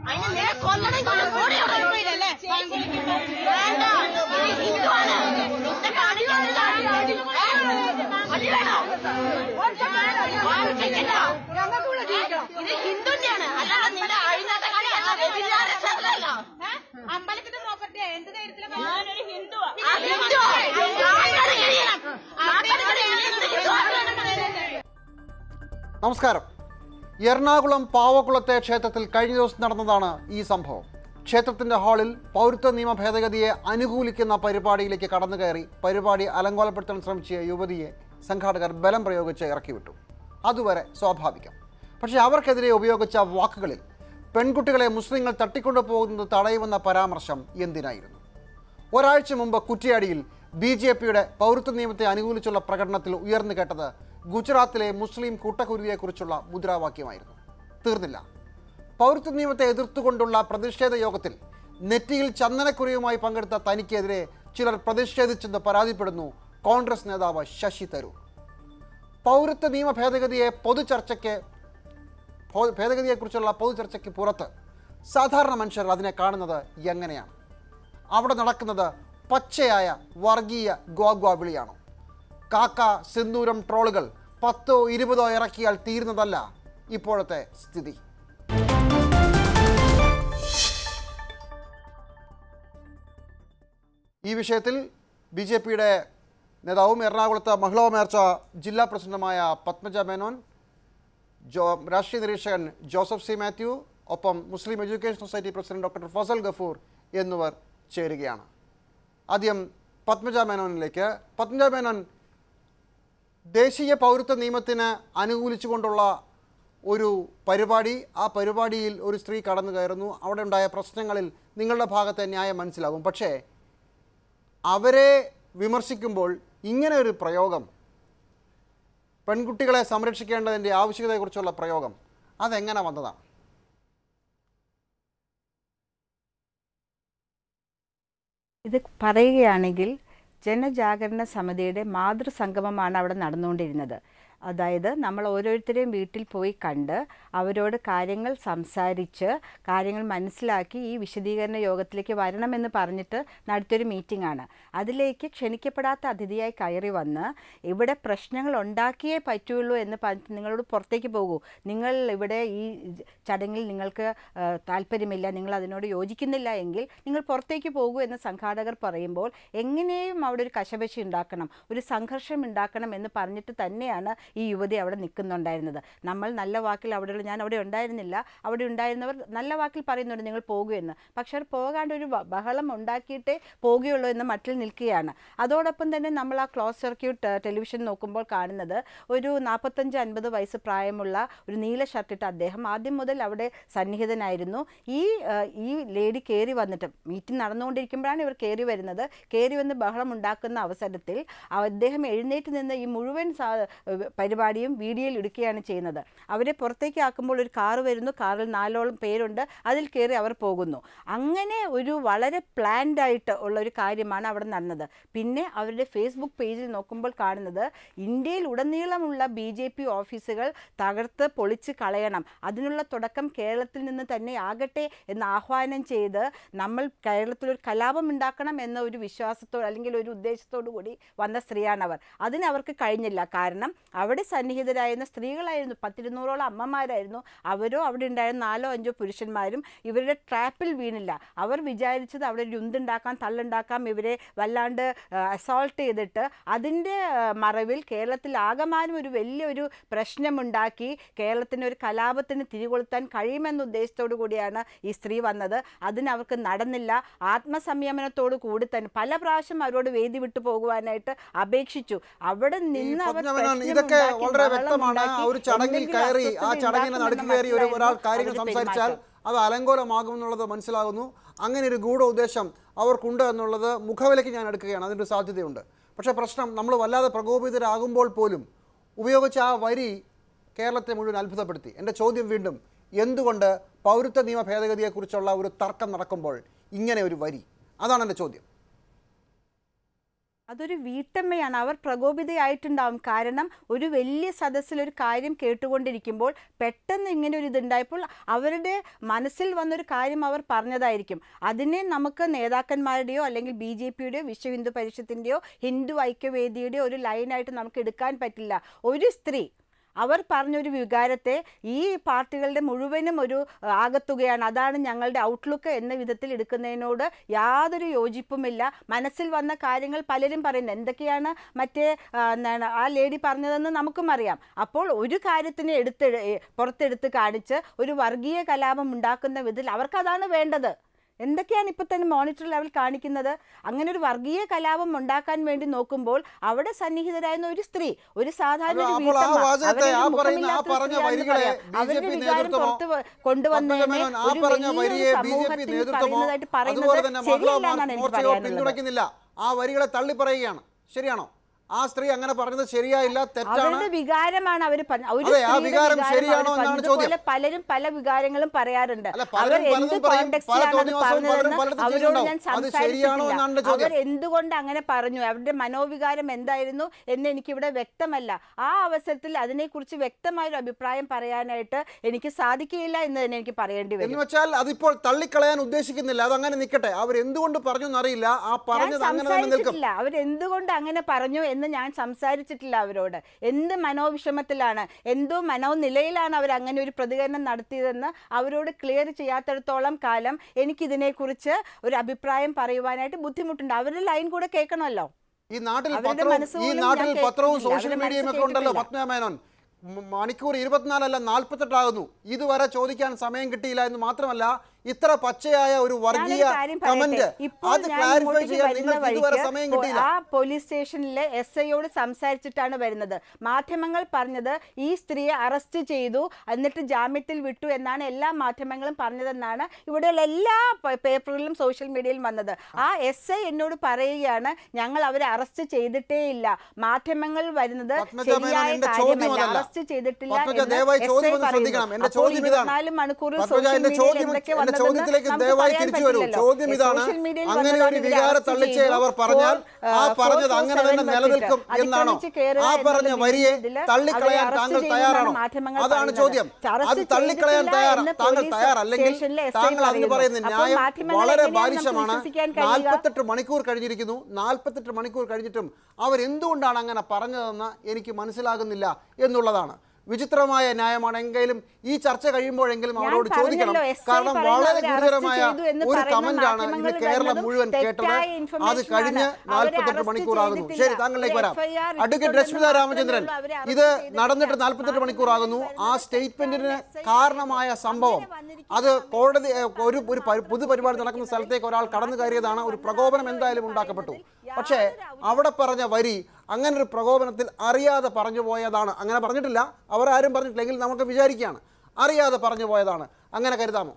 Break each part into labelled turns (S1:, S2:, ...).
S1: അതിന് നിന്നെ കൊല്ലണം കൊല്ലം കൂടെ കുഴപ്പമില്ലല്ലേ വേണ്ട ഇത് ഹിന്ദുവാണ് നിനക്ക് അടി വേണ്ട. ഏ? അടി വേണോ വാങ്ങിച്ചിട്ടില്ല. ഇത് ഹിന്ദുന്റെയാണ് അല്ലാതെ നിന്റെ അഴിനാട്ടക്കാരിയല്ല വ്യഭിചാര സ്ഥലമല്ല
S2: അമ്പലത്തിന്റെ പ്രോപ്പർട്ടി എന്ത് ധൈര്യത്തിലാണ്
S1: ഞാനൊരു ഹിന്ദുവാ ആ ഹിന്ദു നാട്ടുകാരെ കഴിയണം നാട്ടുകാരെ കഴിയണം ഹിന്ദുവാണ്
S3: നമസ്കാരം എറണാകുളം പാവക്കുളത്തെ ക്ഷേത്രത്തിൽ കഴിഞ്ഞ ദിവസം നടന്നതാണ് ഈ സംഭവം ക്ഷേത്രത്തിന്റെ ഹാളിൽ പൗരത്വ നിയമ ഭേദഗതിയെ അനുകൂലിക്കുന്ന പരിപാടിയിലേക്ക് കടന്നു കയറി പരിപാടി അലങ്കോലപ്പെടുത്താൻ ശ്രമിച്ച യുവതിയെ സംഘാടകർ ബലം പ്രയോഗിച്ച് ഇറക്കിവിട്ടു അതുവരെ സ്വാഭാവികം പക്ഷേ അവർക്കെതിരെ ഉപയോഗിച്ച വാക്കുകളിൽ പെൺകുട്ടികളെ മുസ്ലിങ്ങൾ തട്ടിക്കൊണ്ടു പോകുന്നത് തടയുമെന്ന പരാമർശം എന്തിനായിരുന്നു ഒരാഴ്ച മുമ്പ് കുറ്റിയാടിയിൽ ബി ജെ പിയുടെ പൗരത്വ നിയമത്തെ അനുകൂലിച്ചുള്ള പ്രകടനത്തിൽ ഉയർന്നു കേട്ടത് ഗുജറാത്തിലെ മുസ്ലിം കൂട്ടക്കുരുതിയെക്കുറിച്ചുള്ള മുദ്രാവാക്യമായിരുന്നു തീർന്നില്ല പൗരത്വ നിയമത്തെ എതിർത്തുകൊണ്ടുള്ള പ്രതിഷേധ യോഗത്തിൽ നെറ്റിയിൽ ചന്ദനക്കുറിയുമായി പങ്കെടുത്ത തനിക്കെതിരെ ചിലർ പ്രതിഷേധിച്ചെന്ന് പരാതിപ്പെടുന്നു കോൺഗ്രസ് നേതാവ് ശശി തരൂർ പൗരത്വ നിയമ ഭേദഗതിയെ പൊതുചർച്ചയ്ക്ക് ഭോ- ഭേദഗതിയെക്കുറിച്ചുള്ള പൊതുചർച്ചയ്ക്ക് പുറത്ത് സാധാരണ മനുഷ്യർ അതിനെ കാണുന്നത് എങ്ങനെയാണ് അവിടെ നടക്കുന്നത് പച്ചയായ വർഗീയ ഗ്വാഗ്വാ വിളിയാണോ കാക്ക സിന്ദൂരം ട്രോളുകൾ പത്തോ ഇരുപതോ ഇറക്കിയാൽ തീരുന്നതല്ല ഇപ്പോഴത്തെ സ്ഥിതി ഈ വിഷയത്തിൽ ബി ജെ പിയുടെ നേതാവും എറണാകുളത്ത് മഹിളാ മോർച്ച ജില്ലാ പ്രസിഡന്റുമായ പത്മജ മേനോൻ ജോ രാഷ്ട്രീയ നിരീക്ഷകൻ ജോസഫ് സി മാത്യു ഒപ്പം Muslim Education Society President doctor Fazal Gafoor എന്നിവർ ചേരുകയാണ് ആദ്യം പത്മജ മേനോനിലേക്ക് പത്മജ മേനോൻ ദേശീയ പൗരത്വ നിയമത്തിന് അനുകൂലിച്ചുകൊണ്ടുള്ള ഒരു പരിപാടി ആ പരിപാടിയിൽ ഒരു സ്ത്രീ കടന്നു കയറുന്നു അവിടെ ഉണ്ടായ പ്രശ്നങ്ങളിൽ നിങ്ങളുടെ ഭാഗത്തെ ന്യായം മനസ്സിലാകും പക്ഷേ അവരെ വിമർശിക്കുമ്പോൾ ഇങ്ങനെ ഒരു പ്രയോഗം പെൺകുട്ടികളെ സംരക്ഷിക്കേണ്ടതിൻ്റെ ആവശ്യകതയെക്കുറിച്ചുള്ള പ്രയോഗം അതെങ്ങനെ വന്നതാണ്
S4: ഇത് പറയുകയാണെങ്കിൽ ജനജാഗരണ സമിതിയുടെ മാതൃസംഗമമാണ് അവിടെ നടന്നുകൊണ്ടിരുന്നത് അതായത് നമ്മൾ ഓരോരുത്തരെയും വീട്ടിൽ പോയി കണ്ട് അവരോട് കാര്യങ്ങൾ സംസാരിച്ച് കാര്യങ്ങൾ മനസ്സിലാക്കി ഈ വിശദീകരണ യോഗത്തിലേക്ക് വരണമെന്ന് പറഞ്ഞിട്ട് നടത്തിയൊരു മീറ്റിംഗ് ആണ് അതിലേക്ക് ക്ഷണിക്കപ്പെടാത്ത അതിഥിയായി കയറി വന്ന് ഇവിടെ പ്രശ്നങ്ങൾ ഉണ്ടാക്കിയേ പറ്റുള്ളൂ എന്ന് പറഞ്ഞിട്ട് നിങ്ങളോട് പുറത്തേക്ക് പോകൂ നിങ്ങൾ ഇവിടെ ഈ ചടങ്ങിൽ നിങ്ങൾക്ക് ആ, താല്പര്യമില്ല നിങ്ങൾ അതിനോട് യോജിക്കുന്നില്ല എങ്കിൽ നിങ്ങൾ പുറത്തേക്ക് പോകൂ എന്ന് സംഘാടകർ പറയുമ്പോൾ എങ്ങനെയും അവിടെ ഒരു കശപശി ഉണ്ടാക്കണം ഒരു സംഘർഷം ഉണ്ടാക്കണം എന്ന് പറഞ്ഞിട്ട് തന്നെയാണ് ഈ യുവതി അവിടെ നിൽക്കുന്നുണ്ടായിരുന്നത് നമ്മൾ നല്ല വാക്കിൽ അവിടെയുള്ള ഞാൻ അവിടെ ഉണ്ടായിരുന്നില്ല അവിടെ ഉണ്ടായിരുന്നവർ നല്ല വാക്കിൽ പറയുന്നുണ്ട് നിങ്ങൾ പോകൂ എന്ന് പക്ഷെ അവർ പോകാണ്ട് ഒരു ബ- ബഹളം ഉണ്ടാക്കിയിട്ടേ പോകുകയുള്ളൂ എന്ന് മട്ടിൽ നിൽക്കുകയാണ് അതോടൊപ്പം തന്നെ നമ്മൾ ആ ക്ലോസ് സർക്യൂട്ട് ടെലിവിഷൻ നോക്കുമ്പോൾ കാണുന്നത് ഒരു നാൽപ്പത്തഞ്ച് അൻപത് വയസ്സ് പ്രായമുള്ള ഒരു നീല ഷർട്ടിട്ട അദ്ദേഹം ആദ്യം മുതൽ അവിടെ സന്നിഹിതനായിരുന്നു ഈ ആ, ഈ ലേഡി കയറി വന്നിട്ട് മീറ്റിംഗ് നടന്നുകൊണ്ടിരിക്കുമ്പോഴാണ് ഇവർ കയറി വരുന്നത് കയറി വന്ന് ബഹളം ഉണ്ടാക്കുന്ന അവസരത്തിൽ അദ്ദേഹം എഴുന്നേറ്റ് നിന്ന് ഈ മുഴുവൻ സാ- പരിപാടിയും വീഡിയോയിൽ എടുക്കുകയാണ് ചെയ്യുന്നത് അവരെ പുറത്തേക്ക് ആക്കുമ്പോൾ ഒരു കാറ് വരുന്നു കാറിൽ നാലോളം പേരുണ്ട് അതിൽ കയറി അവർ പോകുന്നു അങ്ങനെ ഒരു വളരെ പ്ലാൻഡ് ആയിട്ട് ഉള്ള ഒരു കാര്യമാണ് അവിടെ നടന്നത് പിന്നെ അവരുടെ ഫേസ്ബുക്ക് പേജിൽ നോക്കുമ്പോൾ കാണുന്നത് ഇന്ത്യയിൽ ഉടനീളമുള്ള ബി ജെ പി ഓഫീസുകൾ തകർത്ത് പൊളിച്ച് കളയണം അതിനുള്ള തുടക്കം കേരളത്തിൽ നിന്ന് തന്നെ ആകട്ടെ എന്ന് ആഹ്വാനം ചെയ്ത് നമ്മൾ കേരളത്തിൽ ഒരു കലാപം ഉണ്ടാക്കണം എന്ന ഒരു വിശ്വാസത്തോട് അല്ലെങ്കിൽ ഒരു ഉദ്ദേശത്തോടു കൂടി വന്ന സ്ത്രീയാണ് അവർ അതിന് അവർക്ക് കഴിഞ്ഞില്ല കാരണം അവിടെ സന്നിഹിതരായിരുന്ന സ്ത്രീകളായിരുന്നു പത്തിരുന്നൂറോളം അമ്മമാരായിരുന്നു അവരോ അവിടെ ഉണ്ടായിരുന്ന നാലോ അഞ്ചോ പുരുഷന്മാരും ഇവരുടെ ട്രാപ്പിൽ വീണില്ല അവർ വിചാരിച്ചത് അവിടെ ഒരു ഉന്തുണ്ടാക്കാം തള്ളുണ്ടാക്കാം ഇവരെ വല്ലാണ്ട് അസോൾട്ട് ചെയ്തിട്ട് അതിൻ്റെ മറവിൽ കേരളത്തിൽ ആകമാനം ഒരു വലിയൊരു പ്രശ്നമുണ്ടാക്കി കേരളത്തിന് ഒരു കലാപത്തിന് തിരികൊളുത്താൻ കഴിയുമെന്ന ഉദ്ദേശത്തോടു കൂടിയാണ് ഈ സ്ത്രീ വന്നത് അതിന് അവർക്ക് നടന്നില്ല ആത്മസംയമനത്തോടു കൂടി തന്നെ പല പ്രാവശ്യം അവരോട് വേദി വിട്ടു പോകുവാനായിട്ട് അപേക്ഷിച്ചു അവിടെ
S3: ഈ
S4: നിന്ന് അവർ
S3: പത്മനാഭൻ,
S4: പ്രശ്നം
S3: ഇതൊക്കെ
S4: ഉണ്ടാക്കി,
S3: വളരെ
S4: ബഹളം
S3: വ്യക്തമാണ് ആ
S4: ഉണ്ടാക്കി,
S3: ഒരു ചടങ്ങിൽ
S4: എന്തെങ്കിലും
S3: കയറി ആ
S4: അസ്വസ്ഥത
S3: ചടങ്ങിന് നടുക്ക് കയറി ഒരു ഒരാൾ
S4: ഉണ്ടാക്കുമെന്ന്
S3: കാര്യങ്ങൾ
S4: അവരുടെ
S3: സംസാരിച്ചാൽ
S4: പെരുമാറ്റം.
S3: അത് അലങ്കോലമാകുമെന്നുള്ളത് മനസ്സിലാകുന്നു അങ്ങനെ ഒരു ഗൂഢ ഉദ്ദേശം അവർക്കുണ്ട് എന്നുള്ളത് മുഖവിലയ്ക്ക് ഞാൻ എടുക്കുകയാണ് അതിൻ്റെ ഒരു സാധ്യതയുണ്ട് പക്ഷേ പ്രശ്നം നമ്മൾ വല്ലാതെ പ്രകോപിതരാകുമ്പോൾ പോലും ഉപയോഗിച്ച ആ വരി കേരളത്തെ മുഴുവൻ അത്ഭുതപ്പെടുത്തി എൻ്റെ ചോദ്യം വീണ്ടും എന്തുകൊണ്ട് പൗരത്വ നിയമ ഭേദഗതിയെക്കുറിച്ചുള്ള ഒരു തർക്കം നടക്കുമ്പോൾ ഇങ്ങനെ ഒരു വരി അതാണ് എൻ്റെ ചോദ്യം
S4: അതൊരു വീട്ടമ്മയാണ് അവർ പ്രകോപിതയായിട്ടുണ്ടാവും കാരണം ഒരു വലിയ സദസ്സിൽ ഒരു കാര്യം കേട്ടുകൊണ്ടിരിക്കുമ്പോൾ പെട്ടെന്ന് ഇങ്ങനെ ഒരു ഇതുണ്ടായപ്പോൾ അവരുടെ മനസ്സിൽ വന്നൊരു കാര്യം അവർ പറഞ്ഞതായിരിക്കും അതിനെ നമുക്ക് നേതാക്കന്മാരുടെയോ അല്ലെങ്കിൽ ബി ജെ പിയുടെയോ വിശ്വ ഹിന്ദു പരിഷത്തിൻ്റെയോ ഹിന്ദു ഐക്യവേദിയുടെയോ ഒരു ലൈനായിട്ട് നമുക്ക് എടുക്കാൻ പറ്റില്ല ഒരു സ്ത്രീ അവർ പറഞ്ഞൊരു വികാരത്തെ ഈ പാർട്ടികളുടെ മുഴുവനും ഒരു അഹ്, ആകത്തുകയാണ് അതാണ് ഞങ്ങളുടെ ഔട്ട്ലുക്ക് എന്ന വിധത്തിൽ എടുക്കുന്നതിനോട് യാതൊരു യോജിപ്പുമില്ല മനസ്സിൽ വന്ന കാര്യങ്ങൾ പലരും പറയുന്നത് എന്തൊക്കെയാണ് മറ്റേ ആ, എന്താണ് ആ ലേഡി പറഞ്ഞതെന്ന് നമുക്കും അറിയാം അപ്പോൾ ഒരു കാര്യത്തിനെ എടുത്ത് ഏ, പുറത്തെടുത്ത് കാണിച്ച് ഒരു വർഗീയ കലാപം ഉണ്ടാക്കുന്ന വിധത്തിൽ അവർക്കതാണ് വേണ്ടത് എന്തൊക്കെയാണ് ഇപ്പൊ തന്നെ മോണിറ്റർ ലെവൽ കാണിക്കുന്നത് അങ്ങനെ ഒരു വർഗീയ കലാപം ഉണ്ടാക്കാൻ വേണ്ടി നോക്കുമ്പോൾ അവിടെ സന്നിഹിതരായിരുന്ന ഒരു സ്ത്രീ ഒരു സാധാരണ ഒരു
S3: അപ്പോൾ ആ
S4: വീട്ടമ്മ,
S3: വാചകത്തെ,
S4: അവരൊരു
S3: ആ പറയുന്ന, ആ
S4: മുഖമില്ലാത്ത
S3: പറഞ്ഞ
S4: സ്ത്രീയാണെന്ന്
S3: വരികളെ
S4: പറയാം.
S3: ബി ജെ
S4: അവരുടെ
S3: പി
S4: വികാരം
S3: നേതൃത്വമോ,
S4: പുറത്ത് വ- കൊണ്ടുവന്നതിനെ
S3: പത്മജമേനോൻ ആ
S4: ഒരു
S3: പറഞ്ഞ
S4: വലിയൊരു
S3: വരിയെ ബി ജെ പി
S4: സമൂഹത്തിന്
S3: നേതൃത്വമോ
S4: പറയുന്നതായിട്ട് പറയുന്നത്
S3: അതുപോലെ തന്നെ മഹിളാ
S4: ശരിയല്ലെന്നാണ് എനിക്ക്
S3: മോർച്ചയോ
S4: പറയാനുള്ളത്
S3: പിന്തുണയ്ക്കുന്നില്ല ആ വരികളെ തള്ളി പറയുകയാണ് ശരിയാണോ ആ സ്ത്രീ അങ്ങനെ പറഞ്ഞത് ശരിയായില്ല തെറ്റാണ്
S4: അവരുടെ വികാരമാണ് അവർ പറഞ്ഞത് ഒരു
S3: അതെ, ആ
S4: സ്ത്രീയുടെ
S3: വികാരം
S4: വികാരം
S3: ശരിയാണോ
S4: അവര്
S3: എന്നാണ്
S4: പറഞ്ഞതുപോലെ
S3: ചോദ്യം.
S4: പലരും പല വികാരങ്ങളും പറയാറുണ്ട്
S3: അല്ല,
S4: അവർ
S3: പലരും
S4: എന്ത്
S3: പലതും പറയും, പല
S4: കോണ്ടെക്സ്റ്റിലാണ് അത്
S3: തോന്നിവാസവും പലരും
S4: പറഞ്ഞതെന്ന്
S3: പലയിടത്തും
S4: അവരോട് ഞാൻ
S3: ചെയ്യുന്നുണ്ടാവും. അത് ശരിയാണോ എന്നാണ് എൻ്റെ
S4: സംസാരിച്ചിട്ടില്ല
S3: ചോദ്യം.
S4: അവർ എന്തുകൊണ്ട് അങ്ങനെ പറഞ്ഞു അവരുടെ മനോവികാരം എന്തായിരുന്നു എന്ന് എനിക്കിവിടെ വ്യക്തമല്ല ആ അവസരത്തിൽ അതിനെക്കുറിച്ച് വ്യക്തമായൊരു അഭിപ്രായം പറയാനായിട്ട് എനിക്ക് സാധിക്കുകയില്ല എന്ന് തന്നെ എനിക്ക് പറയേണ്ടി
S3: എന്ന്
S4: വരും
S3: വെച്ചാൽ അതിപ്പോൾ തള്ളിക്കളയാൻ ഉദ്ദേശിക്കുന്നില്ല അതങ്ങനെ നിൽക്കട്ടെ അവർ എന്തുകൊണ്ട് പറഞ്ഞു എന്നറിയില്ല ആ
S4: ഞാൻ
S3: പറഞ്ഞത് അങ്ങനെ തന്നെ നിൽക്കും
S4: സംസാരിച്ചിട്ടില്ല അവരെന്തുകൊണ്ട് അങ്ങനെ പറഞ്ഞു എന്ന് ഞാൻ സംസാരിച്ചിട്ടില്ല അവരോട് എന്ത് മനോവിഷമത്തിലാണ് എന്തോ മനോനിലയിലാണ് അവർ അങ്ങനെ ഒരു പ്രതികരണം നടത്തിയതെന്ന് അവരോട് ക്ലിയർ ചെയ്യാത്തിടത്തോളം കാലം എനിക്കിതിനെക്കുറിച്ച് ഒരു അഭിപ്രായം പറയുവാനായിട്ട് ബുദ്ധിമുട്ടുണ്ട് അവരുടെ ലൈൻ കൂടെ കേൾക്കണമല്ലോ
S3: ഈ നാട്ടിൽ
S4: അവരുടെ
S3: പത്രവും
S4: മനസ്സ്
S3: ഈ
S4: പോലും
S3: നാട്ടിൽ
S4: ഞാൻ
S3: പത്രവും
S4: കേട്ടിട്ടില്ല.
S3: സോഷ്യൽ
S4: അവരുടെ
S3: മീഡിയയും
S4: മനസ്സ്
S3: ഒക്കെ ഉണ്ടല്ലോ
S4: കേട്ടിട്ടില്ല.
S3: പത്മ മേനോൻ മ- മണിക്കൂർ ഇരുപത്തിനാലല്ല നാൽപ്പത്തെട്ടാകുന്നു ഇതുവരെ ചോദിക്കാൻ സമയം കിട്ടിയില്ല എന്ന് മാത്രമല്ല ഇത്ര പച്ചയായ ഒരു വർഗീയ
S4: ഞാനൊരു കാര്യം
S3: കമന്റ്
S4: പറയട്ടെ. ഇപ്പോൾ
S3: അത്
S4: ഞാൻ
S3: ക്ലാരിഫൈ
S4: ഇങ്ങോട്ടേക്ക്
S3: ചെയ്യാൻ
S4: വരുന്ന
S3: നിങ്ങൾക്ക് ഇതുവരെ
S4: വഴിക്ക്
S3: സമയം
S4: പോ-
S3: കിട്ടിയില്ല
S4: ആ പോലീസ് സ്റ്റേഷനിലെ എസ് ഐയോട് സംസാരിച്ചിട്ടാണ് വരുന്നത് മാധ്യമങ്ങൾ പറഞ്ഞത് ഈ സ്ത്രീയെ അറസ്റ്റ് ചെയ്തു എന്നിട്ട് ജാമ്യത്തിൽ വിട്ടു എന്നാണ് എല്ലാ മാധ്യമങ്ങളും പറഞ്ഞതെന്നാണ് ഇവിടെയുള്ള എല്ലാ പ- പേപ്പറുകളിലും സോഷ്യൽ മീഡിയയിലും വന്നത് ആ എസ് ഐ എന്നോട് പറയുകയാണ് ഞങ്ങൾ അവരെ അറസ്റ്റ് ചെയ്തിട്ടേ ഇല്ല മാധ്യമങ്ങൾ വരുന്നത്
S3: പത്മജ മേനോൻ,
S4: ശരിയായ
S3: എന്റെ ചോദ്യം
S4: കാര്യമല്ല
S3: അതല്ല.
S4: അറസ്റ്റ് ചെയ്തിട്ടില്ല
S3: പത്മജ,
S4: എന്ന്
S3: ദയവായി
S4: SI
S3: ചോദ്യം ഒന്ന്
S4: പറയുന്നു.
S3: ശ്രദ്ധിക്കണം. എന്റെ
S4: അപ്പോൾ
S3: ചോദ്യം ഇതാണ്.
S4: 24 മണിക്കൂറിൽ
S3: പത്മജ,
S4: സോഷ്യൽ
S3: എന്റെ
S4: മീഡിയയിൽ
S3: ചോദ്യം
S4: എന്തൊക്കെ
S3: എന്റെ
S4: വന്നതെന്ന്
S3: ചോദ്യത്തിലേക്ക്
S4: നമുക്ക്
S3: ദയവായി
S4: പറയാൻ
S3: തിരിച്ചു വരൂ
S4: പറ്റില്ലല്ലോ.
S3: ചോദ്യം ഇതാണ്
S4: സോഷ്യൽ മീഡിയയിൽ
S3: അങ്ങനെ
S4: വന്നതാണ്
S3: ഒരു
S4: ഇവരെ
S3: വികാര
S4: അറസ്റ്റ്
S3: തള്ളിച്ചയിൽ
S4: ചെയ്തു.
S3: അവർ പറഞ്ഞാൽ
S4: ഫോർ,
S3: ആ
S4: ഫോർ
S3: പറഞ്ഞത്
S4: ഫോർ
S3: അങ്ങനെ
S4: സെവൻ
S3: തന്നെ
S4: വെച്ചിട്ട്
S3: നിലനിൽക്കും എന്നാണോ
S4: അതിക്രമിച്ച് കയറുക
S3: ആ
S4: എന്നുള്ള
S3: പറഞ്ഞ വരിയെ
S4: രീതിയിൽ
S3: തള്ളിക്കളയാൻ
S4: അവരെ
S3: താങ്കൾ
S4: അറസ്റ്റ്
S3: തയ്യാറാണോ
S4: ചെയ്യുമെന്നാണ് മാധ്യമങ്ങൾ
S3: അതാണ്
S4: പറയുന്നത്.
S3: ചോദ്യം
S4: അറസ്റ്റ്
S3: അത് തള്ളിക്കളയാൻ
S4: ചെയ്തിട്ടില്ല
S3: തയ്യാറ
S4: എന്ന്
S3: താങ്കൾ
S4: പോലീസ്
S3: തയ്യാറല്ലെങ്കിൽ
S4: സ്റ്റേഷനിലെ SI
S3: താങ്കൾ അതിന്
S4: പറയുന്നു.
S3: പറയുന്ന
S4: അപ്പോൾ
S3: ന്യായം
S4: മാധ്യമങ്ങളെ
S3: വളരെ
S4: എങ്ങനെയാണ് നമുക്ക്
S3: ബാലിശമാണ്
S4: വിശ്വസിക്കാൻ കഴിയുക?
S3: നാൽപ്പത്തെട്ട് മണിക്കൂർ കഴിഞ്ഞിരിക്കുന്നു നാൽപ്പത്തെട്ട് മണിക്കൂർ കഴിഞ്ഞിട്ടും അവരെന്തുകൊണ്ടാണ് അങ്ങനെ പറഞ്ഞതെന്ന് എനിക്ക് മനസ്സിലാകുന്നില്ല എന്നുള്ളതാണ് വിചിത്രമായ ന്യായമാണ് എങ്കിലും ഈ ചർച്ച കഴിയുമ്പോഴെങ്കിലും
S4: ഞാൻ
S3: അവരോട് ചോദിക്കണം
S4: പറഞ്ഞല്ലോ, SI
S3: കാരണം
S4: പറയുന്നത്
S3: വളരെ
S4: അവരെ
S3: ഗുരുതരമായ
S4: അറസ്റ്റ് ചെയ്തു എന്ന്
S3: ഒരു
S4: പറയുന്ന
S3: കമന്റാണ് ഇന്ന്
S4: മാധ്യമങ്ങൾ
S3: കേരളം
S4: വരുന്നതും
S3: മുഴുവൻ കേട്ടത്
S4: തെറ്റായ
S3: അത്
S4: information
S3: കഴിഞ്ഞ്
S4: ആണ്. അവരെ
S3: നാൽപ്പത്തെട്ട്
S4: അറസ്റ്റ്
S3: മണിക്കൂറാകുന്നു
S4: ചെയ്തിട്ടില്ല.
S3: ശരി താങ്കളിലേക്ക് വരാം
S4: ഒരു FIR
S3: അഡ്വക്കേറ്റ് രശ്മിത
S4: ഇട്ടിട്ടുണ്ടെന്ന്
S3: രാമചന്ദ്രൻ
S4: മാത്രമേ ഉള്ളൂ. അവരെ
S3: ഇത്
S4: അറസ്റ്റ് ചെയ്തിട്ടില്ല.
S3: നടന്നിട്ട് നാൽപ്പത്തെട്ട് മണിക്കൂറാകുന്നു ആ
S4: മാധ്യമങ്ങൾ
S3: സ്റ്റേറ്റ്മെന്റിന്
S4: വരുന്നത്
S3: കാരണമായ സംഭവം
S4: അങ്ങനെ വന്നിരിക്കുന്ന
S3: അത് കോടതി ഏ, ഒരു ഒരു പരി- പൊതുപരിപാടി നടക്കുന്ന സ്ഥലത്തേക്ക് ഒരാൾ കടന്നു കയറിയതാണ് ഒരു പ്രകോപനം എന്തായാലും ഉണ്ടാക്കപ്പെട്ടു പക്ഷേ അവിടെ പറഞ്ഞ വരി അങ്ങനെ ഒരു പ്രകോപനത്തിൽ അറിയാതെ പറഞ്ഞു പോയതാണ് അങ്ങനെ പറഞ്ഞിട്ടില്ല അവർ ആരും പറഞ്ഞിട്ടില്ലെങ്കിൽ നമുക്ക് വിചാരിക്കുകയാണ് അറിയാതെ പറഞ്ഞു പോയതാണ് അങ്ങനെ കരുതാമോ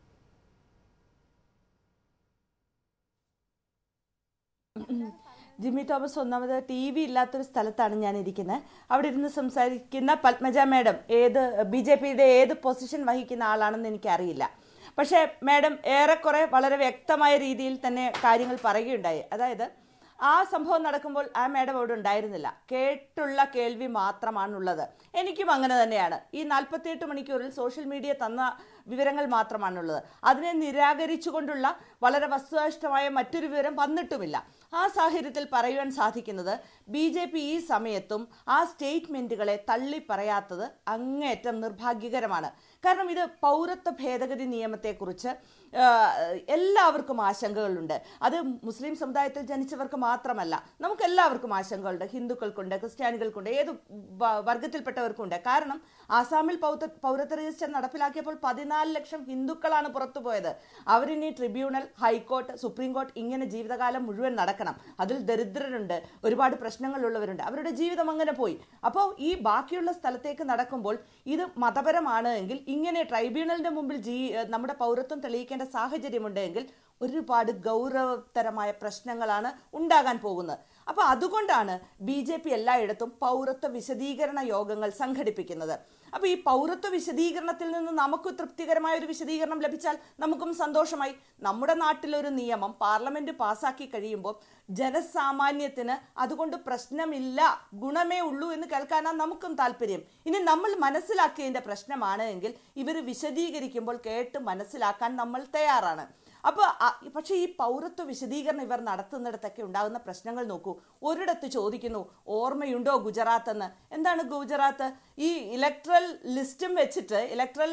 S5: ജിമ്മി തോമസ് ഒന്നാമത് ടി വി ഇല്ലാത്തൊരു സ്ഥലത്താണ് ഞാൻ ഇരിക്കുന്നത് അവിടെ ഇരുന്ന് സംസാരിക്കുന്ന പത്മജ മാഡം ഏത് ബി ജെ പിയുടെ ഏത് പൊസിഷൻ വഹിക്കുന്ന ആളാണെന്ന് എനിക്കറിയില്ല പക്ഷേ മാഡം ഏറെക്കുറെ വളരെ വ്യക്തമായ രീതിയിൽ തന്നെ കാര്യങ്ങൾ പറയുകയുണ്ടായി അതായത് ആ സംഭവം നടക്കുമ്പോൾ ആ മാഡം അവിടെ ഉണ്ടായിരുന്നില്ല കേട്ടുള്ള കേൾവി മാത്രമാണുള്ളത് എനിക്കും അങ്ങനെ തന്നെയാണ് ഈ നാൽപ്പത്തിയെട്ട് മണിക്കൂറിൽ സോഷ്യൽ മീഡിയ തന്ന വിവരങ്ങൾ മാത്രമാണുള്ളത് അതിനെ നിരാകരിച്ചുകൊണ്ടുള്ള വളരെ വസ്തുനിഷ്ഠമായ മറ്റൊരു വിവരം വന്നിട്ടുമില്ല ആ സാഹചര്യത്തിൽ പറയുവാൻ സാധിക്കുന്നത് ബി ജെ പി ഈ സമയത്തും ആ സ്റ്റേറ്റ്മെൻറ്റുകളെ തള്ളി പറയാത്തത് അങ്ങേയറ്റം നിർഭാഗ്യകരമാണ് കാരണം ഇത് പൗരത്വ ഭേദഗതി നിയമത്തെക്കുറിച്ച് ആ, എല്ലാവർക്കും ആശങ്കകളുണ്ട് അത് മുസ്ലിം സമുദായത്തിൽ ജനിച്ചവർക്ക് മാത്രമല്ല നമുക്ക് എല്ലാവർക്കും ആശങ്കകളുണ്ട് ഹിന്ദുക്കൾക്കുണ്ട് ക്രിസ്ത്യാനികൾക്കുണ്ട് ഏത് വ- വർഗത്തിൽപ്പെട്ടവർക്കുണ്ട് കാരണം ആസാമിൽ പൗത്ത പൗരത്വ രജിസ്റ്റർ നടപ്പിലാക്കിയപ്പോൾ പതിനാല് ലക്ഷം ഹിന്ദുക്കളാണ് പുറത്തു പോയത് അവരിനി ട്രിബ്യൂണൽ ഹൈക്കോർട്ട് സുപ്രീം കോർട്ട് ഇങ്ങനെ ജീവിതകാലം മുഴുവൻ നടക്കണം അതിൽ ദരിദ്രരുണ്ട് ഒരുപാട് പ്രശ്നങ്ങളുള്ളവരുണ്ട് അവരുടെ ജീവിതം അങ്ങനെ പോയി അപ്പോൾ ഈ ബാക്കിയുള്ള സ്ഥലത്തേക്ക് നടക്കുമ്പോൾ ഇത് മതപരമാണ് എങ്കിൽ ഇങ്ങനെ ട്രൈബ്യൂണലിന്റെ മുമ്പിൽ ജീ നമ്മുടെ പൗരത്വം തെളിയിക്കേണ്ട സാഹചര്യമുണ്ടെങ്കിൽ ഒരുപാട് ഗൗരവതരമായ പ്രശ്നങ്ങളാണ് ഉണ്ടാകാൻ പോകുന്നത് അപ്പോൾ അതുകൊണ്ടാണ് ബി ജെ പി എല്ലായിടത്തും പൗരത്വ വിശദീകരണ യോഗങ്ങൾ സംഘടിപ്പിക്കുന്നത് അപ്പൊ ഈ പൗരത്വ വിശദീകരണത്തിൽ നിന്ന് നമുക്ക് തൃപ്തികരമായ ഒരു വിശദീകരണം ലഭിച്ചാൽ നമുക്കും സന്തോഷമായി നമ്മുടെ നാട്ടിലൊരു നിയമം പാർലമെന്റ് പാസാക്കി കഴിയുമ്പോൾ ജനസാമാന്യത്തിന് അതുകൊണ്ട് പ്രശ്നമില്ല ഗുണമേ ഉള്ളൂ എന്ന് കേൾക്കാനാണ് നമുക്കും താല്പര്യം ഇനി നമ്മൾ മനസ്സിലാക്കിയതിന്റെ പ്രശ്നമാണ് എങ്കിൽ ഇവർ വിശദീകരിക്കുമ്പോൾ കേട്ട് മനസ്സിലാക്കാൻ നമ്മൾ തയ്യാറാണ് അപ്പോൾ പക്ഷേ ഈ പൗരത്വ വിശദീകരണം ഇവർ നടത്തുന്നിടത്തൊക്കെ ഉണ്ടാകുന്ന പ്രശ്നങ്ങൾ നോക്കൂ ഒരിടത്ത് ചോദിക്കുന്നു ഓർമ്മയുണ്ടോ ഗുജറാത്ത് എന്ന് എന്താണ് ഗുജറാത്ത് ഈ ഇലക്ട്രൽ ലിസ്റ്റും വെച്ചിട്ട് ഇലക്ട്രൽ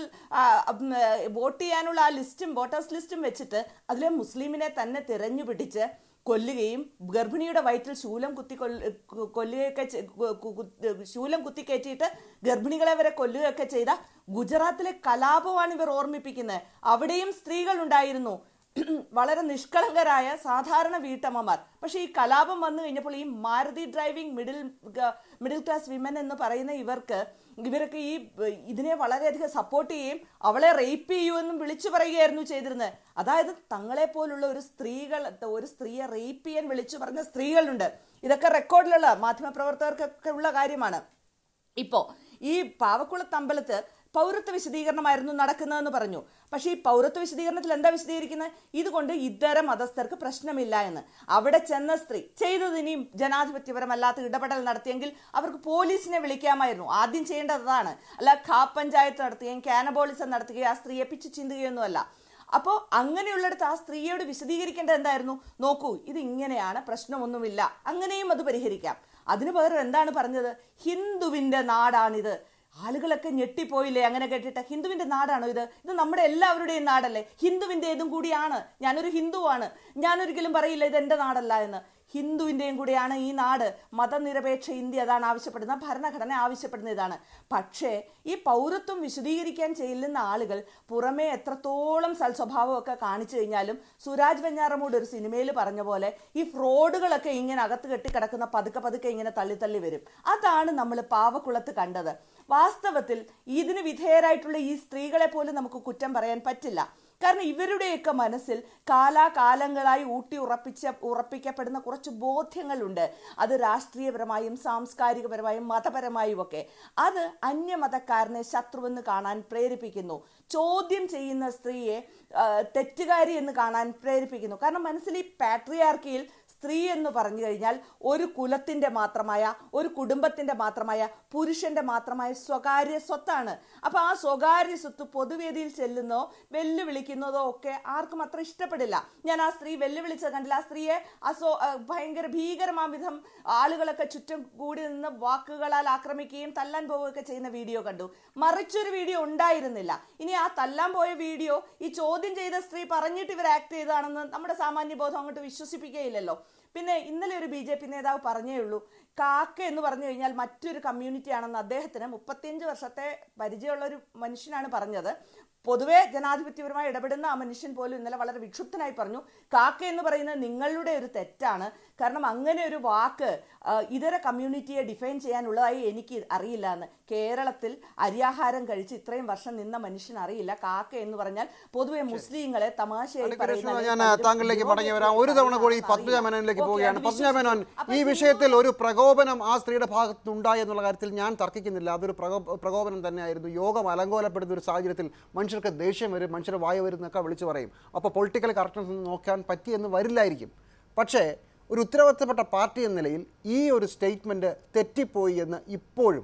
S5: വോട്ട് ചെയ്യാനുള്ള ആ ലിസ്റ്റും വോട്ടേഴ്സ് ലിസ്റ്റും വെച്ചിട്ട് അതിലെ മുസ്ലിമിനെ തന്നെ തിരഞ്ഞു പിടിച്ച് കൊല്ലുകയും ഗർഭിണിയുടെ വയറ്റിൽ ശൂലം കുത്തി കൊല്ല് കു- കൊല്ലുകയൊക്കെ ചെ- കു- കു- കു- ശൂലം കുത്തി കയറ്റിയിട്ട് ഗർഭിണികളെ വരെ കൊല്ലുകയൊക്കെ ചെയ്ത ഗുജറാത്തിലെ കലാപമാണ് ഇവർ ഓർമ്മിപ്പിക്കുന്നത് അവിടെയും സ്ത്രീകൾ ഉണ്ടായിരുന്നു വളരെ നിഷ്കളങ്കരായ സാധാരണ വീട്ടമ്മമാർ പക്ഷെ ഈ കലാപം വന്നു കഴിഞ്ഞപ്പോൾ ഈ Maruti driving middle middle class women എന്ന് പറയുന്ന ഇവർക്ക് ഇവരൊക്കെ ഈ ഏഹ്, ഇതിനെ വളരെയധികം സപ്പോർട്ട് ചെയ്യുകയും അവളെ റേപ്പ് ചെയ്യുമെന്നും വിളിച്ചു പറയുകയായിരുന്നു ചെയ്തിരുന്നത് അതായത് തങ്ങളെ പോലുള്ള ഒരു സ്ത്രീകൾ ഒരു സ്ത്രീയെ റേപ്പ് ചെയ്യാൻ വിളിച്ചു പറഞ്ഞ സ്ത്രീകളുണ്ട് ഇതൊക്കെ റെക്കോർഡിലുള്ള മാധ്യമപ്രവർത്തകർക്കൊക്കെ ഉള്ള കാര്യമാണ് ഇപ്പോ ഈ പാവക്കുളത്ത് അമ്പലത്ത് പൗരത്വ വിശദീകരണമായിരുന്നു നടക്കുന്നതെന്ന് പറഞ്ഞു പക്ഷേ ഈ പൗരത്വ വിശദീകരണത്തിൽ എന്താ വിശദീകരിക്കുന്നത് ഇതുകൊണ്ട് ഇതര മതസ്ഥർക്ക് പ്രശ്നമില്ല എന്ന് അവിടെ ചെന്ന സ്ത്രീ ചെയ്തത് ഇനിയും ജനാധിപത്യപരമല്ലാത്ത ഇടപെടൽ നടത്തിയെങ്കിൽ അവർക്ക് പോലീസിനെ വിളിക്കാമായിരുന്നു ആദ്യം ചെയ്യേണ്ടത് അതാണ് അല്ല ഖാ പഞ്ചായത്ത് നടത്തുകയും കാനബോളിസം നടത്തുകയും ആ സ്ത്രീയെ പിച്ചു ചിന്തുകയൊന്നുമല്ല അപ്പോൾ അങ്ങനെയുള്ളിടത്ത് ആ സ്ത്രീയോട് വിശദീകരിക്കേണ്ടത് എന്തായിരുന്നു നോക്കൂ ഇത് ഇങ്ങനെയാണ് പ്രശ്നമൊന്നുമില്ല അങ്ങനെയും അത് പരിഹരിക്കാം അതിന് പകരം എന്താണ് പറഞ്ഞത് ഹിന്ദുവിന്റെ നാടാണിത് ആളുകളൊക്കെ ഞെട്ടിപ്പോയില്ലേ അങ്ങനെ കേട്ടിട്ട് ഹിന്ദുവിന്റെ നാടാണോ ഇത് ഇത് നമ്മുടെ എല്ലാവരുടെയും നാടല്ലേ ഹിന്ദുവിൻ്റെതും കൂടിയാണ് ഞാനൊരു ഹിന്ദുവാണ് ഞാനൊരിക്കലും പറയില്ല ഇത് എൻ്റെ നാടല്ല എന്ന് ഹിന്ദുവിൻ്റെയും കൂടിയാണ് ഈ നാട് മതനിരപേക്ഷ ഇന്ത്യ അതാണ് ആവശ്യപ്പെടുന്നത് ഭരണഘടന ആവശ്യപ്പെടുന്ന ഇതാണ് പക്ഷേ ഈ പൗരത്വം വിശദീകരിക്കാൻ ചെല്ലുന്ന ആളുകൾ പുറമേ എത്രത്തോളം സൽസ്വഭാവമൊക്കെ കാണിച്ചു കഴിഞ്ഞാലും സുരാജ് വെഞ്ഞാറമൂട് ഒരു സിനിമയിൽ പറഞ്ഞ പോലെ ഈ ഫ്രോഡുകളൊക്കെ ഇങ്ങനെ അകത്ത് കെട്ടിക്കിടക്കുന്ന പതുക്കെ പതുക്കെ ഇങ്ങനെ തള്ളി തള്ളി വരും അതാണ് നമ്മൾ പാവക്കുളത്ത് കണ്ടത് വാസ്തവത്തിൽ ഇതിന് വിധേയരായിട്ടുള്ള ഈ സ്ത്രീകളെ പോലും നമുക്ക് കുറ്റം പറയാൻ പറ്റില്ല കാരണം ഇവരുടെയൊക്കെ മനസ്സിൽ കാലാകാലങ്ങളായി ഊട്ടി ഉറപ്പിച്ച ഉറപ്പിക്കപ്പെടുന്ന കുറച്ച് ബോധ്യങ്ങളുണ്ട് അത് രാഷ്ട്രീയപരമായും സാംസ്കാരികപരമായും മതപരമായും ഒക്കെ അത് അന്യമതക്കാരനെ ശത്രുവെന്ന് കാണാൻ പ്രേരിപ്പിക്കുന്നു ചോദ്യം ചെയ്യുന്ന സ്ത്രീയെ ആ, തെറ്റുകാരി എന്ന് കാണാൻ പ്രേരിപ്പിക്കുന്നു കാരണം മനസ്സിൽ ഈ പാട്രിയാർക്കിയിൽ സ്ത്രീ എന്ന് പറഞ്ഞു കഴിഞ്ഞാൽ ഒരു കുലത്തിന്റെ മാത്രമായ ഒരു കുടുംബത്തിന്റെ മാത്രമായ പുരുഷന്റെ മാത്രമായ സ്വകാര്യ സ്വത്താണ് അപ്പൊ ആ സ്വകാര്യ സ്വത്ത് പൊതുവേദിയിൽ ചെല്ലുന്നോ വെല്ലുവിളിക്കുന്നതോ ഒക്കെ ആർക്കും അത്ര ഇഷ്ടപ്പെടില്ല ഞാൻ ആ സ്ത്രീ വെല്ലുവിളിച്ചത് കണ്ടില്ല ആ സ്ത്രീയെ അസോ ആ, ഭയങ്കര ഭീകരമാം വിധം ആളുകളൊക്കെ ചുറ്റും കൂടി നിന്ന് വാക്കുകളാൽ ആക്രമിക്കുകയും തല്ലാൻ പോവുകയൊക്കെ ചെയ്യുന്ന വീഡിയോ കണ്ടു മറിച്ചൊരു വീഡിയോ ഉണ്ടായിരുന്നില്ല ഇനി ആ തല്ലാൻ പോയ വീഡിയോ ഈ ചോദ്യം ചെയ്ത സ്ത്രീ പറഞ്ഞിട്ട് ഇവർ ആക്ട് ചെയ്തതാണെന്ന് നമ്മുടെ സാമാന്യ ബോധം അങ്ങോട്ട് വിശ്വസിപ്പിക്കുകയില്ലല്ലോ പിന്നെ ഇന്നലെ ഒരു ബി ജെ പി നേതാവ് പറഞ്ഞേ ഉള്ളൂ കാക്ക എന്ന് പറഞ്ഞു കഴിഞ്ഞാൽ മറ്റൊരു കമ്മ്യൂണിറ്റി ആണെന്ന് അദ്ദേഹത്തിന് മുപ്പത്തിയഞ്ച് വർഷത്തെ പരിചയമുള്ള ഒരു മനുഷ്യനാണ് പറഞ്ഞത് പൊതുവെ ജനാധിപത്യപരമായി ഇടപെടുന്ന ആ മനുഷ്യൻ പോലും ഇന്നലെ വളരെ വിക്ഷുബ്ധനായി പറഞ്ഞു കാക്ക എന്ന് പറയുന്നത് നിങ്ങളുടെ ഒരു തെറ്റാണ് കാരണം അങ്ങനെ ഒരു വാക്ക് ആ, ഇതര കമ്മ്യൂണിറ്റിയെ ഡിഫൈൻ ചെയ്യാനുള്ളതായി എനിക്ക് അറിയില്ല എന്ന് കേരളത്തിൽ അരിയാഹാരം കഴിച്ച് ഇത്രയും വർഷം നിന്ന മനുഷ്യൻ അറിയില്ല കാക്ക എന്ന് പറഞ്ഞാൽ പൊതുവെ മുസ്ലിങ്ങളെ തമാശയായി
S3: അടുത്ത
S5: പറയുന്ന
S3: പ്രശ്നം
S5: അല്ലെങ്കിൽ
S3: ഞാൻ
S5: പലരും
S3: താങ്കളിലേക്ക് മടങ്ങി വരാം ഒരു തവണ കൂടി
S5: അറിയില്ല.
S3: പത്മജ മേനോനിലേക്ക്
S5: ഓക്കേ,
S3: പോവുകയാണ്
S5: അത്
S3: പത്മജ മേനോൻ
S5: വിശ്വസിക്കുന്നു. അപ്പൊ
S3: ഈ
S5: ഇത്
S3: വിഷയത്തിൽ ഒരു പ്രകോപനം ആ സ്ത്രീയുടെ ഭാഗത്തുണ്ടായി എന്നുള്ള കാര്യത്തിൽ ഞാൻ തർക്കിക്കുന്നില്ല അതൊരു പ്രകോ- പ്രകോപനം തന്നെയായിരുന്നു യോഗം അലങ്കോലപ്പെടുന്ന ഒരു സാഹചര്യത്തിൽ മനുഷ്യർക്ക് ദേഷ്യം വരും മനുഷ്യർ വായ വരുന്നൊക്കെ വിളിച്ചു പറയും അപ്പോൾ പൊളിറ്റിക്കൽ കറക്റ്റ്നസ് നോക്കാൻ പറ്റിയെന്ന് വരില്ലായിരിക്കും പക്ഷേ ഒരു ഉത്തരവാദിത്തപ്പെട്ട പാർട്ടി എന്ന നിലയിൽ ഈ ഒരു സ്റ്റേറ്റ്മെൻറ്റ് തെറ്റിപ്പോയി എന്ന് ഇപ്പോഴും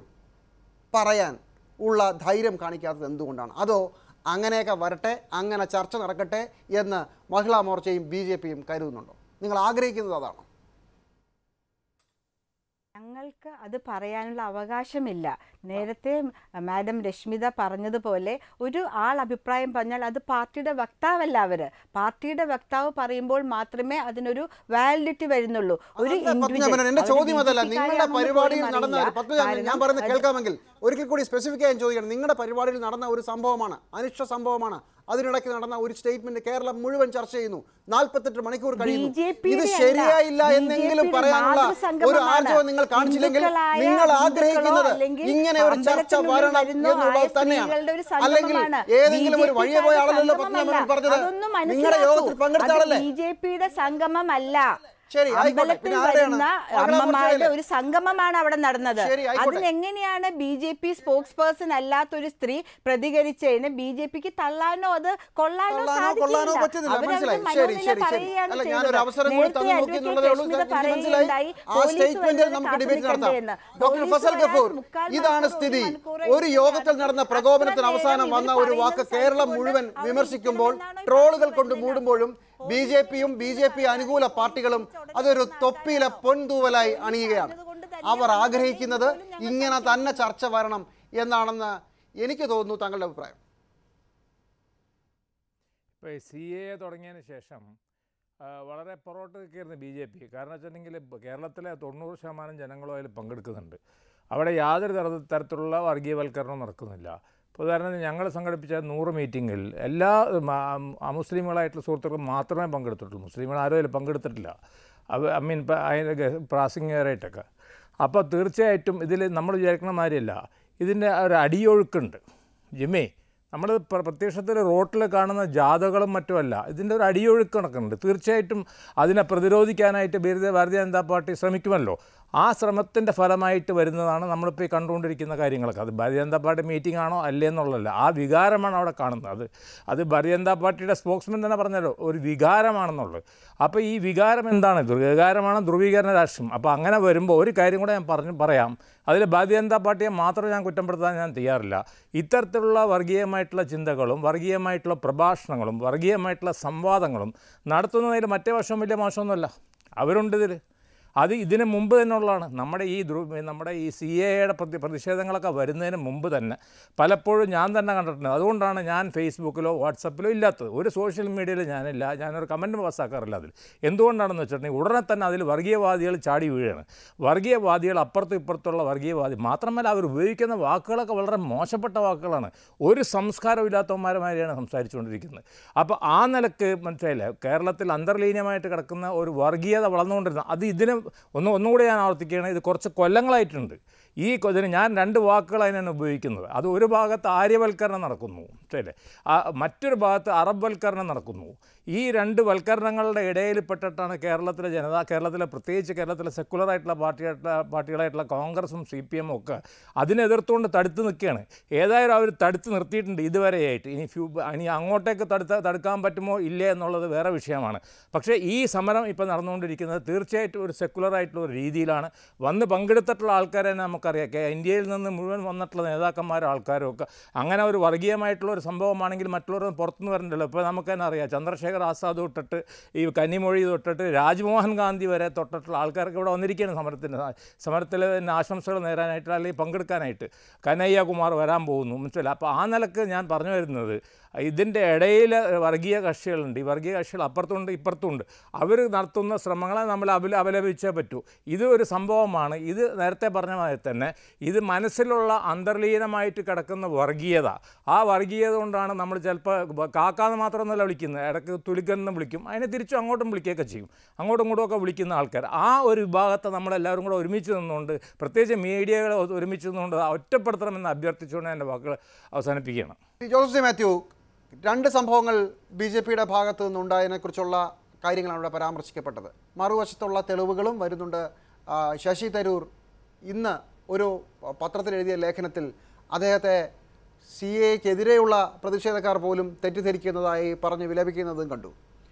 S3: പറയാൻ ഉള്ള ധൈര്യം കാണിക്കാത്തത് എന്തുകൊണ്ടാണ് അതോ അങ്ങനെയൊക്കെ വരട്ടെ അങ്ങനെ ചർച്ച നടക്കട്ടെ എന്ന് മഹിളാ മോർച്ചയും ബി ജെ പിയും കരുതുന്നുണ്ടോ നിങ്ങൾ ആഗ്രഹിക്കുന്നത് അതാണോ
S4: ഞങ്ങൾക്ക് അത് പറയാനുള്ള അവകാശമില്ല നേരത്തെ മാഡം രശ്മിത പറഞ്ഞതുപോലെ ഒരു ആൾ അഭിപ്രായം പറഞ്ഞാൽ അത് പാർട്ടിയുടെ വക്താവല്ല അവർ പാർട്ടിയുടെ വക്താവ് പറയുമ്പോൾ മാത്രമേ അതിനൊരു വാലിഡിറ്റി വരുന്നുള്ളൂ ഒരു
S3: അതല്ല, പത്മജ
S4: individual,
S3: മേനോൻ, എന്റെ
S4: അവര്
S3: ചോദ്യം അതല്ല
S4: BJP
S3: നിങ്ങളുടെ
S4: കാരാണെന്ന്
S3: പരിപാടിയിൽ
S4: പോലും
S3: നടന്ന
S4: അറിയില്ല.
S3: പത്മജ ഞാൻ
S4: കാരണം
S3: പറയുന്നത്
S4: അത്
S3: കേൾക്കാമെങ്കിൽ ഒരിക്കൽ കൂടി സ്പെസിഫിക് ആയി ചോദിക്കണം നിങ്ങളുടെ പരിപാടിയിൽ നടന്ന ഒരു സംഭവമാണ് അനിഷ്ട സംഭവമാണ് അതിനിടയ്ക്ക് നടന്ന ഒരു സ്റ്റേറ്റ്മെന്റ് കേരളം മുഴുവൻ ചർച്ച ചെയ്യുന്നു നാൽപ്പത്തെട്ട് മണിക്കൂർ കഴിയുന്നു
S4: BJP
S3: ഇത്
S4: യുടെ
S3: ശരിയായില്ല
S4: അല്ല.
S3: എന്നെങ്കിലും
S4: BJP യുടെ
S3: പറയാനുള്ള ഒരു
S4: മാതൃസംഗമമാണ്.
S3: ആർജവം നിങ്ങൾ കാണിച്ചില്ലെങ്കിൽ
S4: ഹിന്ദുക്കളായ
S3: നിങ്ങൾ
S4: ഹിന്ദുക്കളോ
S3: ആഗ്രഹിക്കുന്നത്
S4: അല്ലെങ്കിൽ
S3: ഇങ്ങനെ ഒരു ചർച്ച
S4: അമ്പലത്തിനുള്ളിൽ
S3: വരണം
S4: വരുന്നോ ആയ
S3: എന്നുള്ളത് തന്നെയാണ്
S4: സ്ത്രീകളുടെ ഒരു
S3: അല്ലെങ്കിൽ
S4: സംഗമമാണ്.
S3: ഏതെങ്കിലും ഒരു
S4: BJP
S3: വഴിയെ പോയ
S4: കാരുടെ
S3: ആളല്ലോ പത്മജ
S4: സംഗമമല്ല.
S3: മേനോൻ പറഞ്ഞത്
S4: അതൊന്നും
S3: നിങ്ങളുടെ യോഗത്തിൽ
S4: മനസ്സിലാക്കൂ.
S3: പങ്കെടുത്ത
S4: അത്
S3: ആളല്ലേ
S4: ബി ജെ പിയുടെ സംഗമമല്ല
S3: ശരി, ആയിക്കോട്ടെ.
S4: അമ്പലത്തിൽ
S3: പിന്നെ ആരുടെയാണ്?
S4: വരുന്ന
S3: മംഗലാ
S4: അമ്മമാരുടെ
S3: മോർച്ചയിലെ?
S4: ഒരു സംഗമമാണ് അവിടെ നടന്നത്
S3: ശരി, ആയിക്കോട്ടെ.
S4: അതിനെങ്ങനെയാണ് B J P spokesperson അല്ലാത്തൊരു സ്ത്രീ പ്രതികരിച്ചതിന് ബി ജെ പിക്ക് തള്ളാനോ അത് കൊള്ളാനോ
S3: കൊള്ളാനോ കൊള്ളാനോ പറ്റുന്നില്ല
S4: അവരവരുടെ
S3: മനസ്സിലായി ശരി
S4: മനോനില
S3: ശരി ശരി
S4: പറയുകയാണ്
S3: അല്ല
S4: ചെയ്തത്.
S3: ഞാനൊരു അവസരം കൂടി
S4: നേരത്തെ
S3: തന്നു നോക്കി
S4: അഡ്വക്കേറ്റ്
S3: എന്നുള്ളതേ ഉള്ളൂ
S4: രശ്മിത
S3: എനിക്ക് മനസ്സിലായി
S4: പറയുകയുണ്ടായി,
S3: ആ
S4: പോലീസ്
S3: സ്റ്റേറ്റ്മെന്റിൽ
S4: വരുന്നത്
S3: നമുക്ക് ഡിബേറ്റ് നടത്താം
S4: കാത്തിരിക്കണ്ടേന്ന്.
S3: ഡോക്ടർ
S4: പോലീസ്
S3: ഫസൽ
S4: വരാൻ
S3: ഗഫൂർ
S4: മുക്കാൽ
S3: ഇതാണ്
S4: മണിക്കൂർ,
S3: സ്ഥിതി
S4: മണിക്കൂർ
S3: ഒരു
S4: കഴിഞ്ഞ്
S3: യോഗത്തിൽ നടന്ന
S4: അത്ര
S3: പ്രകോപനത്തിന്
S4: നേരം
S3: അവസാനം
S4: ഇവർ
S3: വന്ന ഒരു വാക്ക്
S4: പറയുന്നത്
S3: കേരളം
S4: സഹിച്ചുകൊണ്ട്
S3: മുഴുവൻ
S4: അവിടെ
S3: വിമർശിക്കുമ്പോൾ
S4: ഇരിക്കണമെന്നാണോ ഈ
S3: ട്രോളുകൾ
S4: പറയുന്നത്?
S3: കൊണ്ട് മൂടുമ്പോഴും ബി ജെ പിയും ബി ജെ പി അനുകൂല പാർട്ടികളും അതൊരു തൊപ്പിയിലെ പൊൻതൂവലായി അണിയുകയാണ് അവർ ആഗ്രഹിക്കുന്നത് ഇങ്ങനെ തന്നെ ചർച്ച വരണം എന്നാണെന്ന് എനിക്ക് തോന്നുന്നു താങ്കളുടെ അഭിപ്രായം
S6: ഇപ്പോൾ സി എ തുടങ്ങിയതിന് ശേഷം ആ, വളരെ പുറകോട്ട് നിൽക്കുകയായിരുന്നു ബി ജെ പി കാരണം വെച്ചിട്ടുണ്ടെങ്കിൽ കേരളത്തിലെ തൊണ്ണൂറ് ശതമാനം ജനങ്ങളും അതിൽ പങ്കെടുക്കുന്നുണ്ട് അവിടെ യാതൊരു തര തരത്തിലുള്ള വർഗീയവൽക്കരണവും നടക്കുന്നില്ല ഇപ്പോൾ ഉദാഹരണത്തിന് ഞങ്ങൾ സംഘടിപ്പിച്ച നൂറ് മീറ്റിങ്ങിൽ എല്ലാ ഉം, ആ, അമുസ്ലിമുകളായിട്ടുള്ള സുഹൃത്തുക്കളും മാത്രമേ പങ്കെടുത്തിട്ടുള്ളൂ മുസ്ലിങ്ങൾ ആരും അതിൽ പങ്കെടുത്തിട്ടില്ല അവ ഐ മീൻ ഇപ്പം അതിൻ്റെ പ്രാസംഗികരായിട്ടൊക്കെ അപ്പോൾ തീർച്ചയായിട്ടും ഇതിൽ നമ്മൾ വിചാരിക്കണ മാതിരിയല്ല ഇതിൻ്റെ ഒരു അടിയൊഴുക്കുണ്ട് ജിമ്മേ നമ്മൾ പ്ര- പ്രത്യക്ഷത്തിൽ റോട്ടിൽ കാണുന്ന ജാഥകളും മറ്റുമല്ല ഇതിൻ്റെ ഒരു അടിയൊഴുക്ക് കണക്കുണ്ട് തീർച്ചയായിട്ടും അതിനെ പ്രതിരോധിക്കാനായിട്ട് ഭാരതീയ ഭാരതീയ ജനതാ പാർട്ടി ശ്രമിക്കുമല്ലോ ആ ശ്രമത്തിൻ്റെ ഫലമായിട്ട് വരുന്നതാണ് നമ്മളിപ്പോൾ ഈ കണ്ടുകൊണ്ടിരിക്കുന്ന കാര്യങ്ങളൊക്കെ അത് ഭാരതീയ ജനതാ പാർട്ടി മീറ്റിംഗ് ആണോ അല്ലേ എന്നുള്ളതല്ല ആ വികാരമാണ് അവിടെ കാണുന്നത് അത് അത് ഭാരതീയ ജനതാ പാർട്ടിയുടെ സ്പോക്സ്മാൻ തന്നെ പറഞ്ഞല്ലോ ഒരു വികാരമാണെന്നുള്ളത് അപ്പോൾ ഈ വികാരം എന്താണ് വികാരമാണ് ധ്രുവീകരണ രാഷ്ട്രീയം അപ്പോൾ അങ്ങനെ വരുമ്പോൾ ഒരു കാര്യം കൂടെ ഞാൻ പറഞ്ഞു പറയാം അതിൽ ഭാരതീയ ജനതാ പാർട്ടിയെ മാത്രം ഞാൻ കുറ്റപ്പെടുത്താൻ ഞാൻ തയ്യാറില്ല ഇത്തരത്തിലുള്ള വർഗീയമായിട്ടുള്ള ചിന്തകളും വർഗീയമായിട്ടുള്ള പ്രഭാഷണങ്ങളും വർഗീയമായിട്ടുള്ള സംവാദങ്ങളും നടത്തുന്നതിൽ മറ്റേ വശം വലിയ മോശമൊന്നുമല്ല അവരുണ്ട് ഇതിൽ അത് ഇതിന് മുമ്പ് തന്നെ ഉള്ളതാണ് നമ്മുടെ ഈ ധ്രു നമ്മുടെ ഈ സി എയുടെ പ്രതി പ്രതിഷേധങ്ങളൊക്കെ വരുന്നതിന് മുമ്പ് തന്നെ പലപ്പോഴും ഞാൻ തന്നെ കണ്ടിട്ടുണ്ട് അതുകൊണ്ടാണ് ഞാൻ ഫേസ്ബുക്കിലോ വാട്സപ്പിലോ ഇല്ലാത്തത് ഒരു സോഷ്യൽ മീഡിയയിൽ ഞാനില്ല ഞാനൊരു കമൻറ്റ് പാസ്സാക്കാറില്ല അതിൽ എന്തുകൊണ്ടാണെന്ന് വെച്ചിട്ടുണ്ടെങ്കിൽ ഉടനെ തന്നെ അതിൽ വർഗീയവാദികൾ ചാടി വീഴുകയാണ് വർഗീയവാദികൾ അപ്പുറത്തും ഇപ്പുറത്തുള്ള വർഗീയവാദി മാത്രമല്ല അവർ ഉപയോഗിക്കുന്ന വാക്കുകളൊക്കെ വളരെ മോശപ്പെട്ട വാക്കുകളാണ് ഒരു സംസ്കാരം ഇല്ലാത്തവന്മാരുമാരിയാണ് സംസാരിച്ചുകൊണ്ടിരിക്കുന്നത് അപ്പോൾ ആ നിലക്ക് മനസ്സിലായില്ലേ കേരളത്തിൽ അന്തർലീനമായിട്ട് കിടക്കുന്ന ഒരു വർഗീയത വളർന്നുകൊണ്ടിരുന്ന അത് ഇതിന് ഒന്ന് ഒന്നുകൂടി ഞാൻ ആവർത്തിക്കുകയാണ് ഇത് കുറച്ച് കൊല്ലങ്ങളായിട്ടുണ്ട് ഈ കൊ- ഇതിന് ഞാൻ രണ്ട് വാക്കുകൾ അതിനാണ് ഉപയോഗിക്കുന്നത് അത് ഒരു ഭാഗത്ത് ആര്യവൽക്കരണം നടക്കുന്നു ശരി ആ മറ്റൊരു ഭാഗത്ത് അറബ് നടക്കുന്നു ഈ രണ്ട് വൽക്കരണങ്ങളുടെ ഇടയിൽപ്പെട്ടിട്ടാണ് കേരളത്തിലെ ജനത കേരളത്തിലെ പ്രത്യേകിച്ച് കേരളത്തിലെ സെക്കുലറായിട്ടുള്ള പാർട്ടിയായിട്ടുള്ള പാർട്ടികളായിട്ടുള്ള കോൺഗ്രസും സി പി എമ്മും ഒക്കെ അതിനെതിർത്തുകൊണ്ട് തടുത്ത് നിൽക്കുകയാണ് ഏതായാലും അവർ തടുത്ത് നിർത്തിയിട്ടുണ്ട് ഇതുവരെയായിട്ട് ഇനി ഫ്യൂ ഇനി അങ്ങോട്ടേക്ക് തടുത്ത തടുക്കാൻ പറ്റുമോ ഇല്ലേ എന്നുള്ളത് വേറെ വിഷയമാണ് പക്ഷേ ഈ സമരം ഇപ്പോൾ നടന്നുകൊണ്ടിരിക്കുന്നത് തീർച്ചയായിട്ടും ഒരു സെക്കുലറായിട്ടുള്ള ഒരു രീതിയിലാണ് വന്ന് പങ്കെടുത്തിട്ടുള്ള ആൾക്കാരെ തന്നെ നമുക്കറിയാം കേ- ഇന്ത്യയിൽ നിന്ന് മുഴുവൻ വന്നിട്ടുള്ള നേതാക്കന്മാരും ആൾക്കാരും ഒക്കെ അങ്ങനെ ഒരു വർഗീയമായിട്ടുള്ള ഒരു സംഭവമാണെങ്കിൽ മറ്റുള്ളവർ പുറത്തുനിന്ന് വരണ്ടല്ലോ ഇപ്പോൾ നമുക്ക് തന്നെ അറിയാം ചന്ദ്രശേഖർ ആസാദ് തൊട്ടിട്ട് ഈ കന്നിമൊഴി തൊട്ടിട്ട് രാജ്മോഹൻ ഗാന്ധി വരെ തൊട്ടിട്ടുള്ള ആൾക്കാർക്ക് ഇവിടെ വന്നിരിക്കുകയാണ് സമരത്തിന് സമരത്തിൽ തന്നെ ആശംസകൾ നേരാനായിട്ട് അല്ലെങ്കിൽ പങ്കെടുക്കാനായിട്ട് കനയ്യ കുമാർ വരാൻ പോകുന്നു മനസ്സിലായി അപ്പോൾ ആ നിലക്ക് ഞാൻ പറഞ്ഞു വരുന്നത് ഇതിൻ്റെ ഇടയിൽ വർഗീയ കക്ഷികളുണ്ട് ഈ വർഗീയ കക്ഷികൾ അപ്പുറത്തുണ്ട് ഇപ്പുറത്തുണ്ട് അവർ നടത്തുന്ന ശ്രമങ്ങളെ നമ്മൾ അപല അപലപിച്ചേ പറ്റൂ ഇത് ഒരു സംഭവമാണ് ഇത് നേരത്തെ പറഞ്ഞ മാതിരി തന്നെ ഇത് മനസ്സിലുള്ള അന്തർലീനമായിട്ട് കിടക്കുന്ന വർഗീയത ആ വർഗീയത കൊണ്ടാണ് നമ്മൾ ചിലപ്പോൾ കാക്കാന്ന് മാത്രമൊന്നുമല്ല വിളിക്കുന്നത് ഇടയ്ക്ക് തുലിക്കെന്ന് വിളിക്കും അതിനെ തിരിച്ചും അങ്ങോട്ടും വിളിക്കുകയൊക്കെ ചെയ്യും അങ്ങോട്ടും ഇങ്ങോട്ടും ഒക്കെ വിളിക്കുന്ന ആൾക്കാർ ആ ഒരു വിഭാഗത്തെ നമ്മളെല്ലാവരും കൂടെ ഒരുമിച്ച് നിന്നുകൊണ്ട് പ്രത്യേകിച്ച് മീഡിയകളെ ഒരുമിച്ച് നിന്നുകൊണ്ട് ഒറ്റപ്പെടുത്തണമെന്ന് അഭ്യർത്ഥിച്ചുകൊണ്ട് എൻ്റെ വാക്കുകൾ അവസാനിപ്പിക്കുകയാണ്
S3: ഈ ജോസഫ് സി മാത്യു രണ്ട് സംഭവങ്ങൾ ബി ജെ പിയുടെ ഭാഗത്തു നിന്നുണ്ടായതിനെക്കുറിച്ചുള്ള കാര്യങ്ങളാണ് ഇവിടെ പരാമർശിക്കപ്പെട്ടത് മറുവശത്തുള്ള തെളിവുകളും വരുന്നുണ്ട് ആ, ശശി തരൂർ ഇന്ന് ഒരു പത്രത്തിൽ എഴുതിയ ലേഖനത്തിൽ അദ്ദേഹത്തെ സി എക്കെതിരെയുള്ള പ്രതിഷേധക്കാർ പോലും തെറ്റിദ്ധരിക്കുന്നതായി പറഞ്ഞ് വിലപിക്കുന്നതും കണ്ടു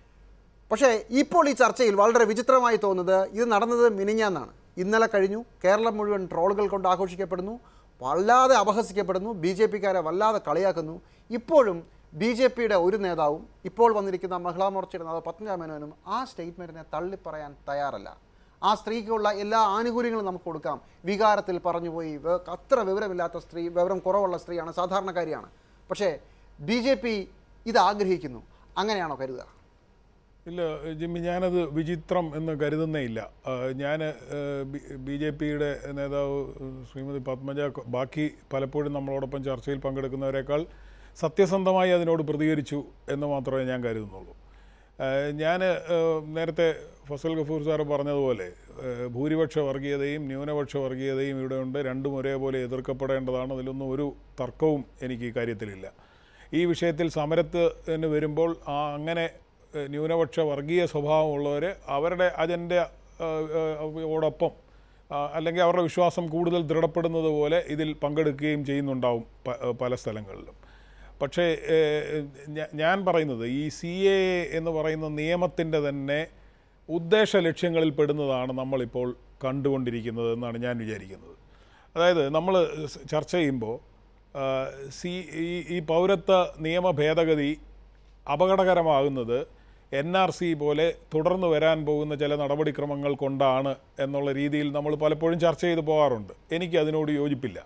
S3: പക്ഷേ ഇപ്പോൾ ഈ ചർച്ചയിൽ വളരെ വിചിത്രമായി തോന്നുന്നത് ഇത് നടന്നത് മിനിഞ്ഞാന്നാണ് ഇന്നലെ കഴിഞ്ഞു കേരളം മുഴുവൻ ട്രോളുകൾ കൊണ്ട് ആഘോഷിക്കപ്പെടുന്നു വല്ലാതെ അപഹസിക്കപ്പെടുന്നു ബി ജെ പിക്കാരെ വല്ലാതെ കളിയാക്കുന്നു ഇപ്പോഴും ബി ജെ പിയുടെ ഒരു നേതാവും ഇപ്പോൾ വന്നിരിക്കുന്ന മഹിളാ മോർച്ചയുടെ നേതാവ് പത്മജ മേനോനും ആ സ്റ്റേറ്റ്മെൻറ്റിനെ തള്ളിപ്പറയാൻ തയ്യാറല്ല ആ സ്ത്രീക്കുള്ള എല്ലാ ആനുകൂല്യങ്ങളും നമുക്ക് കൊടുക്കാം വികാരത്തിൽ പറഞ്ഞുപോയി വേ- അത്ര വിവരമില്ലാത്ത സ്ത്രീ വിവരം കുറവുള്ള സ്ത്രീയാണ് സാധാരണക്കാരിയാണ് പക്ഷേ ബി ജെ പി ഇത് ആഗ്രഹിക്കുന്നു അങ്ങനെയാണോ കരുതുക
S7: ഇല്ല ജിമ്മി ഞാനത് വിചിത്രം എന്ന് കരുതുന്നേ ഇല്ല ഞാൻ ബി ജെ പിയുടെ നേതാവ് ശ്രീമതി പത്മജ കൊ- ബാക്കി പലപ്പോഴും നമ്മളോടൊപ്പം ചർച്ചയിൽ പങ്കെടുക്കുന്നവരെക്കാൾ സത്യസന്ധമായി അതിനോട് പ്രതികരിച്ചു എന്ന് മാത്രമേ ഞാൻ കരുതുന്നുള്ളൂ ഞാൻ നേരത്തെ ഫസൽ ഗഫൂർ സാറ് പറഞ്ഞതുപോലെ ഏഹ്, ഭൂരിപക്ഷ വർഗീയതയും ന്യൂനപക്ഷ വർഗീയതയും ഇവിടെ ഉണ്ട് രണ്ടും ഒരേപോലെ എതിർക്കപ്പെടേണ്ടതാണ് അതിലൊന്നും ഒരു തർക്കവും എനിക്ക് ഈ കാര്യത്തിലില്ല ഈ വിഷയത്തിൽ സമരത്തിന് വരുമ്പോൾ ആ അങ്ങനെ ഏഹ്, ന്യൂനപക്ഷ വർഗീയ സ്വഭാവമുള്ളവർ അവരുടെ അജണ്ട ഓടൊപ്പം ആ, അല്ലെങ്കിൽ അവരുടെ വിശ്വാസം കൂടുതൽ ദൃഢപ്പെടുന്നത് പോലെ ഇതിൽ പങ്കെടുക്കുകയും ചെയ്യുന്നുണ്ടാവും പ- ഏഹ്, പല സ്ഥലങ്ങളിലും പക്ഷേ ഏഹ്, ഞ- ഞാൻ പറയുന്നത് ഈ സി എ എന്ന് പറയുന്ന നിയമത്തിൻ്റെ തന്നെ ഉദ്ദേശ ലക്ഷ്യങ്ങളിൽ പെടുന്നതാണ് നമ്മളിപ്പോൾ കണ്ടുകൊണ്ടിരിക്കുന്നത് എന്നാണ് ഞാൻ വിചാരിക്കുന്നത് അതായത് നമ്മൾ ചർച്ച ചെയ്യുമ്പോൾ ആ, സി ഈ ഈ പൗരത്വ നിയമ ഭേദഗതി അപകടകരമാകുന്നത് എൻ ആർ സി പോലെ തുടർന്ന് വരാൻ പോകുന്ന ചില നടപടിക്രമങ്ങൾ കൊണ്ടാണ് എന്നുള്ള രീതിയിൽ നമ്മൾ പലപ്പോഴും ചർച്ച ചെയ്തു പോകാറുണ്ട് എനിക്ക് അതിനോട് യോജിപ്പില്ല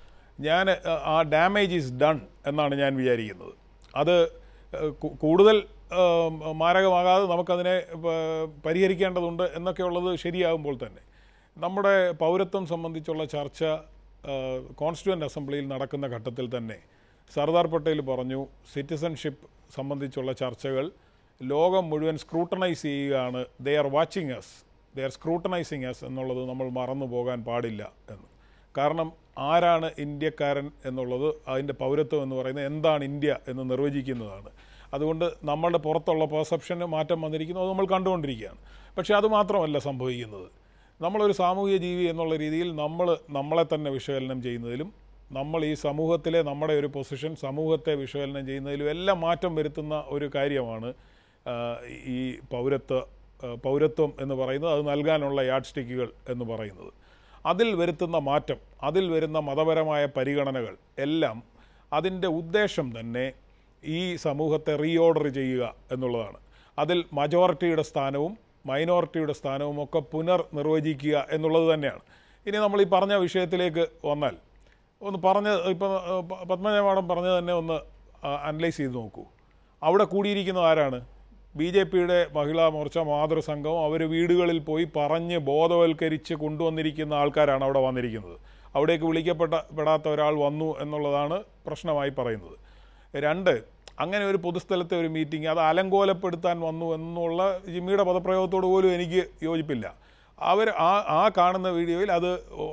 S7: ഞാൻ അഹ്, ആ ഡാമേജ് ഈസ് ഡൺ എന്നാണ് ഞാൻ വിചാരിക്കുന്നത് അത് അഹ്, കു- കൂടുതൽ ആം, മാരകമാകാതെ നമുക്കതിനെ പ- പരിഹരിക്കേണ്ടതുണ്ട് എന്നൊക്കെയുള്ളത് ശരിയാകുമ്പോൾ തന്നെ നമ്മുടെ പൗരത്വം സംബന്ധിച്ചുള്ള ചർച്ച കോൺസ്റ്റിറ്റ്യൂവൻ്റ് അസംബ്ലിയിൽ നടക്കുന്ന ഘട്ടത്തിൽ തന്നെ സർദാർ പട്ടേൽ പറഞ്ഞു സിറ്റിസൺഷിപ്പ് സംബന്ധിച്ചുള്ള ചർച്ചകൾ ലോകം മുഴുവൻ സ്ക്രൂട്ടനൈസ് ചെയ്യുകയാണ് they are watching yes they are scrutinizing yes എന്നുള്ളത് നമ്മൾ മറന്നു പോകാൻ പാടില്ല എന്ന് കാരണം ആരാണ് ഇന്ത്യക്കാരൻ എന്നുള്ളത് അതിൻ്റെ പൗരത്വം എന്ന് പറയുന്നത് എന്താണ് ഇന്ത്യ എന്ന് നിർവചിക്കുന്നതാണ് അതുകൊണ്ട് നമ്മളുടെ പുറത്തുള്ള പെർസെപ്ഷന് മാറ്റം വന്നിരിക്കുന്നു അത് നമ്മൾ കണ്ടുകൊണ്ടിരിക്കുകയാണ് പക്ഷേ അത് മാത്രമല്ല സംഭവിക്കുന്നത് നമ്മളൊരു സാമൂഹിക ജീവി എന്നുള്ള രീതിയിൽ നമ്മൾ നമ്മളെ തന്നെ വിശകലനം ചെയ്യുന്നതിലും നമ്മൾ ഈ സമൂഹത്തിലെ നമ്മുടെ ഒരു പൊസിഷൻ സമൂഹത്തെ വിശകലനം ചെയ്യുന്നതിലും എല്ലാം മാറ്റം വരുത്തുന്ന ഒരു കാര്യമാണ് ആ, ഈ പൗരത്വ ആ, പൗരത്വം എന്ന് പറയുന്നത് അത് നൽകാനുള്ള യാഡ് സ്റ്റിക്കുകൾ എന്ന് പറയുന്നത് അതിൽ വരുത്തുന്ന മാറ്റം അതിൽ വരുന്ന മതപരമായ പരിഗണനകൾ എല്ലാം അതിൻ്റെ ഉദ്ദേശം തന്നെ ഈ സമൂഹത്തെ റീഓർഡർ ചെയ്യുക എന്നുള്ളതാണ് അതിൽ മജോറിറ്റിയുടെ സ്ഥാനവും മൈനോറിറ്റിയുടെ സ്ഥാനവും ഒക്കെ പുനർനിർവചിക്കുക എന്നുള്ളത് തന്നെയാണ് ഇനി നമ്മൾ ഈ പറഞ്ഞ വിഷയത്തിലേക്ക് വന്നാൽ ഒന്ന് പറഞ്ഞ ഇപ്പം പത്മജ മാഡം പറഞ്ഞത് തന്നെ ഒന്ന് അനലൈസ് ചെയ്ത് നോക്കൂ അവിടെ കൂടിയിരിക്കുന്നത് ആരാണ് ബി ജെ പിയുടെ മഹിളാ മോർച്ച മാതൃസംഘം അവർ വീടുകളിൽ പോയി പറഞ്ഞ് ബോധവൽക്കരിച്ച് കൊണ്ടുവന്നിരിക്കുന്ന ആൾക്കാരാണ് അവിടെ വന്നിരിക്കുന്നത് അവിടേക്ക് വിളിക്കപ്പെട്ട പെടാത്ത ഒരാൾ വന്നു എന്നുള്ളതാണ് പ്രശ്നമായി പറയുന്നത് രണ്ട് അങ്ങനെ ഒരു പൊതുസ്ഥലത്തെ ഒരു മീറ്റിംഗ് അത് അലങ്കോലപ്പെടുത്താൻ വന്നു എന്നുള്ള ജിമ്മിയുടെ പദപ്രയോഗത്തോട് പോലും എനിക്ക് യോജിപ്പില്ല അവർ ആ ആ കാണുന്ന വീഡിയോയിൽ അത്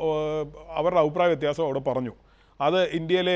S7: അവരുടെ അഭിപ്രായ വ്യത്യാസം അവിടെ പറഞ്ഞു അത് ഇന്ത്യയിലെ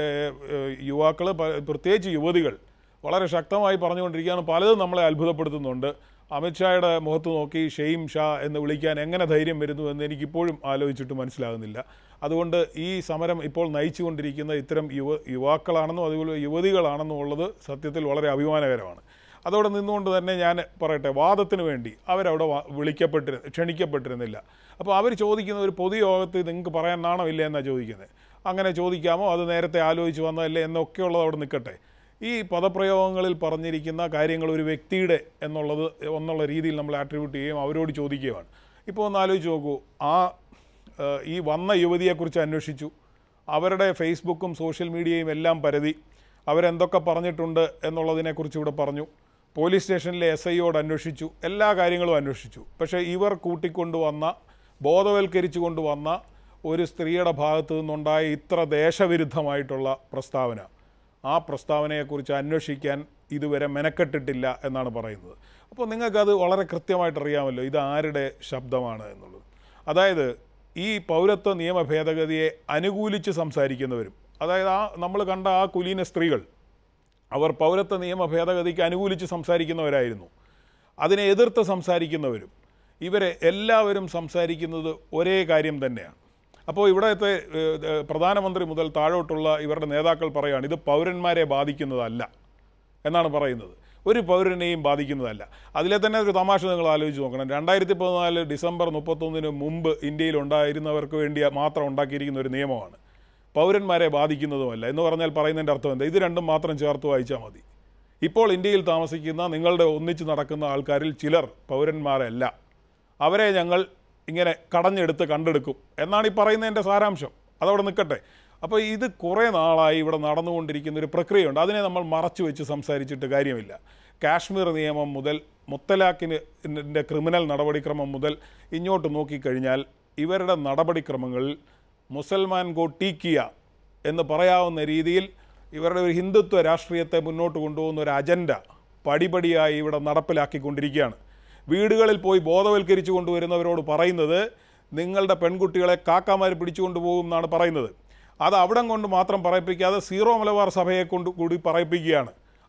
S7: യുവാക്കൾ പ്രത്യേകിച്ച് യുവതികൾ വളരെ ശക്തമായി പറഞ്ഞുകൊണ്ടിരിക്കുകയാണ് പലതും നമ്മളെ അത്ഭുതപ്പെടുത്തുന്നുണ്ട് അമിത്ഷായുടെ മുഖത്ത് നോക്കി ഷെയ്ം ഷാ എന്ന് വിളിക്കാൻ എങ്ങനെ ധൈര്യം വരുന്നു എന്ന് എനിക്കിപ്പോഴും ആലോചിച്ചിട്ട് മനസ്സിലാകുന്നില്ല അതുകൊണ്ട് ഈ സമരം ഇപ്പോൾ നയിച്ചുകൊണ്ടിരിക്കുന്ന ഇത്തരം യുവ യുവാക്കളാണെന്നും അതുപോലെ യുവതികളാണെന്നും ഉള്ളത് സത്യത്തിൽ വളരെ അഭിമാനകരമാണ് അതോടെ നിന്നുകൊണ്ട് തന്നെ ഞാൻ പറയട്ടെ വാദത്തിന് വേണ്ടി അവരവിടെ വ- വിളിക്കപ്പെട്ടിരു ക്ഷണിക്കപ്പെട്ടിരുന്നില്ല അപ്പോൾ അവർ ചോദിക്കുന്ന ഒരു പൊതുയോഗത്തിൽ നിങ്ങൾക്ക് പറയാൻ നാണമില്ല എന്നാണ് ചോദിക്കുന്നത് അങ്ങനെ ചോദിക്കാമോ അത് നേരത്തെ ആലോചിച്ച് വന്നതല്ലേ എന്നൊക്കെയുള്ളത് അവിടെ നിൽക്കട്ടെ ഈ പദപ്രയോഗങ്ങളിൽ പറഞ്ഞിരിക്കുന്ന കാര്യങ്ങൾ ഒരു വ്യക്തിയുടെ എന്നുള്ളത് എന്നുള്ള രീതിയിൽ നമ്മൾ ആട്രിബ്യൂട്ട് ചെയ്യുകയും അവരോട് ചോദിക്കുകയുമാണ് ഇപ്പോൾ ഒന്ന് ആലോചിച്ച് നോക്കൂ ആ ഏഹ്, ഈ വന്ന യുവതിയെക്കുറിച്ച് അന്വേഷിച്ചു അവരുടെ ഫേസ്ബുക്കും സോഷ്യൽ മീഡിയയും എല്ലാം പരതി അവരെന്തൊക്കെ പറഞ്ഞിട്ടുണ്ട് എന്നുള്ളതിനെക്കുറിച്ച് ഇവിടെ പറഞ്ഞു പോലീസ് സ്റ്റേഷനിലെ എസ് ഐയോട് അന്വേഷിച്ചു എല്ലാ കാര്യങ്ങളും അന്വേഷിച്ചു പക്ഷേ ഇവർ കൂട്ടിക്കൊണ്ടുവന്ന ബോധവൽക്കരിച്ചു കൊണ്ടുവന്ന ഒരു സ്ത്രീയുടെ ഭാഗത്തു നിന്നുണ്ടായ ഇത്ര ദേശവിരുദ്ധമായിട്ടുള്ള പ്രസ്താവന ആ പ്രസ്താവനയെക്കുറിച്ച് അന്വേഷിക്കാൻ ഇതുവരെ മെനക്കെട്ടിട്ടില്ല എന്നാണ് പറയുന്നത് അപ്പോൾ നിങ്ങൾക്കത് വളരെ കൃത്യമായിട്ട് അറിയാമല്ലോ ഇത് ആരുടെ ശബ്ദമാണ് എന്നുള്ളത് അതായത് ഈ പൗരത്വ നിയമ ഭേദഗതിയെ അനുകൂലിച്ച് സംസാരിക്കുന്നവരും അതായത് ആ നമ്മൾ കണ്ട ആ കുലീന സ്ത്രീകൾ അവർ പൗരത്വ നിയമ ഭേദഗതിക്ക് അനുകൂലിച്ച് സംസാരിക്കുന്നവരായിരുന്നു അതിനെ എതിർത്ത് സംസാരിക്കുന്നവരും ഇവരെ എല്ലാവരും സംസാരിക്കുന്നത് ഒരേ കാര്യം തന്നെയാണ് അപ്പോൾ ഇവിടത്തെ ഏഹ്, ഏഹ്, പ്രധാനമന്ത്രി മുതൽ താഴോട്ടുള്ള ഇവരുടെ നേതാക്കൾ പറയുകയാണ് ഇത് പൗരന്മാരെ ബാധിക്കുന്നതല്ല എന്നാണ് പറയുന്നത് ഒരു പൗരനെയും ബാധിക്കുന്നതല്ല അതിലെ തന്നെ ഒരു തമാശ നിങ്ങൾ ആലോചിച്ച് നോക്കണം രണ്ടായിരത്തി പതിനാല് ഡിസംബർ മുപ്പത്തൊന്നിന് മുമ്പ് ഇന്ത്യയിൽ ഉണ്ടായിരുന്നവർക്ക് വേണ്ടി മാത്രം ഉണ്ടാക്കിയിരിക്കുന്ന ഒരു നിയമമാണ് പൗരന്മാരെ ബാധിക്കുന്നതുമല്ല എന്ന് പറഞ്ഞാൽ പറയുന്നതിൻ്റെ അർത്ഥം എന്താ ഇത് രണ്ടും മാത്രം ചേർത്ത് വായിച്ചാൽ മതി ഇപ്പോൾ ഇന്ത്യയിൽ താമസിക്കുന്ന നിങ്ങളുടെ ഒന്നിച്ച് നടക്കുന്ന ആൾക്കാരിൽ ചിലർ പൗരന്മാരല്ല അവരെ ഞങ്ങൾ ഇങ്ങനെ കടഞ്ഞെടുത്ത് കണ്ടെടുക്കും എന്നാണ് ഈ പറയുന്നതിൻ്റെ സാരാംശം അതവിടെ നിൽക്കട്ടെ അപ്പോൾ ഇത് കുറേ നാളായി ഇവിടെ നടന്നുകൊണ്ടിരിക്കുന്ന ഒരു പ്രക്രിയയുണ്ട് അതിനെ നമ്മൾ മറച്ചു വെച്ച് സംസാരിച്ചിട്ട് കാര്യമില്ല കാശ്മീർ നിയമം മുതൽ മുത്തലാഖിന് ൻ്റെ ക്രിമിനൽ നടപടിക്രമം മുതൽ ഇങ്ങോട്ട് നോക്കിക്കഴിഞ്ഞാൽ ഇവരുടെ നടപടിക്രമങ്ങളിൽ മുസൽമാൻ ഗോ ടീക്കിയ എന്ന് പറയാവുന്ന രീതിയിൽ ഇവരുടെ ഒരു ഹിന്ദുത്വ രാഷ്ട്രീയത്തെ മുന്നോട്ട് കൊണ്ടുപോകുന്ന ഒരു അജണ്ട പടിപടിയായി ഇവിടെ നടപ്പിലാക്കിക്കൊണ്ടിരിക്കുകയാണ് വീടുകളിൽ പോയി ബോധവൽക്കരിച്ചു കൊണ്ടുവരുന്നവരോട് പറയുന്നത് നിങ്ങളുടെ പെൺകുട്ടികളെ കാക്കാമാർ പിടിച്ചുകൊണ്ട് പോകും എന്നാണ് പറയുന്നത് അത് അവിടം കൊണ്ട് മാത്രം പറയിപ്പിക്കാതെ സീറോ മലബാർ സഭയെ കൊണ്ട് കൂടി പറയിപ്പിക്കുകയാണ്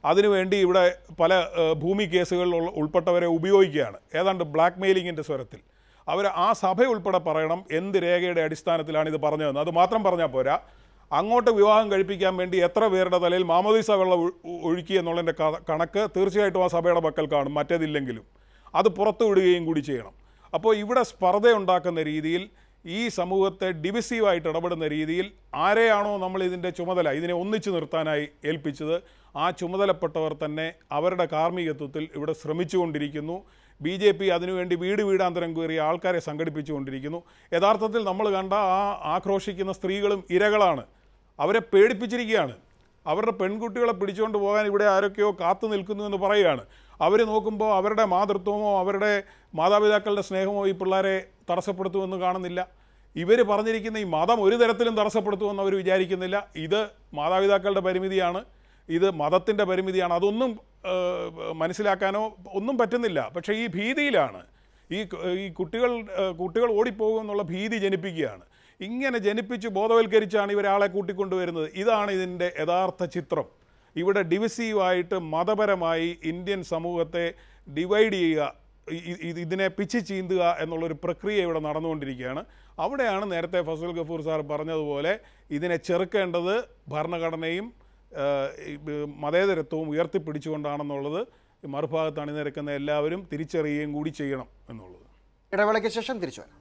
S7: അതിനുവേണ്ടി ഇവിടെ പല ഏഹ്, ഭൂമി കേസുകളിൽ ഉള്ള- ഉൾപ്പെട്ടവരെ ഉപയോഗിക്കുകയാണ് ഏതാണ്ട് ബ്ലാക്ക് മെയിലിങ്ങിൻ്റെ സ്വരത്തിൽ അവർ ആ സഭ ഉൾപ്പെടെ പറയണം എന്ത് രേഖയുടെ അടിസ്ഥാനത്തിലാണ് ഇത് പറഞ്ഞതെന്ന് അത് മാത്രം പറഞ്ഞാൽ പോരാ അങ്ങോട്ട് വിവാഹം കഴിപ്പിക്കാൻ വേണ്ടി എത്ര പേരുടെ തലയിൽ മാമോദീസ വെള്ളം ഒഴു- ഒഴുക്കി എന്നുള്ളതിൻ്റെ ക- കണക്ക് തീർച്ചയായിട്ടും ആ സഭയുടെ പക്കൽ കാണും മറ്റേതില്ലെങ്കിലും അത് പുറത്തു വിടുകയും കൂടി ചെയ്യണം അപ്പോൾ ഇവിടെ സ്പർദ്ധയുണ്ടാക്കുന്ന രീതിയിൽ ഈ സമൂഹത്തെ ഡിവിസീവായിട്ട് ഇടപെടുന്ന രീതിയിൽ ആരെയാണോ നമ്മൾ ഇതിൻ്റെ ചുമതല ഇതിനെ ഒന്നിച്ചു നിർത്താനായി ഏൽപ്പിച്ചത് ആ ചുമതലപ്പെട്ടവർ തന്നെ അവരുടെ കാർമ്മികത്വത്തിൽ ഇവിടെ ശ്രമിച്ചുകൊണ്ടിരിക്കുന്നു ബി ജെ പി അതിനുവേണ്ടി വീട് വീടാന്തരം കയറിയ ആൾക്കാരെ സംഘടിപ്പിച്ചുകൊണ്ടിരിക്കുന്നു യഥാർത്ഥത്തിൽ നമ്മൾ കണ്ട ആ ആക്രോശിക്കുന്ന സ്ത്രീകളും ഇരകളാണ് അവരെ പേടിപ്പിച്ചിരിക്കുകയാണ് അവരുടെ പെൺകുട്ടികളെ പിടിച്ചുകൊണ്ട് പോകാൻ ഇവിടെ ആരൊക്കെയോ കാത്തു നിൽക്കുന്നു എന്ന് പറയുകയാണ് അവർ നോക്കുമ്പോൾ അവരുടെ മാതൃത്വമോ അവരുടെ മാതാപിതാക്കളുടെ സ്നേഹമോ ഈ പിള്ളേരെ തടസ്സപ്പെടുത്തുമെന്ന് കാണുന്നില്ല ഇവർ പറഞ്ഞിരിക്കുന്ന ഈ മതം ഒരു തരത്തിലും തടസ്സപ്പെടുത്തുമെന്ന് അവർ വിചാരിക്കുന്നില്ല ഇത് മാതാപിതാക്കളുടെ പരിമിതിയാണ് ഇത് മതത്തിൻ്റെ പരിമിതിയാണ് അതൊന്നും ഏഹ്, മനസ്സിലാക്കാനോ ഒന്നും പറ്റുന്നില്ല പക്ഷേ ഈ ഭീതിയിലാണ് ഈ ക- ഈ കുട്ടികൾ ഏഹ്, കുട്ടികൾ ഓടിപ്പോകും എന്നുള്ള ഭീതി ജനിപ്പിക്കുകയാണ് ഇങ്ങനെ ജനിപ്പിച്ച് ബോധവൽക്കരിച്ചാണ് ഇവരാളെ കൂട്ടിക്കൊണ്ടുവരുന്നത് ഇതാണ് ഇതിൻ്റെ യഥാർത്ഥ ചിത്രം ഇവിടെ ഡിവിസീവായിട്ട് മതപരമായി ഇന്ത്യൻ സമൂഹത്തെ ഡിവൈഡ് ചെയ്യുക ഇ- ഇ- ഇതിനെ പിച്ച് ചീന്തുക എന്നുള്ളൊരു പ്രക്രിയ ഇവിടെ നടന്നുകൊണ്ടിരിക്കുകയാണ് അവിടെയാണ് നേരത്തെ ഫസൽ ഗഫൂർ സാർ പറഞ്ഞതുപോലെ ഇതിനെ ചെറുക്കേണ്ടത് ഭരണഘടനയും ഏഹ്, ഈ ബ- മതേതരത്വവും ഉയർത്തിപ്പിടിച്ചുകൊണ്ടാണെന്നുള്ളത് ഈ മറുഭാഗത്ത് അണിനിരക്കുന്ന എല്ലാവരും തിരിച്ചറിയുകയും കൂടി ചെയ്യണം എന്നുള്ളത്
S3: ഇടവേളയ്ക്ക് ശേഷം തിരിച്ചു വരാം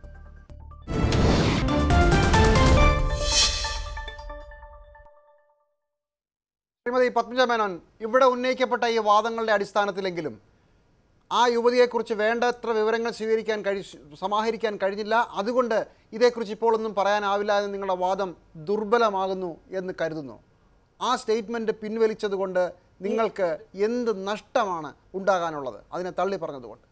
S3: ശ്രീമതി പത്മജ മേനോൻ ഇവിടെ ഉന്നയിക്കപ്പെട്ട ഈ വാദങ്ങളുടെ അടിസ്ഥാനത്തിലെങ്കിലും ആ യുവതിയെക്കുറിച്ച് വേണ്ടത്ര വിവരങ്ങൾ സ്വീകരിക്കാൻ കഴി സമാഹരിക്കാൻ കഴിഞ്ഞില്ല അതുകൊണ്ട് ഇതേക്കുറിച്ച് ഇപ്പോൾ ഒന്നും പറയാനാവില്ല എന്ന് നിങ്ങളുടെ വാദം ദുർബലമാകുന്നു എന്ന് കരുതുന്നു ആ സ്റ്റേറ്റ്മെൻറ്റ് പിൻവലിച്ചതുകൊണ്ട് നിങ്ങൾക്ക് എന്ത് നഷ്ടമാണ് ഉണ്ടാകാനുള്ളത് അതിനെ തള്ളി പറഞ്ഞതുകൊണ്ട്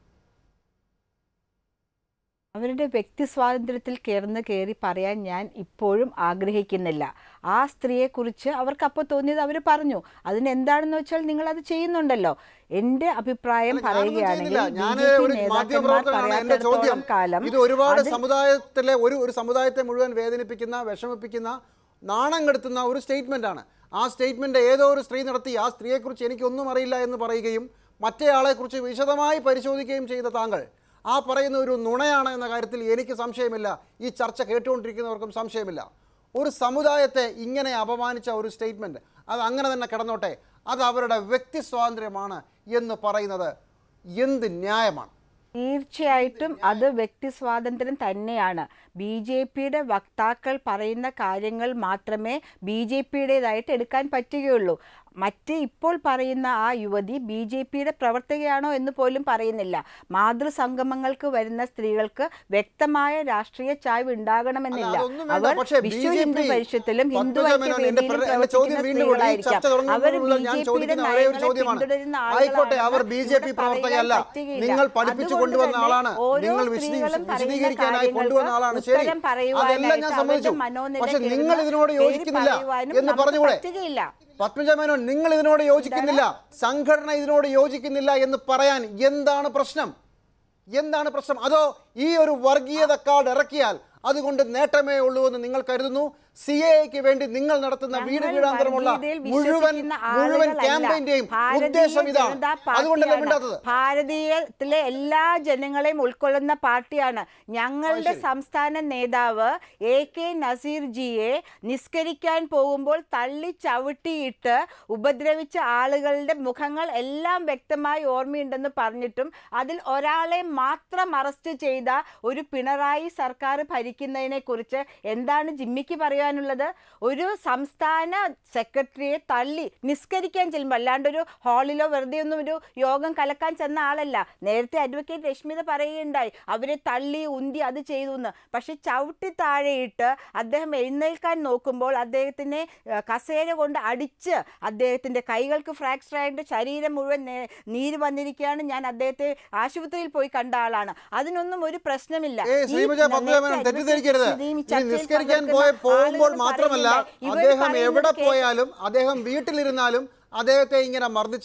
S4: അവരുടെ വ്യക്തി സ്വാതന്ത്ര്യത്തിൽ കയറുന്ന കയറി പറയാൻ ഞാൻ ഇപ്പോഴും ആഗ്രഹിക്കുന്നില്ല ആ സ്ത്രീയെക്കുറിച്ച് അവർക്ക് അപ്പോൾ തോന്നിയത് അവർ പറഞ്ഞു അതിന് എന്താണെന്ന് വെച്ചാൽ നിങ്ങൾ അത് ചെയ്യുന്നുണ്ടല്ലോ എൻ്റെ അഭിപ്രായം
S3: അല്ല, ഞാനൊന്നും
S4: പറയുകയാണെങ്കിൽ
S3: ചെയ്യുന്നില്ല. ഞാൻ
S4: BJP
S3: ഒരു
S4: നേതാക്കന്മാർ
S3: മാധ്യമപ്രവർത്തകനാണ് എന്റെ ചോദ്യം
S4: പറയാത്തിടത്തോളം കാലം
S3: ഇത് ഒരുപാട്
S4: അതിൽ-
S3: സമുദായത്തിലെ ഒരു ഒരു സമുദായത്തെ മുഴുവൻ വേദനിപ്പിക്കുന്ന വിഷമിപ്പിക്കുന്ന നാണം കെടുത്തുന്ന ഒരു സ്റ്റേറ്റ്മെന്റ് ആണ് ആ സ്റ്റേറ്റ്മെന്റ് ഏതോ ഒരു സ്ത്രീ നടത്തി ആ സ്ത്രീയെക്കുറിച്ച് എനിക്കൊന്നും അറിയില്ല എന്ന് പറയുകയും മറ്റേ ആളെക്കുറിച്ച് വിശദമായി പരിശോധിക്കുകയും ചെയ്ത താങ്കൾ ആ പറയുന്ന ഒരു നുണയാണ് എന്ന കാര്യത്തിൽ എനിക്ക് സംശയമില്ല ഈ ചർച്ച കേട്ടുകൊണ്ടിരിക്കുന്നവർക്കും സംശയമില്ല ഒരു സമുദായത്തെ ഇങ്ങനെ അപമാനിച്ച ഒരു സ്റ്റേറ്റ്മെൻറ്റ് അത് അങ്ങനെ തന്നെ കിടന്നോട്ടെ അത് അവരുടെ വ്യക്തി സ്വാതന്ത്ര്യമാണ് എന്ന് പറയുന്നത് എന്ത് ന്യായമാണ്
S4: തീർച്ചയായിട്ടും അത് വ്യക്തി സ്വാതന്ത്ര്യം തന്നെയാണ് ബി ജെ പിയുടെ വക്താക്കൾ പറയുന്ന കാര്യങ്ങൾ മാത്രമേ ബി ജെ പിയുടേതായിട്ട് എടുക്കാൻ പറ്റുകയുള്ളൂ മറ്റ് ഇപ്പോൾ പറയുന്ന ആ യുവതി ബി ജെ പിയുടെ പ്രവർത്തകയാണോ എന്ന് പോലും പറയുന്നില്ല മാതൃസംഗമങ്ങൾക്ക് വരുന്ന സ്ത്രീകൾക്ക് വ്യക്തമായ രാഷ്ട്രീയ ചായ്വ് ഉണ്ടാകണമെന്നില്ല
S3: അല്ല, അതൊന്നും വേണ്ട.
S4: അവർ
S3: പക്ഷേ
S4: വിശ്വ
S3: BJP
S4: ഹിന്ദു പരിഷത്തിലും ഹിന്ദു
S3: പത്മജ
S4: ഐക്യ
S3: മേനോൻ, എന്റെ
S4: വേദിയിലും
S3: പ്ര- എന്റെ ചോദ്യം
S4: പ്രവർത്തിക്കുന്ന
S3: വീണ്ടും കൂടി ഈ ചർച്ച
S4: സ്ത്രീകളായിരിക്കാം അവർ
S3: തുടങ്ങുന്നതിന്
S4: ബി
S3: മുമ്പ് ഞാൻ
S4: ജെ പിയുടെ
S3: ചോദിക്കുന്ന ഒരേ ഒരു
S4: നയങ്ങളെ
S3: ചോദ്യമാണ്
S4: പിന്തുടരുന്ന
S3: ആയിക്കോട്ടെ അവർ
S4: ആളുകളാണെന്ന്
S3: ബി ജെ പി
S4: ഇവിടെ
S3: പ്രവർത്തകയല്ല
S4: പറയാൻ പറ്റുകയില്ല.
S3: നിങ്ങൾ പഠിപ്പിച്ചു
S4: അതുകൊണ്ട്
S3: കൊണ്ടുവന്ന
S4: തന്നെ
S3: ആളാണ്
S4: ഓരോ
S3: നിങ്ങൾ വിശദീ-
S4: സ്ത്രീകളും പറയുന്ന
S3: വിശദീകരിക്കാനായി
S4: കാര്യങ്ങൾക്ക്
S3: കൊണ്ടുവന്ന ആളാണ് ശരി
S4: ഉത്തരം
S3: അതെല്ലാം ഞാൻ
S4: പറയുവാനായിട്ട്
S3: സമ്മതിച്ചു
S4: അവരുടെ മനോനില
S3: പക്ഷെ
S4: കയറുന്ന
S3: നിങ്ങൾ ഇതിനോട്
S4: പേര്
S3: യോജിക്കുന്നില്ല
S4: പറയുവാനും
S3: എന്ന്
S4: നമുക്ക്
S3: പറഞ്ഞുകൂടെ
S4: പറ്റുകയില്ല.
S3: പത്മജ മേനോൻ നിങ്ങൾ ഇതിനോട് യോജിക്കുന്നില്ല സംഘടന ഇതിനോട് യോജിക്കുന്നില്ല എന്ന് പറയാൻ എന്താണ് പ്രശ്നം എന്താണ് പ്രശ്നം അതോ ഈ ഒരു വർഗീയത കാർഡ് ഇറക്കിയാൽ അതുകൊണ്ട് നേട്ടമേ ഉള്ളൂ എന്ന് നിങ്ങൾ കരുതുന്നു സി എക്ക് വേണ്ടി നിങ്ങൾ നടത്തുന്ന വീട്
S4: ഞങ്ങൾ
S3: വീടാന്തരമുള്ള
S4: വർഗീയതയിൽ
S3: മുഴുവൻ
S4: വിശ്വസിക്കുന്ന
S3: മുഴുവൻ
S4: ആളുകളല്ല.
S3: ക്യാമ്പയിന്റെയും
S4: ഭാരതീയ
S3: ഉദ്ദേശം ഇതാണ്
S4: ജനതാ
S3: അതുകൊണ്ടല്ലേ
S4: പാർട്ടിയാണ്.
S3: മിണ്ടാത്തത്
S4: ഭാരതീയത്തിലെ എല്ലാ ജനങ്ങളെയും ഉൾക്കൊള്ളുന്ന പാർട്ടിയാണ് ഞങ്ങളുടെ
S3: ശരി.
S4: സംസ്ഥാന നേതാവ് എ കെ നസീർ ജിയെ നിസ്കരിക്കാൻ പോകുമ്പോൾ തള്ളി ചവിട്ടിയിട്ട് ഉപദ്രവിച്ച ആളുകളുടെ മുഖങ്ങൾ എല്ലാം വ്യക്തമായി ഓർമ്മയുണ്ടെന്ന് പറഞ്ഞിട്ടും അതിൽ ഒരാളെ മാത്രം അറസ്റ്റ് ചെയ്ത ഒരു പിണറായി സർക്കാർ ഭരിക്കുന്നതിനെ കുറിച്ച് എന്താണ് ജിമ്മിക്ക് പറയാനുള്ളത് ഒരു സംസ്ഥാന സെക്രട്ടറിയെ തള്ളി നിസ്കരിക്കാൻ ചെല്ലുമ്പോൾ അല്ലാണ്ട് ഒരു ഹാളിലോ വെറുതെ ഒന്നും ഒരു യോഗം കലക്കാൻ ചെന്ന ആളല്ല നേരത്തെ അഡ്വക്കേറ്റ് രശ്മിത പറയുകയുണ്ടായി അവരെ തള്ളി ഉന്തി അത് ചെയ്തു എന്ന് പക്ഷെ ചവിട്ടി താഴെയിട്ട് അദ്ദേഹം എഴുന്നേൽക്കാൻ നോക്കുമ്പോൾ അദ്ദേഹത്തിനെ ഏഹ്, കസേര കൊണ്ട് അടിച്ച് അദ്ദേഹത്തിൻ്റെ കൈകൾക്ക് ഫ്രാക്ചർ ആയിട്ട് ശരീരം മുഴുവൻ നേ- നീര് വന്നിരിക്കുകയാണ് ഞാൻ അദ്ദേഹത്തെ ആശുപത്രിയിൽ പോയി കണ്ട ആളാണ് അതിനൊന്നും ഒരു പ്രശ്നമില്ല
S3: ഏ
S4: ഈ
S3: ശ്രീമജ
S4: നേരത്തെ
S3: പത്മനാഭൻ
S4: advocate
S3: തെറ്റിദ്ധരിക്കരുത്
S4: ശ്രീ
S3: ഈ
S4: ചർച്ചയിൽ
S3: നിസ്കരിക്കാൻ
S4: പങ്കെടുക്കുന്ന
S3: പോയ പോകുമ്പോൾ
S4: ആളുകൾ
S3: മാത്രമല്ല
S4: പറയുന്നുണ്ട്, ഇവർ
S3: അദ്ദേഹം
S4: പറയുന്നത്
S3: എവിടെ
S4: കേട്ട്
S3: പോയാലും അദ്ദേഹം വീട്ടിലിരുന്നാലും അദ്ദേഹത്തെ ഇങ്ങനെ മർദ്ദിച്ചെങ്കിൽ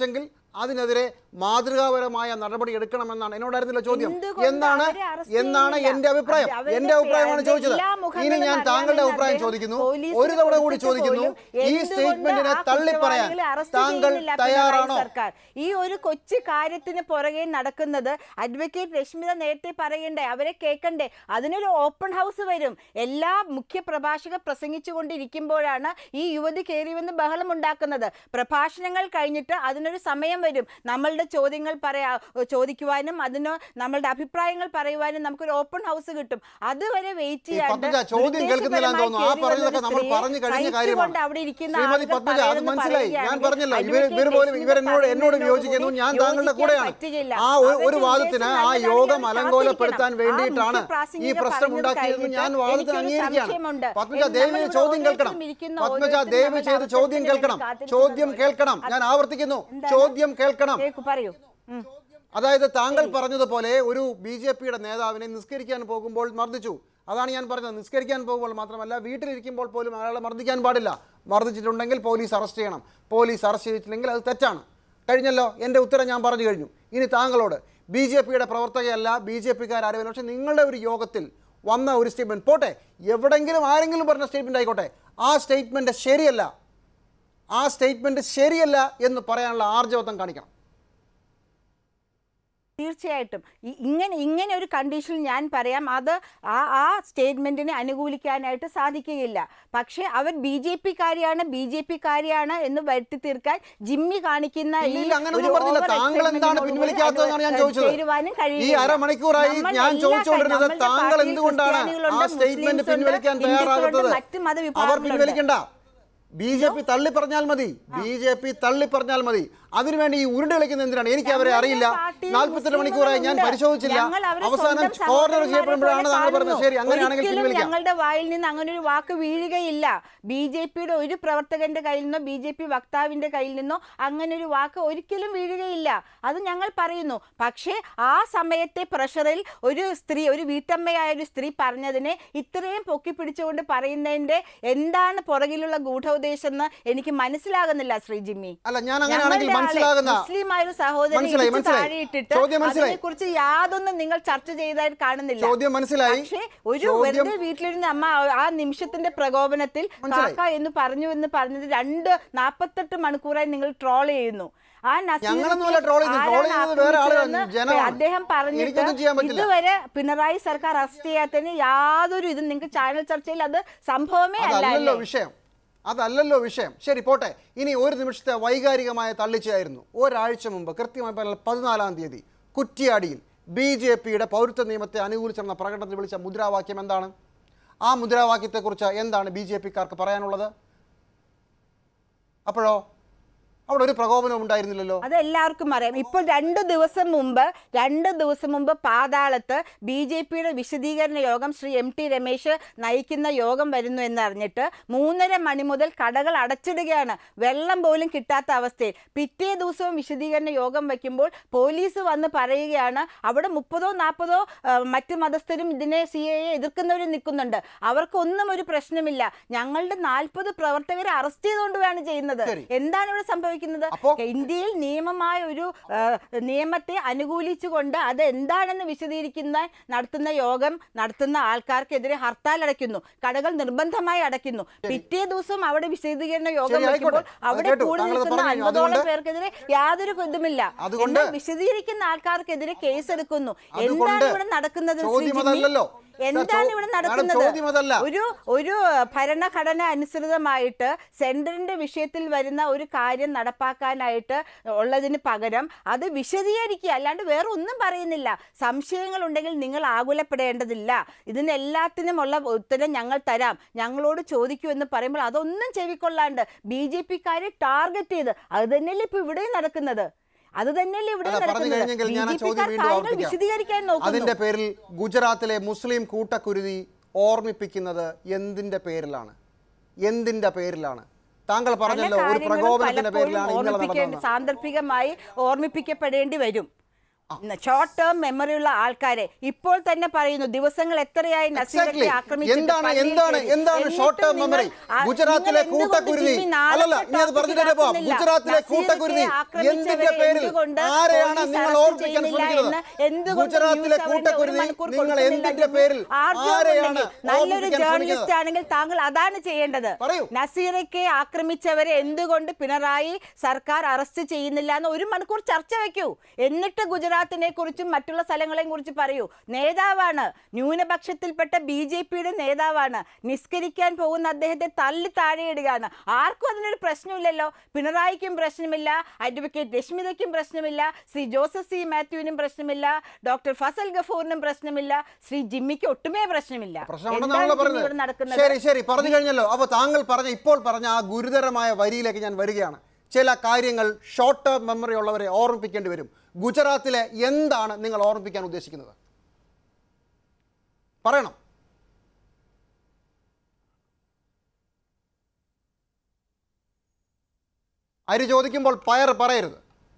S3: അതിനെതിരെ മാതൃകാപരമായ നടപടി എടുക്കണമെന്നാണ് എന്നോടായിരുന്നില്ല ചോദ്യം
S4: എന്തുകൊണ്ട്
S3: എന്നാണ്
S4: അവരെ arrest
S3: എന്നാണ്
S4: ചെയ്യുന്നില്ല?
S3: എന്റെ അഭിപ്രായം
S4: അത് അവരുടെ
S3: എന്റെ അഭിപ്രായമാണ്
S4: അവരുടെ
S3: ചോദിച്ചത്
S4: എല്ലാ
S3: ഇനി
S4: മുഖങ്ങളും
S3: ഞാൻ താങ്കളുടെ
S4: അറിയാമെന്ന്
S3: അഭിപ്രായം
S4: അദ്ദേഹം
S3: ചോദിക്കുന്നു
S4: പോലീസിന്
S3: ഒരു തവണ കൂടി
S4: കൊടുത്തിട്ട്
S3: ചോദിക്കുന്നു
S4: പോലും
S3: ഈ
S4: എന്തുകൊണ്ട്
S3: സ്റ്റേറ്റ്മെന്റിനെ
S4: ആ
S3: തള്ളിപ്പറയാൻ
S4: കുറ്റവാളികളെ arrest
S3: താങ്കൾ
S4: ചെയ്യുന്നില്ല പിണറായി
S3: തയ്യാറാണോ
S4: സർക്കാർ ഈ ഒരു കൊച്ചു കാര്യത്തിന് പുറകെ നടക്കുന്നത് അഡ്വക്കേറ്റ് രശ്മിത നേരത്തെ പറയണ്ടേ അവരെ കേൾക്കണ്ടേ അതിനൊരു ഓപ്പൺ ഹൗസ് വരും എല്ലാ മുഖ്യ പ്രഭാഷകർ പ്രസംഗിച്ചു കൊണ്ടിരിക്കുമ്പോഴാണ് ഈ യുവതി കയറി വന്ന് ബഹളം ഉണ്ടാക്കുന്നത് പ്രഭാഷണങ്ങൾ കഴിഞ്ഞിട്ട് അതിനൊരു സമയം വരും നമ്മളുടെ ചോദ്യങ്ങൾ പറയാ ചോദിക്കുവാനും അതിന് നമ്മളുടെ അഭിപ്രായങ്ങൾ പറയുവാനും നമുക്കൊരു ഓപ്പൺ ഹൗസ് കിട്ടും അതുവരെ വെയിറ്റ്
S3: ഈ
S4: ചെയ്യാണ്ട്
S3: പത്മജ ചോദ്യം കേൾക്കുന്നില്ലാന്ന് തോന്നുന്നു ആ
S4: ദുരുദ്ദേശപരമായി
S3: പറഞ്ഞതൊക്കെ നമ്മൾ
S4: കയറി വന്ന
S3: പറഞ്ഞു കഴിഞ്ഞ
S4: സ്ത്രീയെ
S3: കാര്യമാണ്
S4: സഹിച്ചുകൊണ്ട് അവിടെ ഇരിക്കുന്ന
S3: ശ്രീമതി
S4: ആളുകൾ
S3: പത്മജ അത്
S4: പറയുന്നത്
S3: മനസ്സിലായി ഞാൻ
S4: പറയുകയാണെങ്കിൽ
S3: പറഞ്ഞല്ലോ ഇവർ
S4: advocate
S3: ഇവർ പോലും
S4: രശ്മിത
S3: ഇവരെന്നോട് എന്നോട്
S4: പറയുന്നതിനോട്
S3: വിയോജിക്കുന്നു ഞാൻ
S4: കൂടി
S3: താങ്കളുടെ
S4: യോജിക്കാൻ
S3: കൂടെയാണ്
S4: പറ്റുകയില്ല.
S3: ആ ഒരു- ഒരു
S4: അവരുടെ
S3: വാദത്തിന്
S4: ഉദ്ദേശം
S3: ആ
S4: നല്ലതാണ്.
S3: യോഗം
S4: അവർ
S3: അലങ്കോലപ്പെടുത്താൻ
S4: കാത്തിരിക്കണം.
S3: വേണ്ടിയിട്ടാണ്
S4: ആ മുഖ്യ
S3: ഈ പ്രശ്നം
S4: പ്രാസംഗിക
S3: ഉണ്ടാക്കിയതെന്ന്
S4: പറഞ്ഞത്
S3: ഞാൻ വാദത്തിന്
S4: കഴിഞ്ഞിട്ട്
S3: അംഗീകരിക്കുകയാണ്
S4: സംശയമുണ്ട്.
S3: പത്മജ
S4: നമ്മൾ
S3: ദയവ്
S4: ഇവിടെ
S3: ചോദ്യം കേൾക്കണം
S4: ഓരോരുത്തരും ഇരിക്കുന്ന
S3: പത്മജ
S4: ഓരോരുത്തരും
S3: ദയവ്
S4: നമ്മുടെ
S3: ചെയ്ത് ചോദ്യം
S4: അവസരത്തിന്
S3: കേൾക്കണം
S4: കാത്തിരിക്കുന്നത്
S3: ചോദ്യം
S4: പോലെ.
S3: കേൾക്കണം ഞാൻ ആവർത്തിക്കുന്നു
S4: എന്താണ്?
S3: ചോദ്യം കേൾക്കണം
S4: കേൾക്കൂ, പറയൂ ഉം.
S3: അതായത് താങ്കൾ പറഞ്ഞതുപോലെ ഒരു ബി ജെ പിയുടെ നേതാവിനെ നിസ്കരിക്കാൻ പോകുമ്പോൾ മർദ്ദിച്ചു അതാണ് ഞാൻ പറഞ്ഞത് നിസ്കരിക്കാൻ പോകുമ്പോൾ മാത്രമല്ല വീട്ടിലിരിക്കുമ്പോൾ പോലും അയാളെ മർദ്ദിക്കാൻ പാടില്ല മർദ്ദിച്ചിട്ടുണ്ടെങ്കിൽ പോലീസ് അറസ്റ്റ് ചെയ്യണം പോലീസ് അറസ്റ്റ് ചെയ്തിട്ടില്ലെങ്കിൽ അത് തെറ്റാണ് കഴിഞ്ഞല്ലോ എൻ്റെ ഉത്തരം ഞാൻ പറഞ്ഞു കഴിഞ്ഞു ഇനി താങ്കളോട് ബി ജെ പിയുടെ പ്രവർത്തകയല്ല ബി ജെ പിക്കാരും പക്ഷേ നിങ്ങളുടെ ഒരു യോഗത്തിൽ വന്ന ഒരു സ്റ്റേറ്റ്മെൻറ്റ് പോട്ടെ എവിടെങ്കിലും ആരെങ്കിലും പറഞ്ഞ സ്റ്റേറ്റ്മെൻറ്റ് ആയിക്കോട്ടെ ആ സ്റ്റേറ്റ്മെൻറ്റ് ശരിയല്ല ആ സ്റ്റേറ്റ്മെൻറ്റ് ശരിയല്ല എന്ന് പറയാനുള്ള ആർജവത്വം കാണിക്കണം
S4: തീർച്ചയായിട്ടും ഇ- ഇങ്ങനെ ഇങ്ങനെ ഒരു കണ്ടീഷൻ ഞാൻ പറയാം അത് ആ ആ സ്റ്റേറ്റ്മെന്റിനെ അനുകൂലിക്കാനായിട്ട് സാധിക്കുകയില്ല പക്ഷേ അവർ ബി ജെ പി കാരിയാണ് ബി ജെ പി കാരിയാണ് എന്ന് വരുത്തി തീർക്കാൻ ജിമ്മി കാണിക്കുന്ന ഈ
S3: ഇല്ല, അങ്ങനൊന്നും
S4: ഒരു
S3: പറഞ്ഞില്ല.
S4: over
S3: താങ്കൾ എന്താണ്
S4: excitement
S3: പിൻവലിക്കാത്തതെന്നാണ് ഞാൻ
S4: അത്
S3: ചോദിച്ചത്.
S4: ചേരുവാനും
S3: ഈ
S4: കഴിയില്ല.
S3: അരമണിക്കൂറായി
S4: നമ്മൾ
S3: ഞാൻ
S4: എല്ലാ
S3: ചോദിച്ചുകൊണ്ടിരുന്നത്
S4: നമ്മളുടെ
S3: താങ്കൾ
S4: പാർട്ടിയിൽ
S3: എന്തുകൊണ്ടാണ്
S4: ക്രിസ്ത്യാനികളുണ്ട്,
S3: ആ സ്റ്റേറ്റ്മെന്റ്
S4: മുസ്ലിംസ് ഉണ്ട്,
S3: പിൻവലിക്കാൻ
S4: ഹിന്ദുക്കളുണ്ട്,
S3: തയ്യാറാകാത്തത്
S4: മറ്റ്
S3: അവർ
S4: മതവിഭാഗങ്ങളുണ്ട്.
S3: പിൻവലിക്കണ്ട ബി ജെ പി തള്ളി പറഞ്ഞാൽ മതി ബി ജെ പി തള്ളി പറഞ്ഞാൽ മതി അതിനുവേണ്ടി ഈ ഉരുണ്ട് കളിക്കുന്ന എന്തിനാണ് എനിക്ക് അവരെ
S4: ഞങ്ങളുടെ
S3: അറിയില്ല
S4: പാർട്ടിയിൽ
S3: നാൽപ്പത്തെട്ട് മണിക്കൂറായി ഞാൻ
S4: മുസ്ലിങ്ങളുണ്ട്.
S3: പരിശോധിച്ചില്ല
S4: ഞങ്ങൾ അവരെ
S3: അവസാനം
S4: സ്വന്തം
S3: കോർണർ
S4: സഹോദരന്മാരെ
S3: ചെയ്യപ്പെടുമ്പോഴാണ്
S4: പോലെ
S3: താങ്കൾ പറഞ്ഞത് ശരി അങ്ങനെയാണെങ്കിൽ
S4: ഒരിക്കലും
S3: പിൻവലിക്കാം
S4: ഞങ്ങളുടെ വായിൽ നിന്ന് അങ്ങനെ ഒരു വാക്ക് വീഴുകയില്ല ബി ജെ പിയുടെ ഒരു പ്രവർത്തകന്റെ കയ്യിൽ നിന്നോ ബി ജെ പി വക്താവിന്റെ കയ്യിൽ നിന്നോ അങ്ങനെ ഒരു വാക്ക് ഒരിക്കലും വീഴുകയില്ല അത് ഞങ്ങൾ പറയുന്നു പക്ഷേ ആ സമയത്തെ പ്രഷറിൽ ഒരു സ്ത്രീ ഒരു വീട്ടമ്മയായ ഒരു സ്ത്രീ പറഞ്ഞതിനെ ഇത്രയും പൊക്കി പിടിച്ചുകൊണ്ട് പറയുന്നതിന്റെ എന്താണ് പുറകിലുള്ള ഗൂഢോദ്ദേശം എന്ന് എനിക്ക് മനസ്സിലാകുന്നില്ല ശ്രീ ജിമ്മി
S3: അല്ല ഞാൻ അങ്ങനെയാണെങ്കിൽ
S4: ഞങ്ങളുടെ ആളെ,
S3: മനസ്സിലാകുന്ന
S4: മുസ്ലിമായ ഒരു സഹോദരനെ
S3: മനസ്സിലായി,
S4: ഇടിച്ച്
S3: മനസ്സിലായി.
S4: താഴെയിട്ടിട്ട്
S3: ചോദ്യം മനസ്സിലായി.
S4: അതിനെക്കുറിച്ച് യാതൊന്നും നിങ്ങൾ ചർച്ച ചെയ്തതായിട്ട് കാണുന്നില്ല
S3: ചോദ്യം മനസ്സിലായി.
S4: പക്ഷേ ഒരു
S3: ചോദ്യം-
S4: വെറുതെ വീട്ടിലിരുന്ന അമ്മ ആ നിമിഷത്തിന്റെ പ്രകോപനത്തിൽ
S3: മനസ്സിലായി.
S4: കാക്ക എന്ന് പറഞ്ഞു എന്ന് പറഞ്ഞത് രണ്ട് നാപ്പത്തെട്ട് മണിക്കൂറായി നിങ്ങൾ ട്രോൾ ചെയ്യുന്നു ആ നസീറിനെ
S3: ഞങ്ങളൊന്നുമല്ല troll ചെയ്യുന്നത്. troll
S4: ആരാണ്
S3: ചെയ്യുന്നത് വേറെ ആളുകളാണ്.
S4: ആക്രമിച്ചതെന്ന്
S3: ജനമാണ്.
S4: അദ്ദേഹം പറഞ്ഞിട്ട്
S3: എനിക്കൊന്നും ചെയ്യാൻ പറ്റില്ല.
S4: ഇതുവരെ പിണറായി സർക്കാർ അറസ്റ്റ് ചെയ്യാത്തതിന് യാതൊരു ഇതും നിങ്ങൾക്ക് ചാനൽ ചർച്ചയിൽ അത് സംഭവമേ അല്ല
S3: അതല്ലല്ലോ
S4: അല്ലേ?
S3: വിഷയം അതല്ലല്ലോ വിഷയം ശരി പോട്ടെ ഇനി ഒരു നിമിഷത്തെ വൈകാരികമായ തള്ളിച്ചയായിരുന്നു ഒരാഴ്ച മുമ്പ് കൃത്യമായി പറഞ്ഞാൽ പതിനാലാം തീയതി കുറ്റിയാടിയിൽ ബി ജെ പിയുടെ പൗരത്വ നിയമത്തെ അനുകൂലിച്ചെന്ന പ്രകടനത്തിൽ വിളിച്ച മുദ്രാവാക്യം എന്താണ് ആ മുദ്രാവാക്യത്തെക്കുറിച്ച് എന്താണ് ബി ജെ പിക്കാർക്ക് പറയാനുള്ളത് അപ്പോഴോ അവിടെ ഒരു പ്രകോപനവും ഉണ്ടായിരുന്നില്ലല്ലോ
S4: അത് എല്ലാവർക്കും അറിയാം ഇപ്പോൾ രണ്ട് ദിവസം മുമ്പ് രണ്ട് ദിവസം മുമ്പ് പാതാളത്ത് ബി ജെ പിയുടെ വിശദീകരണ യോഗം ശ്രീ എം ടി രമേശ് നയിക്കുന്ന യോഗം വരുന്നു എന്നറിഞ്ഞിട്ട് മൂന്നര മണി മുതൽ കടകൾ അടച്ചിടുകയാണ് വെള്ളം പോലും കിട്ടാത്ത അവസ്ഥയിൽ പിറ്റേ ദിവസവും വിശദീകരണ യോഗം വയ്ക്കുമ്പോൾ പോലീസ് വന്ന് പറയുകയാണ് അവിടെ മുപ്പതോ നാൽപ്പതോ മറ്റ് മതസ്ഥരും ഇതിനെ സി എ എതിർക്കുന്നവരും നിൽക്കുന്നുണ്ട് അവർക്കൊന്നും ഒരു പ്രശ്നമില്ല ഞങ്ങളുടെ നാൽപ്പത് പ്രവർത്തകരെ അറസ്റ്റ് ചെയ്തുകൊണ്ടുമാണ് ചെയ്യുന്നത്
S3: ശരി.
S4: എന്താണ് ഇവിടെ സംഭവിക്കുന്നത്
S3: അപ്പോ-
S4: ഇന്ത്യയിൽ നിയമമായ ഒരു ആ, നിയമത്തെ അനുകൂലിച്ചുകൊണ്ട് അത് എന്താണെന്ന് വിശദീകരിക്കുന്ന നടത്തുന്ന യോഗം നടത്തുന്ന ആൾക്കാർക്കെതിരെ ഹർത്താൽ അടയ്ക്കുന്നു കടകൾ നിർബന്ധമായി അടയ്ക്കുന്നു പിറ്റേ ദിവസം അവിടെ വിശദീകരണ യോഗം
S3: ശരി, ആയിക്കോട്ടെ.
S4: വയ്ക്കുമ്പോൾ
S3: അത്
S4: അവിടെ
S3: കേട്ടു.
S4: കൂടി
S3: താങ്കളത്
S4: നിൽക്കുന്ന
S3: പറഞ്ഞു.
S4: അൻപതോളം
S3: അതുകൊണ്ട്
S4: പേർക്കെതിരെ യാതൊരു ഇതുമില്ല
S3: അതുകൊണ്ട്
S4: എന്നാൽ വിശദീകരിക്കുന്ന ആൾക്കാർക്കെതിരെ കേസെടുക്കുന്നു
S3: അതുകൊണ്ട്
S4: എന്താണ് ഇവിടെ നടക്കുന്നത് ശ്രീ
S3: ചോദ്യം
S4: ജിമ്മി?
S3: അതല്ലല്ലോ.
S4: എന്താണ്
S3: ചോ-
S4: ഇവിടെ
S3: മാഡം,
S4: നടക്കുന്നത്
S3: ചോദ്യം അതല്ല.
S4: ഒരു ഒരു ഭരണഘടന അനുസൃതമായിട്ട് സെൻറ്ററിന്റെ വിഷയത്തിൽ വരുന്ന ഒരു കാര്യം നടപ്പാക്കാനായിട്ട് ഉള്ളതിന് പകരം അത് വിശദീകരിക്കുക അല്ലാണ്ട് വേറെ ഒന്നും പറയുന്നില്ല സംശയങ്ങൾ ഉണ്ടെങ്കിൽ നിങ്ങൾ ആകുലപ്പെടേണ്ടതില്ല ഇതിനെല്ലാത്തിനുമുള്ള ഉത്തരം ഞങ്ങൾ തരാം ഞങ്ങളോട് ചോദിക്കൂ എന്ന് പറയുമ്പോൾ അതൊന്നും ചെവിക്കൊള്ളാണ്ട് ബി ജെ പിക്കാരെ ടാർഗറ്റ് ചെയ്ത് അത് തന്നെയല്ലേ ഇപ്പൊ ഇവിടെ നടക്കുന്നത് അത് തന്നെയല്ലേ ഇവിടെ
S3: അല്ല, പറഞ്ഞു കഴിഞ്ഞെങ്കിൽ ഞാൻ ആ ചോദ്യം വീണ്ടും
S4: കാര്യങ്ങൾ വിശദീകരിക്കാൻ
S3: ആവർത്തിക്കാം
S4: നോക്കുന്നു
S3: അതിന്റെ പേരിൽ ഗുജറാത്തിലെ മുസ്ലിം കൂട്ടക്കുരുതി ഓർമ്മിപ്പിക്കുന്നത് എന്തിന്റെ പേരിലാണ് എന്തിന്റെ പേരിലാണ് താങ്കൾ
S4: പല
S3: പറഞ്ഞല്ലോ ഒരു
S4: കാര്യങ്ങളും
S3: പ്രകോപനത്തിന്റെ
S4: പലപ്പോഴും
S3: പേരിലാണ് ഇന്നലെ
S4: ഓർമ്മിപ്പിക്കേണ്ടി
S3: നടന്നത്
S4: സാന്ദർഭികമായി ഓർമ്മിപ്പിക്കപ്പെടേണ്ടി വരും ഷോർട്ട് ടേം മെമ്മറി ഉള്ള ആൾക്കാരെ ഇപ്പോൾ തന്നെ പറയുന്നു ദിവസങ്ങൾ എത്രയായി നസീറൊക്കെ
S3: Exactly.
S4: ആക്രമിച്ചിട്ട്
S3: എന്താണ്
S4: പള്ളിയിൽ
S3: എന്താണ്
S4: കയറി.
S3: എന്താണ്
S4: എന്നിട്ടും
S3: ഷോർട്ട് ടേം
S4: നിങ്ങൾ-
S3: മെമ്മറി
S4: ആ,
S3: ഗുജറാത്തിലെ
S4: നിങ്ങൾ എന്തുകൊണ്ട്
S3: കൂട്ടക്കുരുതി
S4: ജിമ്മി നാളത്തെ
S3: അല്ലല്ല നീ അത് പറഞ്ഞിട്ട് പോവാം
S4: ടോപ്പിക്കിലാക്കുന്നില്ല?
S3: ഗുജറാത്തിലെ
S4: നസീറൊക്കെ
S3: കൂട്ടക്കുരുതി
S4: ആക്രമിച്ചവരെ
S3: എന്തിന്റെ പേരിൽ
S4: എന്തുകൊണ്ട്
S3: ആരെയാണ്
S4: പോലീസ്
S3: നിങ്ങൾ
S4: അറസ്റ്റ്
S3: ഓർമ്മിക്കാൻ
S4: ചെയ്യുന്നില്ല
S3: ശ്രമിക്കുന്നത്
S4: എന്ന് എന്തുകൊണ്ട്
S3: ഗുജറാത്തിലെ
S4: ന്യൂസ് അവരുടെ ഒരു
S3: കൂട്ടക്കുരുതി
S4: മണിക്കൂർ
S3: നിങ്ങൾ
S4: കൊടുക്കുന്നില്ല
S3: എന്തിന്റെ
S4: ജിമ്മി?
S3: പേരിൽ
S4: ആർജവം
S3: ആരെയാണ്
S4: ഉണ്ടെങ്കിൽ നല്ലൊരു
S3: ഓർമ്മിക്കാൻ
S4: ജേർണലിസ്റ്റ്
S3: ശ്രമിക്കുന്നത്
S4: ആണെങ്കിൽ താങ്കൾ അതാണ് ചെയ്യേണ്ടത്
S3: പറയൂ.
S4: നസീറയ്ക്ക് ആക്രമിച്ചവരെ എന്തുകൊണ്ട് പിണറായി സർക്കാർ അറസ്റ്റ് ചെയ്യുന്നില്ല എന്ന് ഒരു മണിക്കൂർ ചർച്ച വെക്കൂ എന്നിട്ട് ഗുജറാത്തിനെ കുറിച്ചും മറ്റുള്ള സ്ഥലങ്ങളെയും കുറിച്ച് പറയൂ നേതാവാണ് ന്യൂനപക്ഷത്തിൽപ്പെട്ട ബി ജെ പിയുടെ നേതാവാണ് നിസ്കരിക്കാൻ പോകുന്ന അദ്ദേഹത്തെ തള്ളി താഴെയിടുകയാണ് ആർക്കും അതിനൊരു പ്രശ്നമില്ലല്ലോ പിണറായിക്കും പ്രശ്നമില്ല അഡ്വക്കേറ്റ് രശ്മിതയ്ക്കും പ്രശ്നമില്ല ശ്രീ ജോസഫ് സി മാത്യുവിനും പ്രശ്നമില്ല ഡോക്ടർ ഫസൽ ഗഫൂറിനും പ്രശ്നമില്ല ശ്രീ ജിമ്മിക്ക് ഒട്ടുമേ പ്രശ്നമില്ല
S3: പ്രശ്നമുണ്ടെന്നാണല്ലോ
S4: എന്താണ് ജിമ്മി ഇവിടെ
S3: പറഞ്ഞത്
S4: നടക്കുന്നത്
S3: ശരി ശരി പറഞ്ഞു കഴിഞ്ഞല്ലോ അപ്പോൾ താങ്കൾ പറഞ്ഞ ഇപ്പോൾ പറഞ്ഞ ആ ഗുരുതരമായ വരിയിലേക്ക് ഞാൻ വരികയാണ് ചില കാര്യങ്ങൾ ഷോർട്ട് ടേം മെമ്മറി ഉള്ളവരെ ഓർമ്മിപ്പിക്കേണ്ടി വരും ഗുജറാത്തിലെ എന്താണ് നിങ്ങൾ ഓർമ്മിപ്പിക്കാൻ ഉദ്ദേശിക്കുന്നത് പറയണം അരി ചോദിക്കുമ്പോൾ പയർ പറയരുത്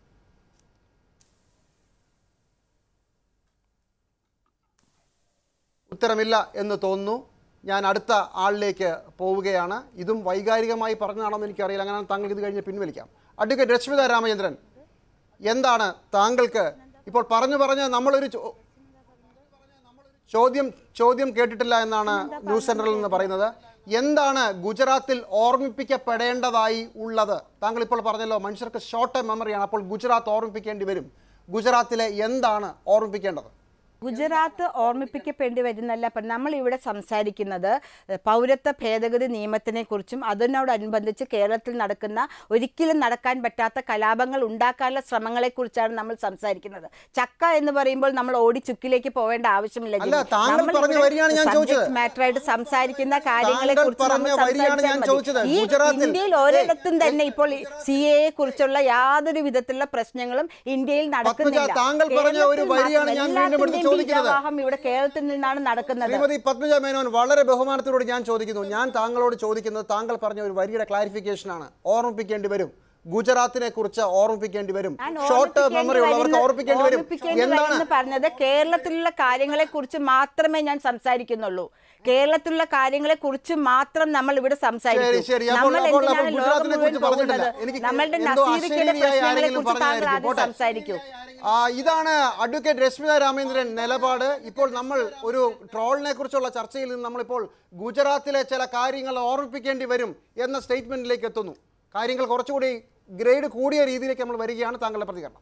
S3: ഉത്തരമില്ല എന്ന് തോന്നുന്നു ഞാൻ അടുത്ത ആളിലേക്ക് പോവുകയാണ് ഇതും വൈകാരികമായി പറഞ്ഞതാണെന്ന് എനിക്കറിയില്ല അങ്ങനെ താങ്കൾക്ക് ഇത് കഴിഞ്ഞ് പിൻവലിക്കാം അഡ്വക്കേറ്റ് രശ്മിത രാമചന്ദ്രൻ എന്താണ് താങ്കൾക്ക് ഇപ്പോൾ പറഞ്ഞു പറഞ്ഞ് നമ്മളൊരു ചോ- ചോദ്യം ചോദ്യം കേട്ടിട്ടില്ല എന്നാണ് ന്യൂസ് സെന്ററിൽ നിന്ന് പറയുന്നത് എന്താണ് ഗുജറാത്തിൽ ഓർമ്മിപ്പിക്കപ്പെടേണ്ടതായി ഉള്ളത് താങ്കൾ ഇപ്പോൾ പറഞ്ഞല്ലോ മനുഷ്യർക്ക് ഷോർട്ട് ടൈം മെമ്മറിയാണ് അപ്പോൾ ഗുജറാത്ത് ഓർമ്മിപ്പിക്കേണ്ടി വരും ഗുജറാത്തിലെ എന്താണ് ഓർമ്മിപ്പിക്കേണ്ടത്
S4: ഗുജറാത്ത് ഓർമ്മിപ്പിക്കപ്പെടേണ്ടി വരുന്നല്ല അപ്പം നമ്മൾ ഇവിടെ സംസാരിക്കുന്നത് ഏഹ്, പൗരത്വ ഭേദഗതി നിയമത്തിനെ കുറിച്ചും അതിനോടനുബന്ധിച്ച് കേരളത്തിൽ നടക്കുന്ന ഒരിക്കലും നടക്കാൻ പറ്റാത്ത കലാപങ്ങൾ ഉണ്ടാക്കാനുള്ള ശ്രമങ്ങളെക്കുറിച്ചാണ് നമ്മൾ സംസാരിക്കുന്നത് ചക്ക എന്ന് പറയുമ്പോൾ നമ്മൾ ഓടി ചുക്കിലേക്ക് പോവേണ്ട ആവശ്യമില്ല
S3: അല്ല,
S4: ജിമ്മി.
S3: താങ്കൾ
S4: നമ്മൾ
S3: പറഞ്ഞ
S4: ഇവിടെ
S3: വരിയാണ് ഞാൻ
S4: subject
S3: ചോദിച്ചത്.
S4: matter ആയിട്ട് സംസാരിക്കുന്ന കാര്യങ്ങളെ
S3: താങ്കൾ
S4: കുറിച്ച് നമ്മൾ
S3: പറഞ്ഞ വരിയാണ് ഞാൻ
S4: സംസാരിച്ചാൽ
S3: ചോദിച്ചത്.
S4: മതി. ഈ
S3: ഗുജറാത്തിൽ-
S4: ഇന്ത്യയിൽ ഒരിടത്തും തന്നെ ഇപ്പോൾ സി എ കുറിച്ചുള്ള യാതൊരു വിധത്തിലുള്ള പ്രശ്നങ്ങളും ഇന്ത്യയിൽ നടക്കുന്നില്ല
S3: താങ്കൾ പറഞ്ഞ ഒരു
S4: കേരളത്തിൽ
S3: വരിയാണ് ഞാൻ
S4: മാത്രം
S3: വീണ്ടും എടുത്ത്
S4: എല്ലാത്തിന്റെയും
S3: ചോദിക്കുന്നത്.
S4: ബീജാവാഹം ഇവിടെ കേരളത്തിൽ നിന്നാണ് നടക്കുന്നത്
S3: ശ്രീമതി പത്മജ മേനോൻ വളരെ ബഹുമാനത്തോട് ഞാൻ ചോദിക്കുന്നു ഞാൻ താങ്കളോട് ചോദിക്കുന്നത് താങ്കൾ പറഞ്ഞ ഒരു വരിയുടെ ക്ലാരിഫിക്കേഷൻ ആണ് ഓർമ്മിപ്പിക്കേണ്ടി വരും ഗുജറാത്തിനെ കുറിച്ച് ഓർമ്മിപ്പിക്കേണ്ടി വരും
S4: ഞാൻ
S3: ഷോർട്ട്
S4: ഓർമ്മിപ്പിക്കേണ്ടി
S3: മെമ്മറി ഉള്ളവർക്ക്
S4: വരുന്ന-
S3: ഓർമ്മിപ്പിക്കേണ്ടി വരും
S4: ഓർമ്മിപ്പിക്കേണ്ടി
S3: എന്താണ്
S4: വരുമെന്ന് പറഞ്ഞത് കേരളത്തിലുള്ള കാര്യങ്ങളെ കുറിച്ച് മാത്രമേ ഞാൻ സംസാരിക്കുന്നുള്ളൂ കേരളത്തിലുള്ള കാര്യങ്ങളെ കുറിച്ച് മാത്രം നമ്മൾ ഇവിടെ
S3: ശരി
S4: സംസാരിക്കും
S3: ശരി അപ്പോൾ
S4: നമ്മൾ
S3: അപ്പോൾ
S4: എന്തിനാണ്
S3: അപ്പോൾ
S4: ലോകം
S3: ഗുജറാത്തിനെ
S4: മുഴുവൻ
S3: കുറിച്ച് പറഞ്ഞിട്ടില്ല
S4: പോകുന്നത്
S3: എനിക്ക്
S4: നമ്മളുടെ
S3: എന്തോ
S4: നസീറിക്കയുടെ
S3: അശരീരിയായി
S4: പ്രശ്നങ്ങളെ
S3: ആരെങ്കിലും
S4: കുറിച്ച് താങ്കൾ
S3: പറഞ്ഞായിരിക്കും.
S4: ആദ്യം
S3: പോട്ടെ.
S4: സംസാരിക്കൂ
S3: ആ, ഇതാണ് അഡ്വക്കേറ്റ് രശ്മിത രാമേന്ദ്രൻ നിലപാട് ഇപ്പോൾ നമ്മൾ ഒരു ട്രോളിനെ കുറിച്ചുള്ള ചർച്ചയിൽ നിന്ന് നമ്മളിപ്പോൾ ഗുജറാത്തിലെ ചില കാര്യങ്ങൾ ഓർമ്മിപ്പിക്കേണ്ടി വരും എന്ന സ്റ്റേറ്റ്മെന്റിലേക്ക് എത്തുന്നു കാര്യങ്ങൾ കുറച്ചുകൂടി ഗ്രേഡ് കൂടിയ രീതിയിലേക്ക് നമ്മൾ വരികയാണ് താങ്കളുടെ പ്രതികരണം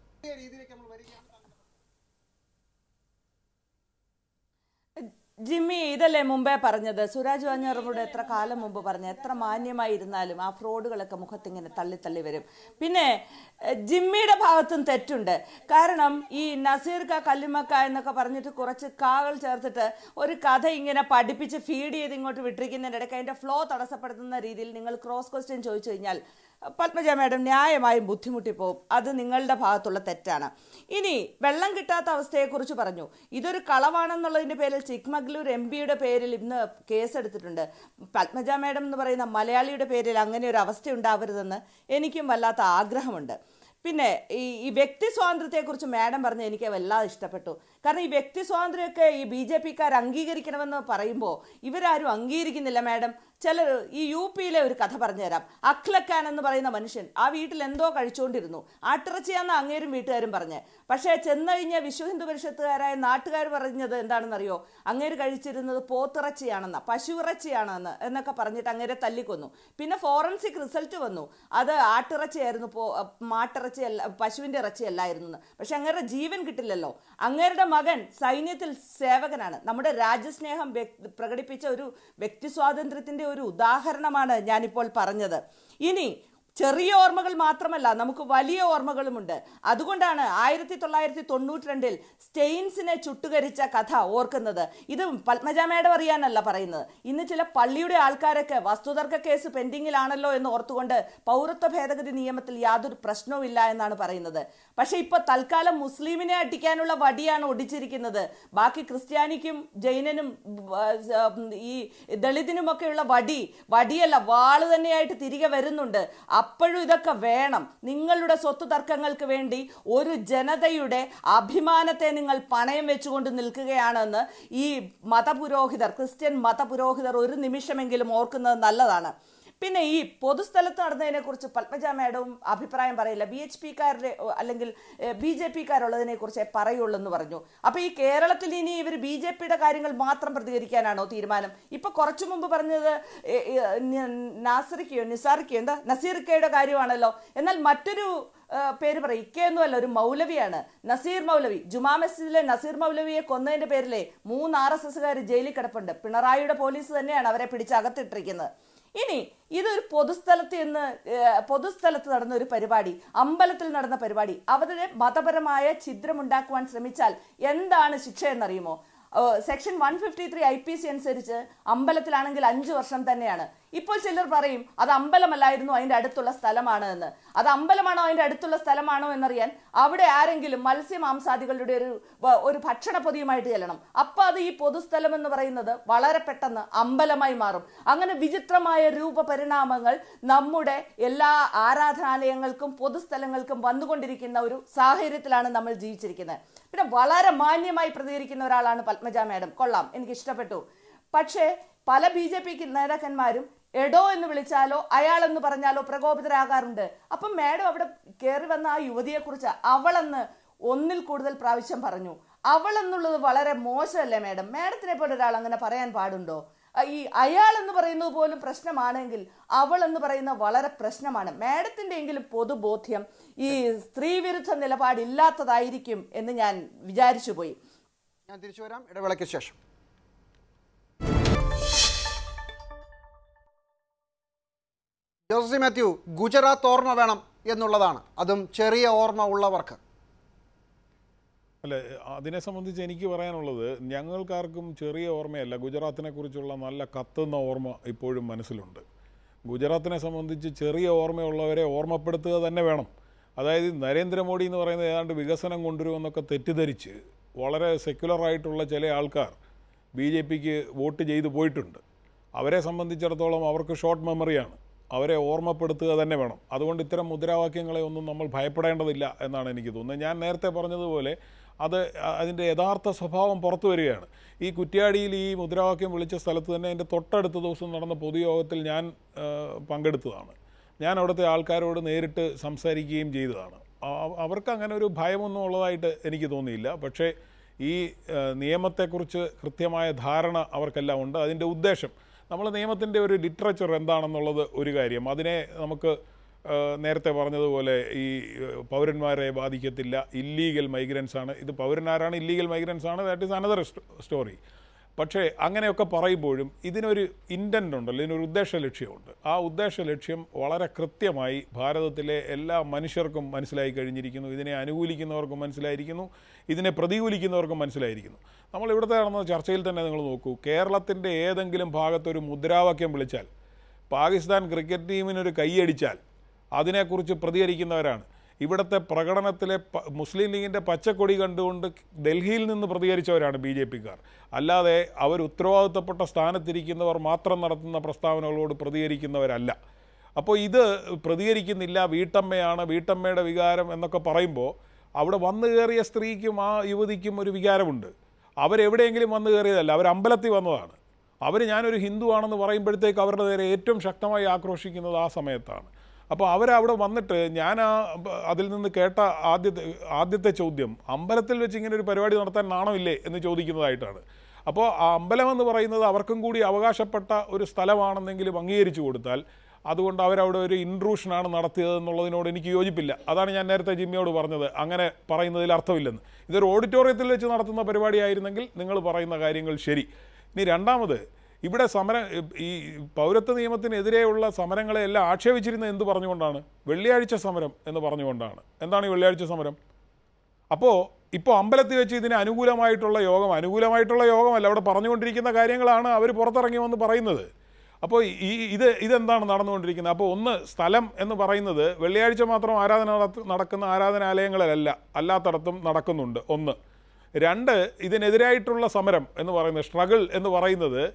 S5: ജിമ്മി ഇതല്ലേ മുമ്പേ പറഞ്ഞത് സുരാജ് വാഞ്ഞാറമ്മൂടെ എത്ര കാലം മുമ്പ് പറഞ്ഞ എത്ര മാന്യമായിരുന്നാലും ആ ഫ്രോഡുകളൊക്കെ മുഖത്തിങ്ങനെ തള്ളി തള്ളി വരും പിന്നെ എഹ്, ജിമ്മിയുടെ ഭാഗത്തും തെറ്റുണ്ട് കാരണം ഈ നസീർക്ക കല്ലുമക്ക എന്നൊക്കെ പറഞ്ഞിട്ട് കുറച്ച് കാകൾ ചേർത്തിട്ട് ഒരു കഥ ഇങ്ങനെ പഠിപ്പിച്ച് ഫീഡ് ചെയ്ത് ഇങ്ങോട്ട് വിട്ടിരിക്കുന്നതിൻ്റെ ഇടയ്ക്ക് അതിൻ്റെ ഫ്ലോ തടസ്സപ്പെടുത്തുന്ന രീതിയിൽ നിങ്ങൾ ക്രോസ് ക്വസ്റ്റ്യൻ ചോദിച്ചു കഴിഞ്ഞാൽ പത്മജ മാഡം ന്യായമായും ബുദ്ധിമുട്ടിപ്പോവും അത് നിങ്ങളുടെ ഭാഗത്തുള്ള തെറ്റാണ് ഇനി വെള്ളം കിട്ടാത്ത അവസ്ഥയെക്കുറിച്ച് പറഞ്ഞു ഇതൊരു കളവാണെന്നുള്ളതിൻ്റെ പേരിൽ ചിക്മഗ്ലൂർ എം പിയുടെ പേരിൽ ഇന്ന് കേസെടുത്തിട്ടുണ്ട് പത്മജ മാഡം എന്ന് പറയുന്ന മലയാളിയുടെ പേരിൽ അങ്ങനെ ഒരു അവസ്ഥ ഉണ്ടാവരുതെന്ന് എനിക്കും വല്ലാത്ത ആഗ്രഹമുണ്ട് പിന്നെ ഈ ഈ വ്യക്തി സ്വാതന്ത്ര്യത്തെക്കുറിച്ച് മാഡം പറഞ്ഞ് എനിക്ക് വല്ലാതെ ഇഷ്ടപ്പെട്ടു കാരണം ഈ വ്യക്തി സ്വാതന്ത്ര്യമൊക്കെ ഈ ബി ജെ പിക്കാർ അംഗീകരിക്കണമെന്ന് പറയുമ്പോൾ ഇവരാരും അംഗീകരിക്കുന്നില്ല മാഡം ചിലർ ഈ യു പിയിലെ ഒരു കഥ പറഞ്ഞുതരാം അഖ്ലഖാൻ എന്ന് പറയുന്ന മനുഷ്യൻ ആ വീട്ടിൽ എന്തോ കഴിച്ചുകൊണ്ടിരുന്നു ആട്ടിറച്ചിയാന്ന് അങ്ങേരും വീട്ടുകാരും പറഞ്ഞ് പക്ഷേ ചെന്ന് കഴിഞ്ഞ വിശ്വ ഹിന്ദു പരിഷത്തുകാരായ നാട്ടുകാർ പറഞ്ഞത് എന്താണെന്നറിയോ അങ്ങേര് കഴിച്ചിരുന്നത് പോത്തിറച്ചിയാണെന്ന് പശുവിറച്ചിയാണെന്ന് എന്നൊക്കെ പറഞ്ഞിട്ട് അങ്ങേരെ തല്ലിക്കൊന്നു പിന്നെ ഫോറൻസിക് റിസൾട്ട് വന്നു അത് ആട്ടിറച്ചിയായിരുന്നു പോ മാട്ടിറച്ചി അല്ല പശുവിൻ്റെ ഇറച്ചി അല്ലായിരുന്നു എന്ന് പക്ഷെ അങ്ങേരുടെ ജീവൻ കിട്ടില്ലല്ലോ അങ്ങേരുടെ മകൻ സൈന്യത്തിൽ സേവകനാണ് നമ്മുടെ രാജ്യസ്നേഹം വ്യക്- പ്രകടിപ്പിച്ച ഒരു വ്യക്തി സ്വാതന്ത്ര്യത്തിന്റെ ഒരു ഉദാഹരണമാണ് ഞാനിപ്പോൾ പറഞ്ഞത് ഇനി ചെറിയ ഓർമ്മകൾ മാത്രമല്ല നമുക്ക് വലിയ ഓർമ്മകളുമുണ്ട് അതുകൊണ്ടാണ് ആയിരത്തി തൊള്ളായിരത്തി തൊണ്ണൂറ്റി രണ്ടിൽ സ്റ്റെയിൻസിനെ ചുട്ടുകരിച്ച കഥ ഓർക്കുന്നത് ഇത് പത്മജ മേഡം അറിയാനല്ല പറയുന്നത് ഇന്ന് ചില പള്ളിയുടെ ആൾക്കാരൊക്കെ വസ്തുതർക്ക കേസ് പെൻഡിങ്ങിലാണല്ലോ എന്ന് ഓർത്തുകൊണ്ട് പൗരത്വ ഭേദഗതി നിയമത്തിൽ യാതൊരു പ്രശ്നവും ഇല്ല എന്നാണ് പറയുന്നത് പക്ഷെ ഇപ്പൊ തൽക്കാലം മുസ്ലിമിനെ അടിക്കാനുള്ള വടിയാണ് ഒടിച്ചിരിക്കുന്നത് ബാക്കി ക്രിസ്ത്യാനിക്കും ജൈനനും ആ, ഈ ദളിതിനുമൊക്കെയുള്ള വടി വടിയല്ല വാള് തന്നെയായിട്ട് തിരികെ വരുന്നുണ്ട് അപ്പോഴും ഇതൊക്കെ വേണം നിങ്ങളുടെ സ്വത്ത് തർക്കങ്ങൾക്ക് വേണ്ടി ഒരു ജനതയുടെ അഭിമാനത്തെ നിങ്ങൾ പണയം വെച്ചുകൊണ്ട് നിൽക്കുകയാണെന്ന് ഈ മതപുരോഹിതർ ക്രിസ്ത്യൻ മതപുരോഹിതർ ഒരു നിമിഷമെങ്കിലും ഓർക്കുന്നത് നല്ലതാണ് പിന്നെ ഈ പൊതുസ്ഥലത്ത് നടന്നതിനെ കുറിച്ച് പത്മജ മാഡവും അഭിപ്രായം പറയില്ല ബി എച്ച് പിക്കാരുടെ അല്ലെങ്കിൽ ബി ജെ പിക്കാരുള്ളതിനെ കുറിച്ച് പറയുള്ളൂ എന്ന് പറഞ്ഞു അപ്പൊ ഈ കേരളത്തിൽ ഇനി ഇവർ ബി ജെ പിയുടെ കാര്യങ്ങൾ മാത്രം പ്രതികരിക്കാനാണോ തീരുമാനം ഇപ്പൊ കുറച്ചു മുമ്പ് പറഞ്ഞത് ഏ, ഏ, ന- നാസറിക്കയോ നിസാറിക്കയോ എന്താ നസീർക്കയുടെ കാര്യമാണല്ലോ എന്നാൽ മറ്റൊരു ആ, പേര് പറയും ഇക്കയൊന്നുമല്ല ഒരു മൗലവിയാണ് നസീർ മൗലവി ജുമാ മസ്ജിദിലെ നസീർ മൗലവിയെ കൊന്നതിന്റെ പേരിലെ മൂന്ന് ആർ എസ് എസുകാർ ജയിലിൽ കിടപ്പുണ്ട് പിണറായിയുടെ പോലീസ് തന്നെയാണ് അവരെ പിടിച്ച് അകത്തിട്ടിരിക്കുന്നത് ഇനി ഇതൊരു പൊതുസ്ഥലത്ത് എന്ന് ഏഹ്, പൊതുസ്ഥലത്ത് നടന്ന ഒരു പരിപാടി അമ്പലത്തിൽ നടന്ന പരിപാടി അവരുടെ മതപരമായ ഛിദ്രമുണ്ടാക്കുവാൻ ശ്രമിച്ചാൽ എന്താണ് ശിക്ഷ എന്നറിയുമോ ഏഹ്, section one fifty three I P C അനുസരിച്ച് അമ്പലത്തിലാണെങ്കിൽ അഞ്ചു വർഷം തന്നെയാണ് ഇപ്പോൾ ചിലർ പറയും അത് അമ്പലമല്ലായിരുന്നു അതിന്റെ അടുത്തുള്ള സ്ഥലമാണ് എന്ന് അത് അമ്പലമാണോ അതിന്റെ അടുത്തുള്ള സ്ഥലമാണോ എന്നറിയാൻ അവിടെ ആരെങ്കിലും മത്സ്യമാംസാദികളുടെ ഒരു വ- ഒരു ഭക്ഷണ പൊതിയുമായിട്ട് ചെല്ലണം അപ്പൊ അത് ഈ പൊതുസ്ഥലം എന്ന് പറയുന്നത് വളരെ പെട്ടെന്ന് അമ്പലമായി മാറും അങ്ങനെ വിചിത്രമായ രൂപപരിണാമങ്ങൾ നമ്മുടെ എല്ലാ ആരാധനാലയങ്ങൾക്കും പൊതുസ്ഥലങ്ങൾക്കും വന്നുകൊണ്ടിരിക്കുന്ന ഒരു സാഹചര്യത്തിലാണ് നമ്മൾ ജീവിച്ചിരിക്കുന്നത് പിന്നെ വളരെ മാന്യമായി പ്രതികരിക്കുന്ന ഒരാളാണ് പത്മജ മാഡം കൊള്ളാം എനിക്ക് ഇഷ്ടപ്പെട്ടു പക്ഷേ പല ബി ജെ പി നേതാക്കന്മാരും എടോ എന്ന് വിളിച്ചാലോ അയാൾ എന്ന് പറഞ്ഞാലോ പ്രകോപിതരാകാറുണ്ട് അപ്പം മാഡം അവിടെ കയറി വന്ന ആ യുവതിയെക്കുറിച്ച് അവളെന്ന് ഒന്നിൽ കൂടുതൽ പ്രാവശ്യം പറഞ്ഞു അവൾ എന്നുള്ളത് വളരെ മോശമല്ലേ മാഡം മാഡത്തിനെ പോലെ ഒരാൾ അങ്ങനെ പറയാൻ പാടുണ്ടോ അ, ഈ അയാൾ എന്ന് പറയുന്നത് പോലും പ്രശ്നമാണെങ്കിൽ അവൾ എന്ന് പറയുന്ന വളരെ പ്രശ്നമാണ് മാഡത്തിന്റെ എങ്കിലും പൊതുബോധ്യം ഈ സ്ത്രീവിരുദ്ധ നിലപാടില്ലാത്തതായിരിക്കും എന്ന് ഞാൻ വിചാരിച്ചു പോയി
S3: ഞാൻ തിരിച്ചു വരാം ഇടവേളയ്ക്ക് ശേഷം ജോസി മാത്യു ഗുജറാത്ത് ഓർമ്മ വേണം എന്നുള്ളതാണ് അതും ചെറിയ ഓർമ്മ ഉള്ളവർക്ക്
S7: അല്ല അതിനെ സംബന്ധിച്ച് എനിക്ക് പറയാനുള്ളത് ഞങ്ങൾക്കാർക്കും ചെറിയ ഓർമ്മയല്ല ഗുജറാത്തിനെ കുറിച്ചുള്ള നല്ല കത്തുന്ന ഓർമ്മ ഇപ്പോഴും മനസ്സിലുണ്ട് ഗുജറാത്തിനെ സംബന്ധിച്ച് ചെറിയ ഓർമ്മയുള്ളവരെ ഓർമ്മപ്പെടുത്തുക തന്നെ വേണം അതായത് നരേന്ദ്രമോദി എന്ന് പറയുന്നത് ഏതാണ്ട് വികസനം കൊണ്ടുവരുമെന്നൊക്കെ തെറ്റിദ്ധരിച്ച് വളരെ സെക്യുലർ ആയിട്ടുള്ള ചില ആൾക്കാർ ബി ജെ പിക്ക് വോട്ട് ചെയ്തു പോയിട്ടുണ്ട് അവരെ സംബന്ധിച്ചിടത്തോളം അവർക്ക് ഷോർട്ട് മെമ്മറിയാണ് അവരെ ഓർമ്മപ്പെടുത്തുക തന്നെ വേണം അതുകൊണ്ട് ഇത്തരം മുദ്രാവാക്യങ്ങളെ ഒന്നും നമ്മൾ ഭയപ്പെടേണ്ടതില്ല എന്നാണ് എനിക്ക് തോന്നുന്നത് ഞാൻ നേരത്തെ പറഞ്ഞതുപോലെ അത് അ- അതിൻ്റെ യഥാർത്ഥ സ്വഭാവം പുറത്തു വരികയാണ് ഈ കുറ്റ്യാടിയിൽ ഈ മുദ്രാവാക്യം വിളിച്ച സ്ഥലത്ത് തന്നെ എൻ്റെ തൊട്ടടുത്ത ദിവസം നടന്ന പൊതുയോഗത്തിൽ ഞാൻ ആ, പങ്കെടുത്തതാണ് ഞാൻ അവിടുത്തെ ആൾക്കാരോട് നേരിട്ട് സംസാരിക്കുകയും ചെയ്തതാണ് ആ- അവർക്ക് അങ്ങനെ ഒരു ഭയമൊന്നും ഉള്ളതായിട്ട് എനിക്ക് തോന്നിയില്ല പക്ഷേ ഈ ആ, നിയമത്തെക്കുറിച്ച് കൃത്യമായ ധാരണ അവർക്കെല്ലാം ഉണ്ട് അതിൻ്റെ ഉദ്ദേശം നമ്മൾ നിയമത്തിൻ്റെ ഒരു ലിറ്ററേച്ചർ എന്താണെന്നുള്ളത് ഒരു കാര്യം അതിനെ നമുക്ക് ആ, നേരത്തെ പറഞ്ഞതുപോലെ ഈ ആ, പൗരന്മാരെ ബാധിക്കത്തില്ല ഇല്ലീഗൽ മൈഗ്രൻസ് ആണ് ഇത് പൗരന്മാരാണ് ഇല്ലീഗൽ മൈഗ്രൻസ് ആണ് ദാറ്റ് ഈസ് അനദർ സ്റ്റോറി പക്ഷേ അങ്ങനെയൊക്കെ പറയുമ്പോഴും ഇതിനൊരു ഇൻറ്റൻ്റ് ഉണ്ടല്ലോ ഇതിനൊരു ഉദ്ദേശ ലക്ഷ്യമുണ്ട് ആ ഉദ്ദേശ ലക്ഷ്യം വളരെ കൃത്യമായി ഭാരതത്തിലെ എല്ലാ മനുഷ്യർക്കും മനസ്സിലായി കഴിഞ്ഞിരിക്കുന്നു ഇതിനെ അനുകൂലിക്കുന്നവർക്കും മനസ്സിലായിരിക്കുന്നു ഇതിനെ പ്രതികൂലിക്കുന്നവർക്കും മനസ്സിലായിരിക്കുന്നു നമ്മൾ ഇവിടുത്തെ നടന്ന ചർച്ചയിൽ തന്നെ നിങ്ങൾ നോക്കൂ കേരളത്തിൻ്റെ ഏതെങ്കിലും ഭാഗത്തൊരു മുദ്രാവാക്യം വിളിച്ചാൽ പാകിസ്ഥാൻ ക്രിക്കറ്റ് ടീമിനൊരു കൈയടിച്ചാൽ അതിനെക്കുറിച്ച് പ്രതികരിക്കുന്നവരാണ് ഇവിടുത്തെ പ്രകടനത്തിലെ പ- മുസ്ലിം ലീഗിൻ്റെ പച്ചക്കൊടി കണ്ടുകൊണ്ട് ഡൽഹിയിൽ നിന്ന് പ്രതികരിച്ചവരാണ് ബി ജെ പിക്കാർ അല്ലാതെ അവർ ഉത്തരവാദിത്തപ്പെട്ട സ്ഥാനത്തിരിക്കുന്നവർ മാത്രം നടത്തുന്ന പ്രസ്താവനകളോട് പ്രതികരിക്കുന്നവരല്ല അപ്പോൾ ഇത് പ്രതികരിക്കുന്നില്ല വീട്ടമ്മയാണ് വീട്ടമ്മയുടെ വികാരം എന്നൊക്കെ പറയുമ്പോൾ അവിടെ വന്നു കയറിയ സ്ത്രീക്കും ആ യുവതിക്കും ഒരു വികാരമുണ്ട് അവരെവിടെയെങ്കിലും വന്നു കയറിയതല്ല അവർ അമ്പലത്തിൽ വന്നതാണ് അവർ ഞാനൊരു ഹിന്ദു ആണെന്ന് പറയുമ്പോഴത്തേക്ക് അവരുടെ നേരെ ഏറ്റവും ശക്തമായി ആക്രോശിക്കുന്നത് ആ സമയത്താണ് അപ്പോൾ അവരവിടെ വന്നിട്ട് ഞാൻ ആ ബ- അതിൽ നിന്ന് കേട്ട ആദ്യത്തെ ആദ്യത്തെ ചോദ്യം അമ്പലത്തിൽ വെച്ച് ഇങ്ങനെ ഒരു പരിപാടി നടത്താൻ നാണമില്ലേ എന്ന് ചോദിക്കുന്നതായിട്ടാണ് അപ്പോൾ ആ അമ്പലം എന്ന് പറയുന്നത് അവർക്കും കൂടി അവകാശപ്പെട്ട ഒരു സ്ഥലമാണെന്നെങ്കിലും അംഗീകരിച്ചു കൊടുത്താൽ അതുകൊണ്ട് അവരവിടെ ഒരു ഇൻട്രൂഷനാണ് നടത്തിയത് എന്നുള്ളതിനോട് എനിക്ക് യോജിപ്പില്ല അതാണ് ഞാൻ നേരത്തെ ജിമ്മിയോട് പറഞ്ഞത് അങ്ങനെ പറയുന്നതിൽ അർത്ഥമില്ലെന്ന് ഇതൊരു ഓഡിറ്റോറിയത്തിൽ വെച്ച് നടത്തുന്ന പരിപാടിയായിരുന്നെങ്കിൽ നിങ്ങൾ പറയുന്ന കാര്യങ്ങൾ ശരി ഇനി രണ്ടാമത് ഇവിടെ സമരം ഈ പൗരത്വ നിയമത്തിനെതിരെയുള്ള സമരങ്ങളെല്ലാം ആക്ഷേപിച്ചിരുന്നത് എന്ത് പറഞ്ഞുകൊണ്ടാണ് വെള്ളിയാഴ്ച സമരം എന്ന് പറഞ്ഞുകൊണ്ടാണ് എന്താണ് ഈ വെള്ളിയാഴ്ച സമരം അപ്പോൾ ഇപ്പോൾ അമ്പലത്തിൽ വെച്ച് ഇതിന് അനുകൂലമായിട്ടുള്ള യോഗം അനുകൂലമായിട്ടുള്ള യോഗമല്ല അവിടെ പറഞ്ഞുകൊണ്ടിരിക്കുന്ന കാര്യങ്ങളാണ് അവർ പുറത്തിറങ്ങി വന്ന് പറയുന്നത് അപ്പോൾ ഈ ഇത് ഇതെന്താണ് നടന്നുകൊണ്ടിരിക്കുന്നത് അപ്പോൾ ഒന്ന് സ്ഥലം എന്ന് പറയുന്നത് വെള്ളിയാഴ്ച മാത്രം ആരാധന നടത്ത- നടക്കുന്ന ആരാധനാലയങ്ങളിലല്ല അല്ലാത്തടത്തും നടക്കുന്നുണ്ട് ഒന്ന് രണ്ട് ഇതിനെതിരായിട്ടുള്ള സമരം എന്ന് പറയുന്നത് സ്ട്രഗിൾ എന്ന് പറയുന്നത്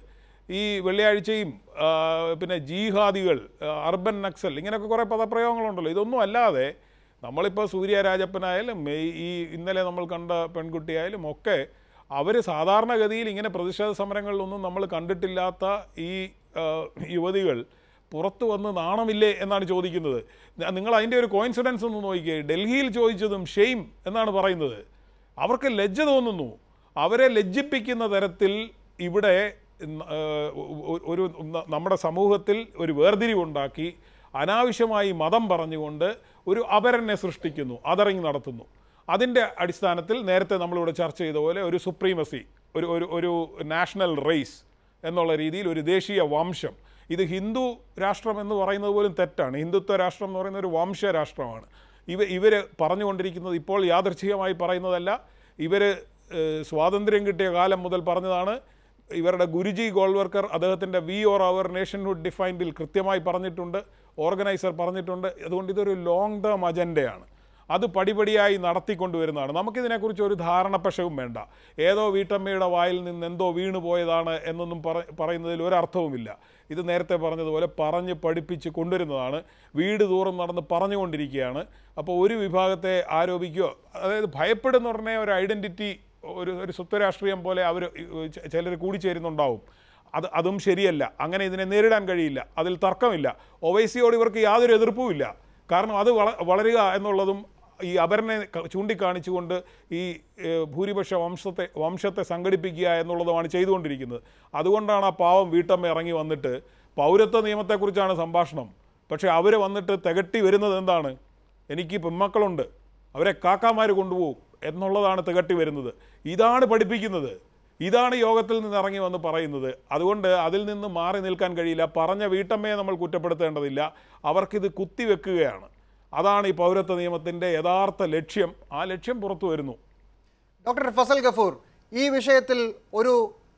S7: ഈ വെള്ളിയാഴ്ചയും ആ, പിന്നെ ജീഹാദികൾ ആ, അർബൻ നക്സൽ ഇങ്ങനെയൊക്കെ കുറേ പദപ്രയോഗങ്ങളുണ്ടല്ലോ ഇതൊന്നും അല്ലാതെ നമ്മളിപ്പോൾ സൂര്യ രാജപ്പനായാലും ഈ- ഈ ഇന്നലെ നമ്മൾ കണ്ട പെൺകുട്ടിയായാലും ഒക്കെ അവർ സാധാരണഗതിയിൽ ഇങ്ങനെ പ്രതിഷേധ സമരങ്ങളിലൊന്നും നമ്മൾ കണ്ടിട്ടില്ലാത്ത ഈ ആ, യുവതികൾ പുറത്തു വന്ന് നാണമില്ലേ എന്നാണ് ചോദിക്കുന്നത് ന- നിങ്ങൾ അതിൻ്റെ ഒരു കോയിൻസിഡൻസ് ഒന്ന് നോക്കിയേ ഡൽഹിയിൽ ചോദിച്ചതും ഷെയിം എന്നാണ് പറയുന്നത് അവർക്ക് ലജ്ജ തോന്നുന്നു അവരെ ലജ്ജിപ്പിക്കുന്ന തരത്തിൽ ഇവിടെ ന- ഏഹ് ഒ- ഒരു ന- നമ്മുടെ സമൂഹത്തിൽ ഒരു വേർതിരിവുണ്ടാക്കി അനാവശ്യമായി മതം പറഞ്ഞുകൊണ്ട് ഒരു അപരനെ സൃഷ്ടിക്കുന്നു അതറിങ് നടത്തുന്നു അതിൻ്റെ അടിസ്ഥാനത്തിൽ നേരത്തെ നമ്മളിവിടെ ചർച്ച ചെയ്ത പോലെ ഒരു സുപ്രീമസി ഒരു ഒരു ഒരു നാഷണൽ റേസ് എന്നുള്ള രീതിയിൽ ഒരു ദേശീയ വംശം ഇത് ഹിന്ദു രാഷ്ട്രം എന്ന് പറയുന്നത് പോലും തെറ്റാണ് ഹിന്ദുത്വ രാഷ്ട്രം എന്ന് പറയുന്ന ഒരു വംശ രാഷ്ട്രമാണ് ഇവ ഇവർ പറഞ്ഞുകൊണ്ടിരിക്കുന്നത് ഇപ്പോൾ യാദർച്ഛികമായി പറയുന്നതല്ല ഇവർ സ്വാതന്ത്ര്യം കിട്ടിയ കാലം മുതൽ പറഞ്ഞതാണ് ഇവരുടെ ഗുരുജി ഗോൾവർക്കർ അദ്ദേഹത്തിൻ്റെ വി ഓർ അവർ നേഷൻഹുഡ് ഡിഫൈൻഡിൽ കൃത്യമായി പറഞ്ഞിട്ടുണ്ട് ഓർഗനൈസർ പറഞ്ഞിട്ടുണ്ട് അതുകൊണ്ട് ഇതൊരു ലോങ് ടേം അജണ്ടയാണ് അത് പടിപടിയായി നടത്തിക്കൊണ്ടുവരുന്നതാണ് നമുക്കിതിനെക്കുറിച്ച് ഒരു ധാരണപ്പശവും വേണ്ട ഏതോ വീട്ടമ്മയുടെ വായിൽ നിന്ന് എന്തോ വീണു പോയതാണ് എന്നൊന്നും പറ പറയുന്നതിൽ ഒരർത്ഥവുമില്ല ഇത് നേരത്തെ പറഞ്ഞതുപോലെ പറഞ്ഞ് പഠിപ്പിച്ച് കൊണ്ടുവരുന്നതാണ് വീട് തോറും നടന്ന് പറഞ്ഞുകൊണ്ടിരിക്കുകയാണ് അപ്പോൾ ഒരു വിഭാഗത്തെ ആരോപിക്കുകയോ അതായത് ഭയപ്പെടുന്ന ഉടനെ ഒരു ഐഡൻറ്റിറ്റി ഒരു ഒരു സ്വത്വരാഷ്ട്രീയം പോലെ അവർ ചിലർ കൂടിച്ചേരുന്നുണ്ടാവും അത് അതും ശരിയല്ല അങ്ങനെ ഇതിനെ നേരിടാൻ കഴിയില്ല അതിൽ തർക്കമില്ല ഒവൈസിയോട് ഇവർക്ക് യാതൊരു എതിർപ്പുമില്ല കാരണം അത് വള വളരുക എന്നുള്ളതും ഈ അപരനെ ക- ചൂണ്ടിക്കാണിച്ചുകൊണ്ട് ഈ ഏഹ്, ഭൂരിപക്ഷ വംശത്തെ വംശത്തെ സംഘടിപ്പിക്കുക എന്നുള്ളതുമാണ് ചെയ്തുകൊണ്ടിരിക്കുന്നത് അതുകൊണ്ടാണ് ആ പാവം വീട്ടമ്മ ഇറങ്ങി വന്നിട്ട് പൗരത്വ നിയമത്തെക്കുറിച്ചാണ് സംഭാഷണം പക്ഷേ അവർ വന്നിട്ട് തികട്ടി വരുന്നത് എന്താണ് എനിക്ക് പെൺമക്കളുണ്ട് അവരെ കാക്കാമാർ കൊണ്ടുപോകും എന്നുള്ളതാണ് തികട്ടി വരുന്നത് ഇതാണ് പഠിപ്പിക്കുന്നത് ഇതാണ് യോഗത്തിൽ നിന്ന് ഇറങ്ങി വന്ന് പറയുന്നത് അതുകൊണ്ട് അതിൽ നിന്ന് മാറി നിൽക്കാൻ കഴിയില്ല പറഞ്ഞ വീട്ടമ്മയെ നമ്മൾ കുറ്റപ്പെടുത്തേണ്ടതില്ല അവർക്കിത് കുത്തിവെക്കുകയാണ് അതാണ് ഈ പൗരത്വ നിയമത്തിൻ്റെ യഥാർത്ഥ ലക്ഷ്യം ആ ലക്ഷ്യം പുറത്തു വരുന്നു
S3: ഡോക്ടർ ഫസൽ ഗഫൂർ ഈ വിഷയത്തിൽ ഒരു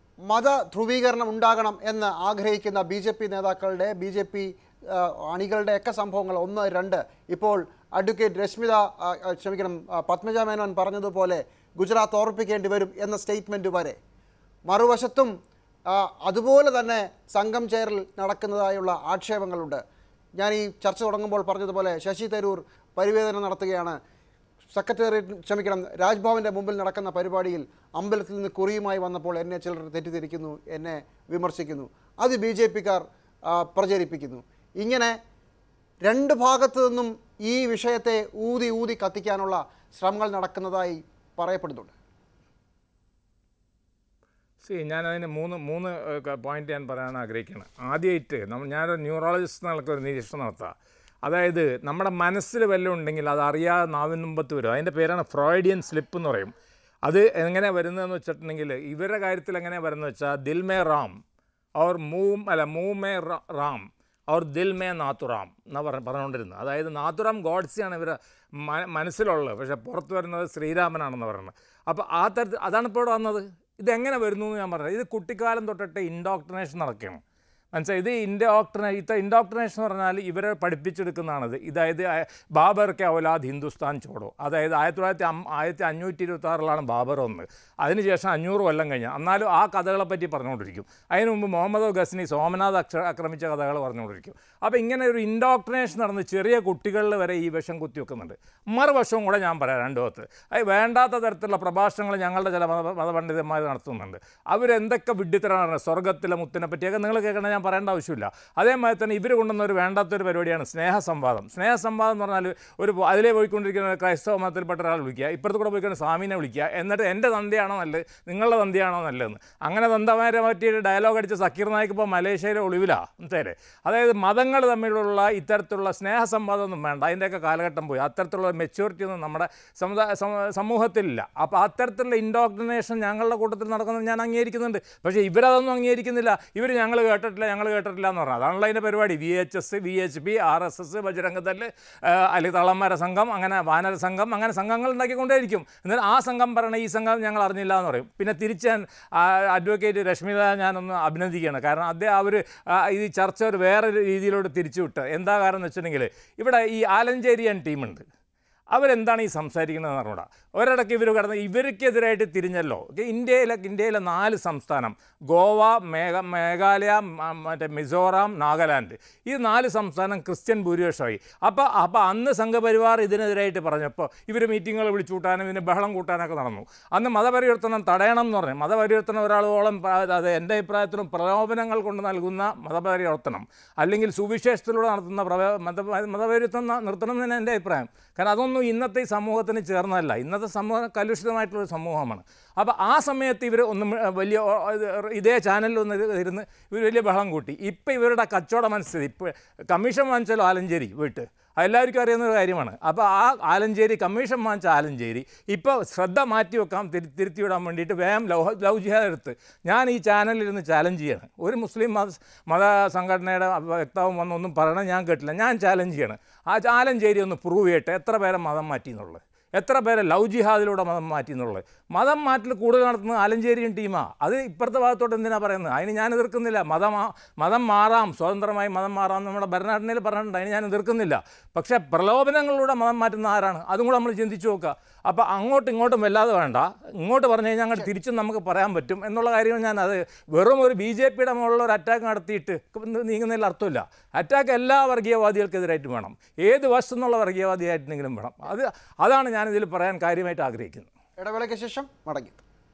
S3: മത ധ്രുവീകരണം ഉണ്ടാകണം എന്ന് ആഗ്രഹിക്കുന്ന ബി ജെ പി നേതാക്കളുടെ ബി ജെ പി അണികളുടെ ഒക്കെ സംഭവങ്ങൾ ഒന്ന് രണ്ട് ഇപ്പോൾ അഡ്വക്കേറ്റ് രശ്മിത ആ, ആ, ക്ഷമിക്കണം ആ, പത്മജ മേനോൻ പറഞ്ഞതുപോലെ ഗുജറാത്ത് ഓർപ്പിക്കേണ്ടി വരും എന്ന സ്റ്റേറ്റ്മെൻറ്റ് വരെ മറുവശത്തും ആ, അതുപോലെ തന്നെ സംഘം ചേരൽ നടക്കുന്നതായുള്ള ആക്ഷേപങ്ങളുണ്ട് ഞാൻ ഈ ചർച്ച തുടങ്ങുമ്പോൾ പറഞ്ഞതുപോലെ ശശി തരൂർ പരിവേദന നടത്തുകയാണ് സെക്രട്ടേറിയറ്റ് ക്ഷമിക്കണം രാജ്ഭവൻ്റെ മുമ്പിൽ നടക്കുന്ന പരിപാടിയിൽ അമ്പലത്തിൽ നിന്ന് കുറിയുമായി വന്നപ്പോൾ എന്നെ ചിലർ തെറ്റിദ്ധരിക്കുന്നു എന്നെ വിമർശിക്കുന്നു അത് ബി ജെ പിക്കാർ പ്രചരിപ്പിക്കുന്നു ഇങ്ങനെ രണ്ട് ഭാഗത്തു നിന്നും ഈ വിഷയത്തെ ഊതി ഊതി കത്തിക്കാനുള്ള ശ്രമങ്ങൾ നടക്കുന്നതായി പറയപ്പെടുന്നുണ്ട്
S6: സി ഞാനതിന് മൂന്ന് മൂന്ന് പോയിന്റ് ഞാൻ പറയാൻ ആഗ്രഹിക്കുകയാണ് ആദ്യമായിട്ട് നമ്മൾ ഞാനൊരു ന്യൂറോളജിസ്റ്റ് എന്നുള്ള ഒരു നിരീക്ഷണം നടത്താം അതായത് നമ്മുടെ മനസ്സിൽ വല്ലതും ഉണ്ടെങ്കിൽ അത് അറിയാതെ നാവിൻ മുമ്പത്ത് വരും അതിൻ്റെ പേരാണ് ഫ്രോയിഡിയൻ സ്ലിപ്പ് എന്ന് പറയും അത് എങ്ങനെ വരുന്നതെന്ന് വെച്ചിട്ടുണ്ടെങ്കിൽ ഇവരുടെ കാര്യത്തിൽ എങ്ങനെ വരുന്നത് വെച്ചാൽ ദിൽ മേ റാം അവർ മൂവ് അല്ല മൂവ് മേ റ- റാം അവർ ദിൽ മേ നാത്തുറാം എന്നാ പറഞ്ഞ പറഞ്ഞുകൊണ്ടിരുന്നത് അതായത് നാത്തുറാം ഗോഡ്സിയാണ് ഇവർ മനസ്സിലുള്ളത് പക്ഷേ പുറത്ത് വരുന്നത് ശ്രീരാമനാണെന്ന് പറയുന്നത് അപ്പോൾ ആ തരത്തിൽ അതാണ് ഇപ്പോൾ ഇവിടെ വന്നത് ഇതെങ്ങനെ വരുന്നു എന്ന് ഞാൻ പറഞ്ഞത് ഇത് കുട്ടിക്കാലം തൊട്ടിട്ട് ഇൻഡോക്ട്രിനേഷൻ നടക്കുകയാണ് മനസ്സിലായി ഇത് ഇൻഡോക്ട്രിനേ ഇത്ത ഇൻഡോക്ട്രിനേഷൻ എന്ന് പറഞ്ഞാൽ ഇവരെ പഠിപ്പിച്ചെടുക്കുന്നതാണിത് ഇതായത് ആ- ബാബർ കെ ഔലാദ് ഹിന്ദുസ്ഥാൻ ചോടോ അതായത് ആയിരത്തി തൊള്ളായിരത്തി അം ആയിരത്തി അഞ്ഞൂറ്റി ഇരുപത്തി ആറിലാണ് ബാബർ വന്നത് അതിനുശേഷം അഞ്ഞൂറ് കൊല്ലം കഴിഞ്ഞ് എന്നാലും ആ കഥകളെ പറ്റി പറഞ്ഞുകൊണ്ടിരിക്കും അതിന് മുമ്പ് മുഹമ്മദ് ഗസ്നി സോമനാഥ് അക്ഷ ആക്രമിച്ച കഥകൾ പറഞ്ഞുകൊണ്ടിരിക്കും അപ്പോൾ ഇങ്ങനെ ഒരു ഇൻഡോക്ട്രിനേഷൻ നടന്ന് ചെറിയ കുട്ടികളിൽ വരെ ഈ വിഷം കുത്തിവെക്കുന്നുണ്ട് മറുവശവും കൂടെ ഞാൻ പറയാം രണ്ടു ഭാഗത്ത് അത് വേണ്ടാത്ത തരത്തിലുള്ള പ്രഭാഷണങ്ങൾ ഞങ്ങളുടെ ചില മത മതപണ്ഡിതന്മാർ നടത്തുന്നുണ്ട് അവരെന്തൊക്കെ വിഡ്ഢിത്തരമാണ് സ്വർഗത്തിലെ മുത്തിനെ പറ്റിയൊക്കെ നിങ്ങൾ കേൾക്കണേ ഞാൻ പറയേണ്ട ആവശ്യമില്ല അതേമാതിരി തന്നെ ഇവർ കൊണ്ടുവന്ന ഒരു വേണ്ടാത്തൊരു പരിപാടിയാണ് സ്നേഹസംവാദം സ്നേഹസംവാദം എന്ന് പറഞ്ഞാൽ ഒരു അതിലേ പോയിക്കൊണ്ടിരിക്കുന്ന ഒരു ക്രൈസ്തവ മതത്തിൽപ്പെട്ട ഒരാൾ വിളിക്കുക ഇപ്പുറത്ത് കൂടെ പോയിക്കൊണ്ട് സ്വാമിനെ വിളിക്കുക എന്നിട്ട് എൻ്റെ തന്തയാണോ നല്ലത് നിങ്ങളുടെ തന്തയാണോ നല്ലതെന്ന് അങ്ങനെ തന്തമാരെ പറ്റിയിട്ട് ഡയലോഗ് അടിച്ച സക്കീർ നായിക്ക് ഇപ്പോൾ മലേഷ്യയിലെ ഒളിവിലാണ് മനസ്സിലായില്ലേ അതായത് മതങ്ങൾ തമ്മിലുള്ള ഇത്തരത്തിലുള്ള സ്നേഹസംവാദമൊന്നും വേണ്ട അതിൻ്റെയൊക്കെ കാലഘട്ടം പോയി അത്തരത്തിലുള്ള മെച്യൂരിറ്റി ഒന്നും നമ്മുടെ സമുദായ സമ- സമൂഹത്തിലില്ല അപ്പോൾ അത്തരത്തിലുള്ള ഇൻഡോക്ട്രിനേഷൻ ഞങ്ങളുടെ കൂട്ടത്തിൽ നടക്കുന്നത് ഞാൻ അംഗീകരിക്കുന്നുണ്ട് പക്ഷേ ഇവരതൊന്നും അംഗീകരിക്കുന്നില്ല ഇവർ ഞങ്ങൾ കേട്ടിട്ടില്ല ഞങ്ങൾ കേട്ടിട്ടില്ല എന്ന് പറഞ്ഞു അതാണല്ലോ അതിൻ്റെ പരിപാടി V H S V H P R S S ബജരംഗത്തല് അല്ലെങ്കിൽ തളന്മാര സംഘം അങ്ങനെ വാനര സംഘം അങ്ങനെ സംഘങ്ങൾ ഉണ്ടാക്കിക്കൊണ്ടേയിരിക്കും എന്നാൽ ആ സംഘം പറയണ ഈ സംഘം ഞങ്ങൾ അറിഞ്ഞില്ല എന്ന് പറയും പിന്നെ തിരിച്ച് ഞാൻ ആ, അഡ്വക്കേറ്റ് രശ്മിത ഞാനൊന്ന് അഭിനന്ദിക്കുകയാണ് കാരണം അദ്ദേഹം അവർ ഈ ചർച്ച ഒരു വേറെ രീതിയിലോട്ട് തിരിച്ചു വിട്ട് എന്താ കാരണം എന്ന് വെച്ചിട്ടുണ്ടെങ്കിൽ ഇവിടെ ഈ ആലഞ്ചേരിയൻ ടീമുണ്ട് അവരെന്താണ് ഈ സംസാരിക്കുന്നതെന്ന് അറിഞ്ഞൂടാ ഒരിടയ്ക്ക് ഇവർ കടന്ന് ഇവർക്കെതിരായിട്ട് തിരിഞ്ഞല്ലോ ഓക്കെ ഇന്ത്യയിലെ ഇന്ത്യയിലെ നാല് സംസ്ഥാനം ഗോവ മേഘ മേഘാലയ മ- മറ്റേ മിസോറാം നാഗാലാൻഡ് ഈ നാല് സംസ്ഥാനം ക്രിസ്ത്യൻ ഭൂരിപക്ഷമായി അപ്പോൾ അപ്പോൾ അന്ന് സംഘപരിവാർ ഇതിനെതിരായിട്ട് പറഞ്ഞപ്പോൾ ഇവർ മീറ്റിങ്ങുകൾ വിളിച്ചു കൂട്ടാനും ഇതിന് ബഹളം കൂട്ടാനൊക്കെ നടന്നു അന്ന് മതപരിവർത്തനം തടയണം എന്ന് പറഞ്ഞു മതപരിവർത്തനം ഒരാളോളം പ- അത് എൻ്റെ അഭിപ്രായത്തിലും പ്രലോഭനങ്ങൾ കൊണ്ട് നൽകുന്ന മതപരിവർത്തനം അല്ലെങ്കിൽ സുവിശേഷത്തിലൂടെ നടത്തുന്ന പ്രവ മത മതപരിവർത്തനം ന- നിർത്തണം എന്ന് തന്നെ എൻ്റെ അഭിപ്രായം കാരണം അതൊന്നും ഇന്നത്തെ ഈ സമൂഹത്തിന് ചേർന്നതല്ല ഇന്നത്തെ സമൂഹം കലുഷിതമായിട്ടുള്ളൊരു സമൂഹമാണ് അപ്പോൾ ആ സമയത്ത് ഇവർ ഒന്നും വലിയ ഓ- ഇത് ഇതേ ചാനലിൽ ഒന്ന് ഇത് ഇരുന്ന് ഇവർ വലിയ ബഹളം കൂട്ടി ഇപ്പോൾ ഇവരുടെ കച്ചവട മനസ്ഥിതി ഇപ്പോൾ കമ്മീഷൻ വാങ്ങിച്ചാലോ ആലഞ്ചേരി വീട്ട് എല്ലാവർക്കും അറിയുന്ന ഒരു കാര്യമാണ് അപ്പോൾ ആ ആലഞ്ചേരി കമ്മീഷൻ വാങ്ങിച്ച ആലഞ്ചേരി ഇപ്പോൾ ശ്രദ്ധ മാറ്റി വെക്കാൻ തിരി തിരുത്തി വിടാൻ വേണ്ടിയിട്ട് വേഗം ലവ് ലവ് ജിഹാദ് എടുത്ത് ഞാൻ ഈ ചാനലിൽ ഇരുന്ന് ചാലഞ്ച് ചെയ്യാണ് ഒരു മുസ്ലിം മത മത സംഘടനയുടെ വ്യക്താവും വന്നൊന്നും പറയണം ഞാൻ കേട്ടില്ല ഞാൻ ചാലഞ്ച് ചെയ്യാണ് ആ ആലഞ്ചേരി ഒന്ന് പ്രൂവ് ചെയ്യട്ടെ എത്ര പേരെ മതം മാറ്റി എന്നുള്ളത് എത്ര പേരെ ലവ് ജിഹാദിലൂടെ മതം മാറ്റി എന്നുള്ളത് മതം മാറ്റൽ കൂടുതൽ നടത്തുന്നത് ആലഞ്ചേരിയും ടീമാണ് അത് ഇപ്പുറത്തെ ഭാഗത്തോട്ട് എന്തിനാണ് പറയുന്നത് അതിന് ഞാൻ എതിർക്കുന്നില്ല മതം ആ- മതം മാറാം സ്വതന്ത്രമായി മതം മാറാം എന്ന് നമ്മുടെ ഭരണഘടനയിൽ പറഞ്ഞിട്ടുണ്ട് അതിന് ഞാൻ എതിർക്കുന്നില്ല പക്ഷേ പ്രലോഭനങ്ങളിലൂടെ മതം മാറ്റുന്ന ആരാണ് അതും കൂടെ നമ്മൾ ചിന്തിച്ചു നോക്കുക അപ്പോൾ അങ്ങോട്ടും ഇങ്ങോട്ടും വല്ലാതെ വേണ്ട ഇങ്ങോട്ട് പറഞ്ഞു കഴിഞ്ഞാൽ അങ്ങോട്ട് തിരിച്ചും നമുക്ക് പറയാൻ പറ്റും എന്നുള്ള കാര്യം ഞാൻ അത് വെറും ഒരു ബി ജെ പിയുടെ മുകളിൽ ഒരു അറ്റാക്ക് നടത്തിയിട്ട് നീങ്ങുന്നതിൽ അർത്ഥമില്ല അറ്റാക്ക് എല്ലാ വർഗീയവാദികൾക്കെതിരായിട്ടും വേണം ഏത് വശത്തു നിന്നുള്ള വർഗീയവാദിയായിട്ടുണ്ടെങ്കിലും വേണം അത് അതാണ് ഞാനിതിൽ പറയാൻ കാര്യമായിട്ട് ആഗ്രഹിക്കുന്നത്
S3: ഇടവേളയ്ക്ക് ശേഷം മടങ്ങി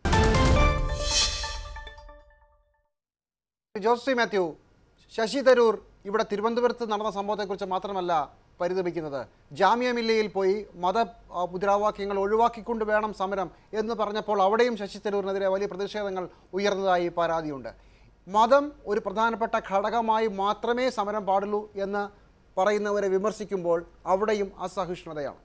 S3: Jose C Mathew Shashi Tharoor ഇവിടെ തിരുവനന്തപുരത്ത് നടന്ന സംഭവത്തെക്കുറിച്ച് മാത്രമല്ല പരിതപിക്കുന്നത് ജാമ്യ മില്ലയിൽ പോയി മത ആ, മുദ്രാവാക്യങ്ങൾ ഒഴിവാക്കിക്കൊണ്ട് വേണം സമരം എന്ന് പറഞ്ഞപ്പോൾ അവിടെയും ശശി തരൂരിനെതിരെ വലിയ പ്രതിഷേധങ്ങൾ ഉയർന്നതായി പരാതിയുണ്ട് മതം ഒരു പ്രധാനപ്പെട്ട ഘടകമായി മാത്രമേ സമരം പാടുള്ളൂ എന്ന് പറയുന്നവരെ വിമർശിക്കുമ്പോൾ അവിടെയും അസഹിഷ്ണുതയാണ്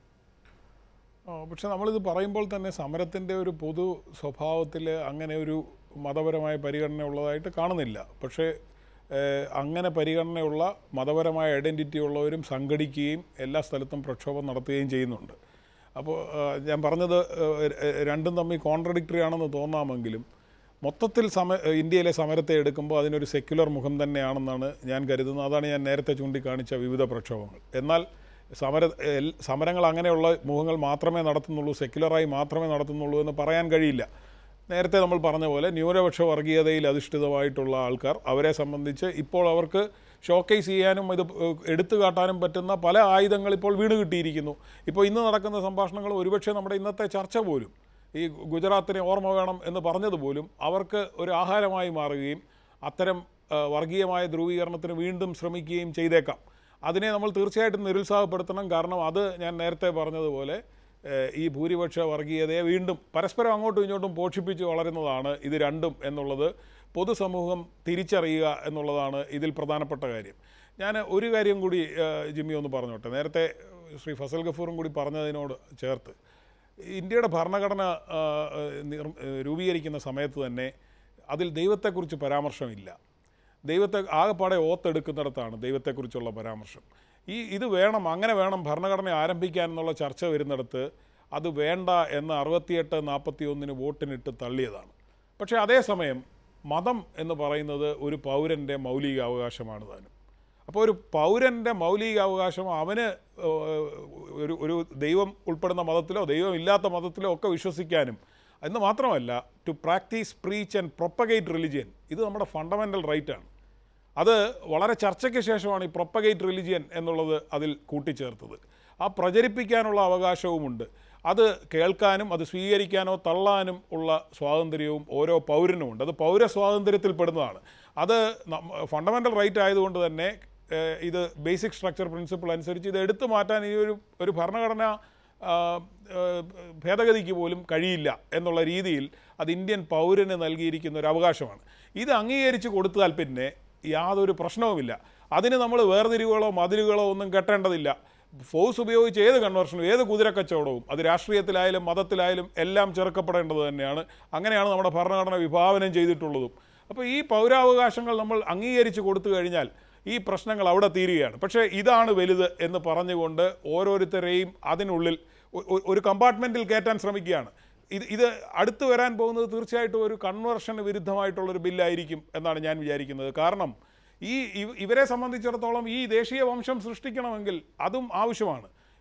S7: ആ, പക്ഷെ നമ്മളിത് പറയുമ്പോൾ തന്നെ സമരത്തിൻ്റെ ഒരു പൊതു സ്വഭാവത്തിൽ അങ്ങനെ ഒരു മതപരമായ പരിഗണന ഉള്ളതായിട്ട് കാണുന്നില്ല പക്ഷേ ഏഹ്, അങ്ങനെ പരിഗണനയുള്ള മതപരമായ ഐഡൻറ്റിറ്റി ഉള്ളവരും സംഘടിക്കുകയും എല്ലാ സ്ഥലത്തും പ്രക്ഷോഭം നടത്തുകയും ചെയ്യുന്നുണ്ട് അപ്പോൾ ആ, ഞാൻ പറഞ്ഞത് ഏഹ്, ര- രണ്ടും തമ്മിൽ കോൺട്രഡിക്ടറി ആണെന്ന് തോന്നാമെങ്കിലും മൊത്തത്തിൽ സമ ഇന്ത്യയിലെ സമരത്തെ എടുക്കുമ്പോൾ അതിനൊരു സെക്യുലർ മുഖം തന്നെയാണെന്നാണ് ഞാൻ കരുതുന്നത് അതാണ് ഞാൻ നേരത്തെ ചൂണ്ടിക്കാണിച്ച വിവിധ പ്രക്ഷോഭങ്ങൾ എന്നാൽ സമര എൽ- സമരങ്ങൾ അങ്ങനെയുള്ള മുഖങ്ങൾ മാത്രമേ നടത്തുന്നുള്ളൂ സെക്യുലറായി മാത്രമേ നടത്തുന്നുള്ളൂ എന്ന് പറയാൻ കഴിയില്ല നേരത്തെ നമ്മൾ പറഞ്ഞ പോലെ ന്യൂനപക്ഷ വർഗീയതയിൽ അധിഷ്ഠിതമായിട്ടുള്ള ആൾക്കാർ അവരെ സംബന്ധിച്ച് ഇപ്പോൾ അവർക്ക് ഷോക്കേസ് ചെയ്യാനും ഇത് ഏഹ്, എടുത്തു കാട്ടാനും പറ്റുന്ന പല ആയുധങ്ങൾ ഇപ്പോൾ വീണ് കിട്ടിയിരിക്കുന്നു ഇപ്പോൾ ഇന്ന് നടക്കുന്ന സംഭാഷണങ്ങൾ ഒരുപക്ഷെ നമ്മുടെ ഇന്നത്തെ ചർച്ച പോലും ഈ ഗുജറാത്തിനെ ഓർമ്മ വേണം എന്ന് പറഞ്ഞതുപോലും അവർക്ക് ഒരു ആഹാരമായി മാറുകയും അത്തരം ആ, വർഗീയമായ ധ്രുവീകരണത്തിന് വീണ്ടും ശ്രമിക്കുകയും ചെയ്തേക്കാം അതിനെ നമ്മൾ തീർച്ചയായിട്ടും നിരുത്സാഹപ്പെടുത്തണം കാരണം അത് ഞാൻ നേരത്തെ പറഞ്ഞതുപോലെ ഏഹ്, ഈ ഭൂരിപക്ഷ വർഗീയതയെ വീണ്ടും പരസ്പരം അങ്ങോട്ടും ഇങ്ങോട്ടും പോഷിപ്പിച്ച് വളരുന്നതാണ് ഇത് രണ്ടും എന്നുള്ളത് പൊതുസമൂഹം തിരിച്ചറിയുക എന്നുള്ളതാണ് ഇതിൽ പ്രധാനപ്പെട്ട കാര്യം ഞാൻ ഒരു കാര്യം കൂടി ഏഹ്, ജിമ്മി ഒന്ന് പറഞ്ഞോട്ടെ നേരത്തെ ശ്രീ ഫസൽ ഗഫൂറും കൂടി പറഞ്ഞതിനോട് ചേർത്ത് ഇന്ത്യയുടെ ഭരണഘടന ആ, നിർ- രൂപീകരിക്കുന്ന സമയത്ത് തന്നെ അതിൽ ദൈവത്തെക്കുറിച്ച് പരാമർശമില്ല ദൈവത്തെ ആകെപ്പാടെ ഓത്തെടുക്കുന്നിടത്താണ് ദൈവത്തെക്കുറിച്ചുള്ള പരാമർശം ഈ ഇത് വേണം അങ്ങനെ വേണം ഭരണഘടന ആരംഭിക്കാൻ എന്നുള്ള ചർച്ച വരുന്നിടത്ത് അത് വേണ്ട എന്ന് അറുപത്തിയെട്ട് നാൽപ്പത്തി ഒന്നിന് വോട്ടിനിട്ട് തള്ളിയതാണ് പക്ഷേ അതേസമയം മതം എന്ന് പറയുന്നത് ഒരു പൗരൻ്റെ മൗലിക അവകാശമാണ് താനും അപ്പോൾ ഒരു പൗരൻ്റെ മൗലിക അവകാശം അവന് ഏഹ്, ഒരു ഒരു ദൈവം ഉൾപ്പെടുന്ന മതത്തിലോ ദൈവം ഇല്ലാത്ത മതത്തിലോ ഒക്കെ വിശ്വസിക്കാനും എന്ന് മാത്രമല്ല to practice preach and propagate religion ഇത് നമ്മുടെ ഫണ്ടമെൻ്റൽ റൈറ്റാണ് അത് വളരെ ചർച്ചയ്ക്ക് ശേഷമാണ് ഈ പ്രൊപ്പഗേറ്റ് റിലിജിയൻ എന്നുള്ളത് അതിൽ കൂട്ടിച്ചേർത്തത് ആ പ്രചരിപ്പിക്കാനുള്ള അവകാശവുമുണ്ട് അത് കേൾക്കാനും അത് സ്വീകരിക്കാനോ തള്ളാനും ഉള്ള സ്വാതന്ത്ര്യവും ഓരോ പൗരനുമുണ്ട് അത് പൗരസ്വാതന്ത്ര്യത്തിൽ പെടുന്നതാണ് അത് ഫണ്ടമെൻ്റൽ റൈറ്റ് ആയതുകൊണ്ട് തന്നെ ഏഹ്, ഇത് ബേസിക് സ്ട്രക്ചർ പ്രിൻസിപ്പിൾ അനുസരിച്ച് ഇത് എടുത്തു മാറ്റാൻ ഈ ഒരു ഒരു ഭരണഘടന ആ, ഏഹ്, ഭേദഗതിക്ക് പോലും കഴിയില്ല എന്നുള്ള രീതിയിൽ അത് ഇന്ത്യൻ പൗരന് നൽകിയിരിക്കുന്ന ഒരു അവകാശമാണ് ഇത് അംഗീകരിച്ച് കൊടുത്താൽ പിന്നെ യാതൊരു പ്രശ്നവുമില്ല അതിന് നമ്മൾ വേർതിരിവുകളോ മതിലുകളോ ഒന്നും കെട്ടേണ്ടതില്ല ഫോഴ്സ് ഉപയോഗിച്ച് ഏത് കൺവേർഷനും ഏത് കുതിരക്കച്ചവടവും അത് രാഷ്ട്രീയത്തിലായാലും മതത്തിലായാലും എല്ലാം ചെറുക്കപ്പെടേണ്ടത് തന്നെയാണ് അങ്ങനെയാണ് നമ്മുടെ ഭരണഘടന വിഭാവനം ചെയ്തിട്ടുള്ളതും അപ്പോൾ ഈ പൗരാവകാശങ്ങൾ നമ്മൾ അംഗീകരിച്ച് കൊടുത്തു കഴിഞ്ഞാൽ ഈ പ്രശ്നങ്ങൾ അവിടെ തീരുകയാണ് പക്ഷേ ഇതാണ് വലുത് എന്ന് പറഞ്ഞുകൊണ്ട് ഓരോരുത്തരെയും അതിനുള്ളിൽ ഒ- ഒ- ഒരു കമ്പാർട്ട്മെൻറ്റിൽ കയറ്റാൻ ശ്രമിക്കുകയാണ് ഇത് ഇത് അടുത്ത് വരാൻ പോകുന്നത് തീർച്ചയായിട്ടും ഒരു കൺവേർഷന് വിരുദ്ധമായിട്ടുള്ളൊരു ബില്ലായിരിക്കും എന്നാണ് ഞാൻ വിചാരിക്കുന്നത് കാരണം ഈ ഇവ- ഇവരെ സംബന്ധിച്ചിടത്തോളം ഈ ദേശീയ വംശം സൃഷ്ടിക്കണമെങ്കിൽ അതും ആവശ്യമാണ്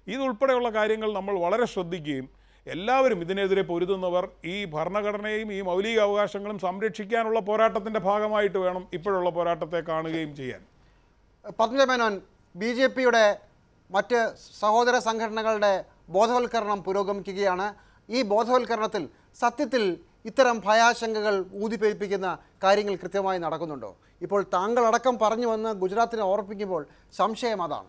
S7: ഇതുൾപ്പെടെയുള്ള കാര്യങ്ങൾ നമ്മൾ വളരെ ശ്രദ്ധിക്കുകയും എല്ലാവരും ഇതിനെതിരെ പൊരുതുന്നവർ ഈ ഭരണഘടനയും ഈ മൗലിക അവകാശങ്ങളും സംരക്ഷിക്കാനുള്ള പോരാട്ടത്തിൻ്റെ ഭാഗമായിട്ട് വേണം ഇപ്പോഴുള്ള പോരാട്ടത്തെ കാണുകയും ചെയ്യാൻ
S3: പത്മജ മേനോൻ ബി ജെ പിയുടെ മറ്റ് സഹോദര സംഘടനകളുടെ ബോധവൽക്കരണം പുരോഗമിക്കുകയാണ് ഈ ബോധവൽക്കരണത്തിൽ സത്യത്തിൽ ഇത്തരം ഭയാശങ്കകൾ ഊതിപ്പെരുപ്പിക്കുന്ന കാര്യങ്ങൾ കൃത്യമായി നടക്കുന്നുണ്ടോ ഇപ്പോൾ താങ്കളടക്കം പറഞ്ഞു വന്ന് ഗുജറാത്തിനെ ഓർപ്പിക്കുമ്പോൾ സംശയം അതാണ്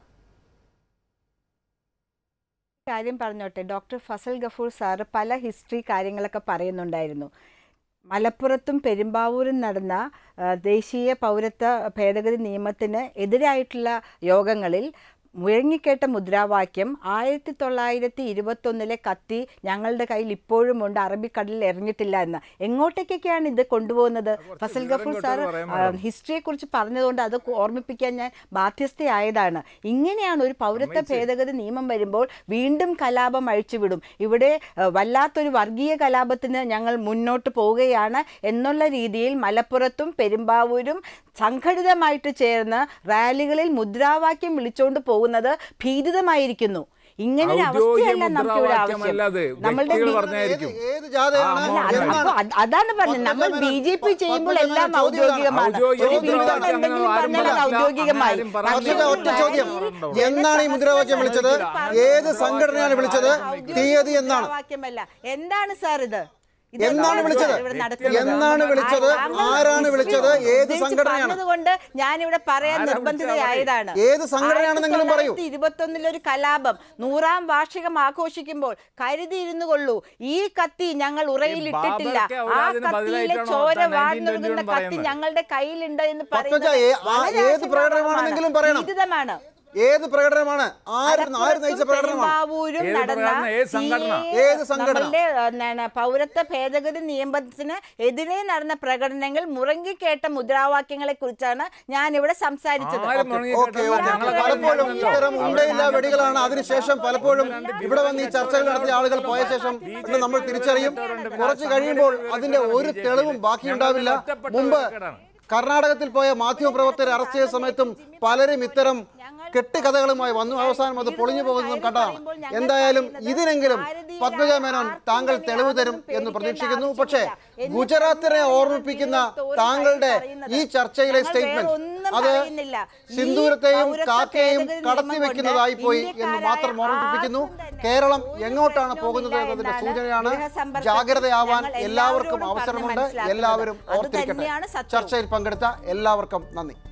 S4: കാര്യം പറഞ്ഞോട്ടെ ഡോക്ടർ ഫസൽ ഗഫൂർ സാറ് പല ഹിസ്റ്ററി കാര്യങ്ങളൊക്കെ പറയുന്നുണ്ടായിരുന്നു മലപ്പുറത്തും പെരുമ്പാവൂരും നടന്ന ആ, ദേശീയ പൗരത്വ ഭേദഗതി നിയമത്തിന് എതിരായിട്ടുള്ള യോഗങ്ങളിൽ മുഴങ്ങിക്കേട്ട മുദ്രാവാക്യം ആയിരത്തി തൊള്ളായിരത്തി ഇരുപത്തൊന്നിലെ കത്തി ഞങ്ങളുടെ കയ്യിൽ ഇപ്പോഴും ഉണ്ട് അറബിക്കടലിൽ എറിഞ്ഞിട്ടില്ല എന്ന് എങ്ങോട്ടേക്കൊക്കെയാണ് ഇത് കൊണ്ടുപോകുന്നത് ഫസൽ ഗഫൂർ സാർ ഹിസ്റ്ററിയെ കുറിച്ച് പറഞ്ഞതുകൊണ്ട് അത് ഓർമ്മിപ്പിക്കാൻ ഞാൻ ബാധ്യസ്ഥയായതാണ് ഇങ്ങനെയാണ് ഒരു പൗരത്വ ഭേദഗതി നിയമം വരുമ്പോൾ വീണ്ടും കലാപം അഴിച്ചുവിടും ഇവിടെ ഏഹ്, വല്ലാത്തൊരു വർഗീയ കലാപത്തിന് ഞങ്ങൾ മുന്നോട്ട് പോവുകയാണ് എന്നുള്ള രീതിയിൽ മലപ്പുറത്തും പെരുമ്പാവൂരും സംഘടിതമായിട്ട് ചേർന്ന് റാലികളിൽ മുദ്രാവാക്യം വിളിച്ചുകൊണ്ട് പോകുന്നത് ഭീതിതമായിരിക്കുന്നു ഇങ്ങനെ ഒരു
S6: ഔദ്യോഗിക
S4: അവസ്ഥയല്ല നമുക്ക് ഇവിടെ ആവശ്യം
S6: മുദ്രാവാക്യമല്ല അത്.
S4: നമ്മളുടെ
S6: വ്യക്തികൾ
S4: ബി-
S6: പറഞ്ഞായിരിക്കും.
S3: ഏത് ഏത് ജാഥയാണ്
S4: അല്ല, അത്
S3: എന്നാണ്
S4: അപ്പൊ അത് അതാണ് പറഞ്ഞത് നമ്മൾ
S3: Padmaja
S4: B J P
S3: Menon,
S4: ചെയ്യുമ്പോൾ
S3: പത്മജ
S4: എല്ലാം
S3: മേനോൻ ചോദ്യം
S4: ഔദ്യോഗികമാണ്
S3: ഇതാണ്.
S6: ഔദ്യോഗിക
S4: ഒരു
S3: ചോദ്യം
S4: വീട്ടിൽ
S3: ഇതാണ്.
S4: എന്തെങ്കിലും
S6: ആരും
S4: പറഞ്ഞാൽ അത്
S6: പറഞ്ഞില്ല.
S4: ഔദ്യോഗികമായി
S6: ആരും പറഞ്ഞില്ല.
S3: പത്മജ
S4: പക്ഷേ
S3: ഒറ്റ ചോദ്യം
S4: റാലിയിൽ
S3: എന്നാണ് ഈ മുദ്രാവാക്യം വിളിച്ചത് ഏത് സംഘടനയാണ് വിളിച്ചത് തീയതി എന്നാണ്
S4: മുദ്രാവാക്യമല്ല എന്താണ് സാർ ഇത് ഇത്
S3: എന്നാണ്
S4: എന്താണ്
S3: വിളിച്ചത്
S4: സാർ ഇവിടെ നടക്കുന്നത്?
S3: എന്നാണ് വിളിച്ചത്
S4: ആ, താങ്കൾ
S3: ആരാണ് വിളിച്ചത് ഏത്
S4: ഉദ്ദേശിച്ച്
S3: സംഘടനയാണ്
S4: പറഞ്ഞതുകൊണ്ട് ഞാൻ ഇവിടെ പറയാൻ
S6: ആരാ
S4: നിർബന്ധിതയായതാണ്
S3: ഏത് സംഘടനയാണെന്നെങ്കിലും പറയൂ.
S4: ഇരുപത്തൊന്നിലൊരു കലാപം നൂറാം വാർഷികം ആഘോഷിക്കുമ്പോൾ കരുതിയിരുന്നു കൊള്ളൂ ഈ കത്തി ഞങ്ങൾ ഉറയിലിട്ടിട്ടില്ല
S6: ബാബർക്ക്
S4: ആ
S6: ഔലാദിന്
S4: കത്തിയിലെ
S6: ബദലായിട്ടാണോ
S4: ചോര
S6: താൻ
S4: വാർന്നൊഴുകുന്ന
S6: 1921
S4: കത്തി
S6: പറയുന്നത്?
S4: ഞങ്ങളുടെ കയ്യിലുണ്ട് എന്ന്
S3: പത്മജ,
S4: പറയുന്നത്
S3: ഏ- ആ
S4: വളരെ
S3: ഏത് പ്രകടനമാണെന്നെങ്കിലും പറയണം.
S4: ഭീതിതമാണ്
S3: ഏത് പ്രകടനമാണ് ആര് ആര് നയിച്ച
S4: മലപ്പുറത്തും
S3: പ്രകടനമാണ്
S4: പെരുമ്പാവൂരും
S6: ഏത്
S4: നടന്ന
S6: പ്രകടനം? ഏത് സംഘടന?
S4: CAA
S3: ഏത് സംഘടന?
S4: നമ്മളുടെ, ആ, എന്താണ്, പൗരത്വ ഭേദഗതി നിയമത്തിന് എതിരെ നടന്ന പ്രകടനങ്ങൾ മുറങ്ങിക്കേട്ട മുദ്രാവാക്യങ്ങളെ കുറിച്ചാണ് ഞാൻ ഇവിടെ സംസാരിച്ചത്
S6: ആരും മുഴങ്ങി
S3: ഓക്കെ
S6: കേട്ടില്ല.
S3: ഓക്കെ
S6: ഞങ്ങളെ
S3: പലപ്പോഴും
S6: കണ്ടില്ലല്ലോ.
S3: ഇത്തരം ഉണ്ടയില്ല വെടികളാണ് അതിനുശേഷം പലപ്പോഴും ഇവിടെ വന്ന് ഈ ചർച്ചകൾ നടത്തിയ ആളുകൾ പോയ ശേഷം ഇത് നമ്മൾ തിരിച്ചറിയും കുറച്ച് കഴിയുമ്പോൾ അതിന്റെ ഒരു തെളിവും ബാക്കിയുണ്ടാവില്ല മുമ്പ് കർണാടകത്തിൽ പോയ മാധ്യമപ്രവർത്തകരെ അറസ്റ്റ് ചെയ്ത സമയത്തും പലരും ഇത്തരം കെട്ടുകഥകളുമായി വന്നു അവസാനം അത് പൊളിഞ്ഞു പോകുന്നതും കണ്ടതാണ് എന്തായാലും ഇതിനെങ്കിലും പത്മജ മേനോൻ താങ്കൾ തെളിവ് തരും എന്ന് പ്രതീക്ഷിക്കുന്നു പക്ഷേ ഗുജറാത്തിനെ ഓർമ്മിപ്പിക്കുന്ന താങ്കളുടെ ഈ ചർച്ചയിലെ സ്റ്റേറ്റ്മെന്റ് അത് സിന്ദൂരത്തെയും കാക്കയെയും കടത്തി വെക്കുന്നതായി പോയി എന്ന് മാത്രം ഓർമ്മിപ്പിക്കുന്നു കേരളം എങ്ങോട്ടാണ് പോകുന്നത് എന്നതിന്റെ സൂചനയാണ് ജാഗ്രതയാവാൻ എല്ലാവർക്കും അവസരമുണ്ട് എല്ലാവരും ഓർത്തിരിക്കട്ടെ ചർച്ചയിൽ പങ്കെടുത്ത എല്ലാവർക്കും നന്ദി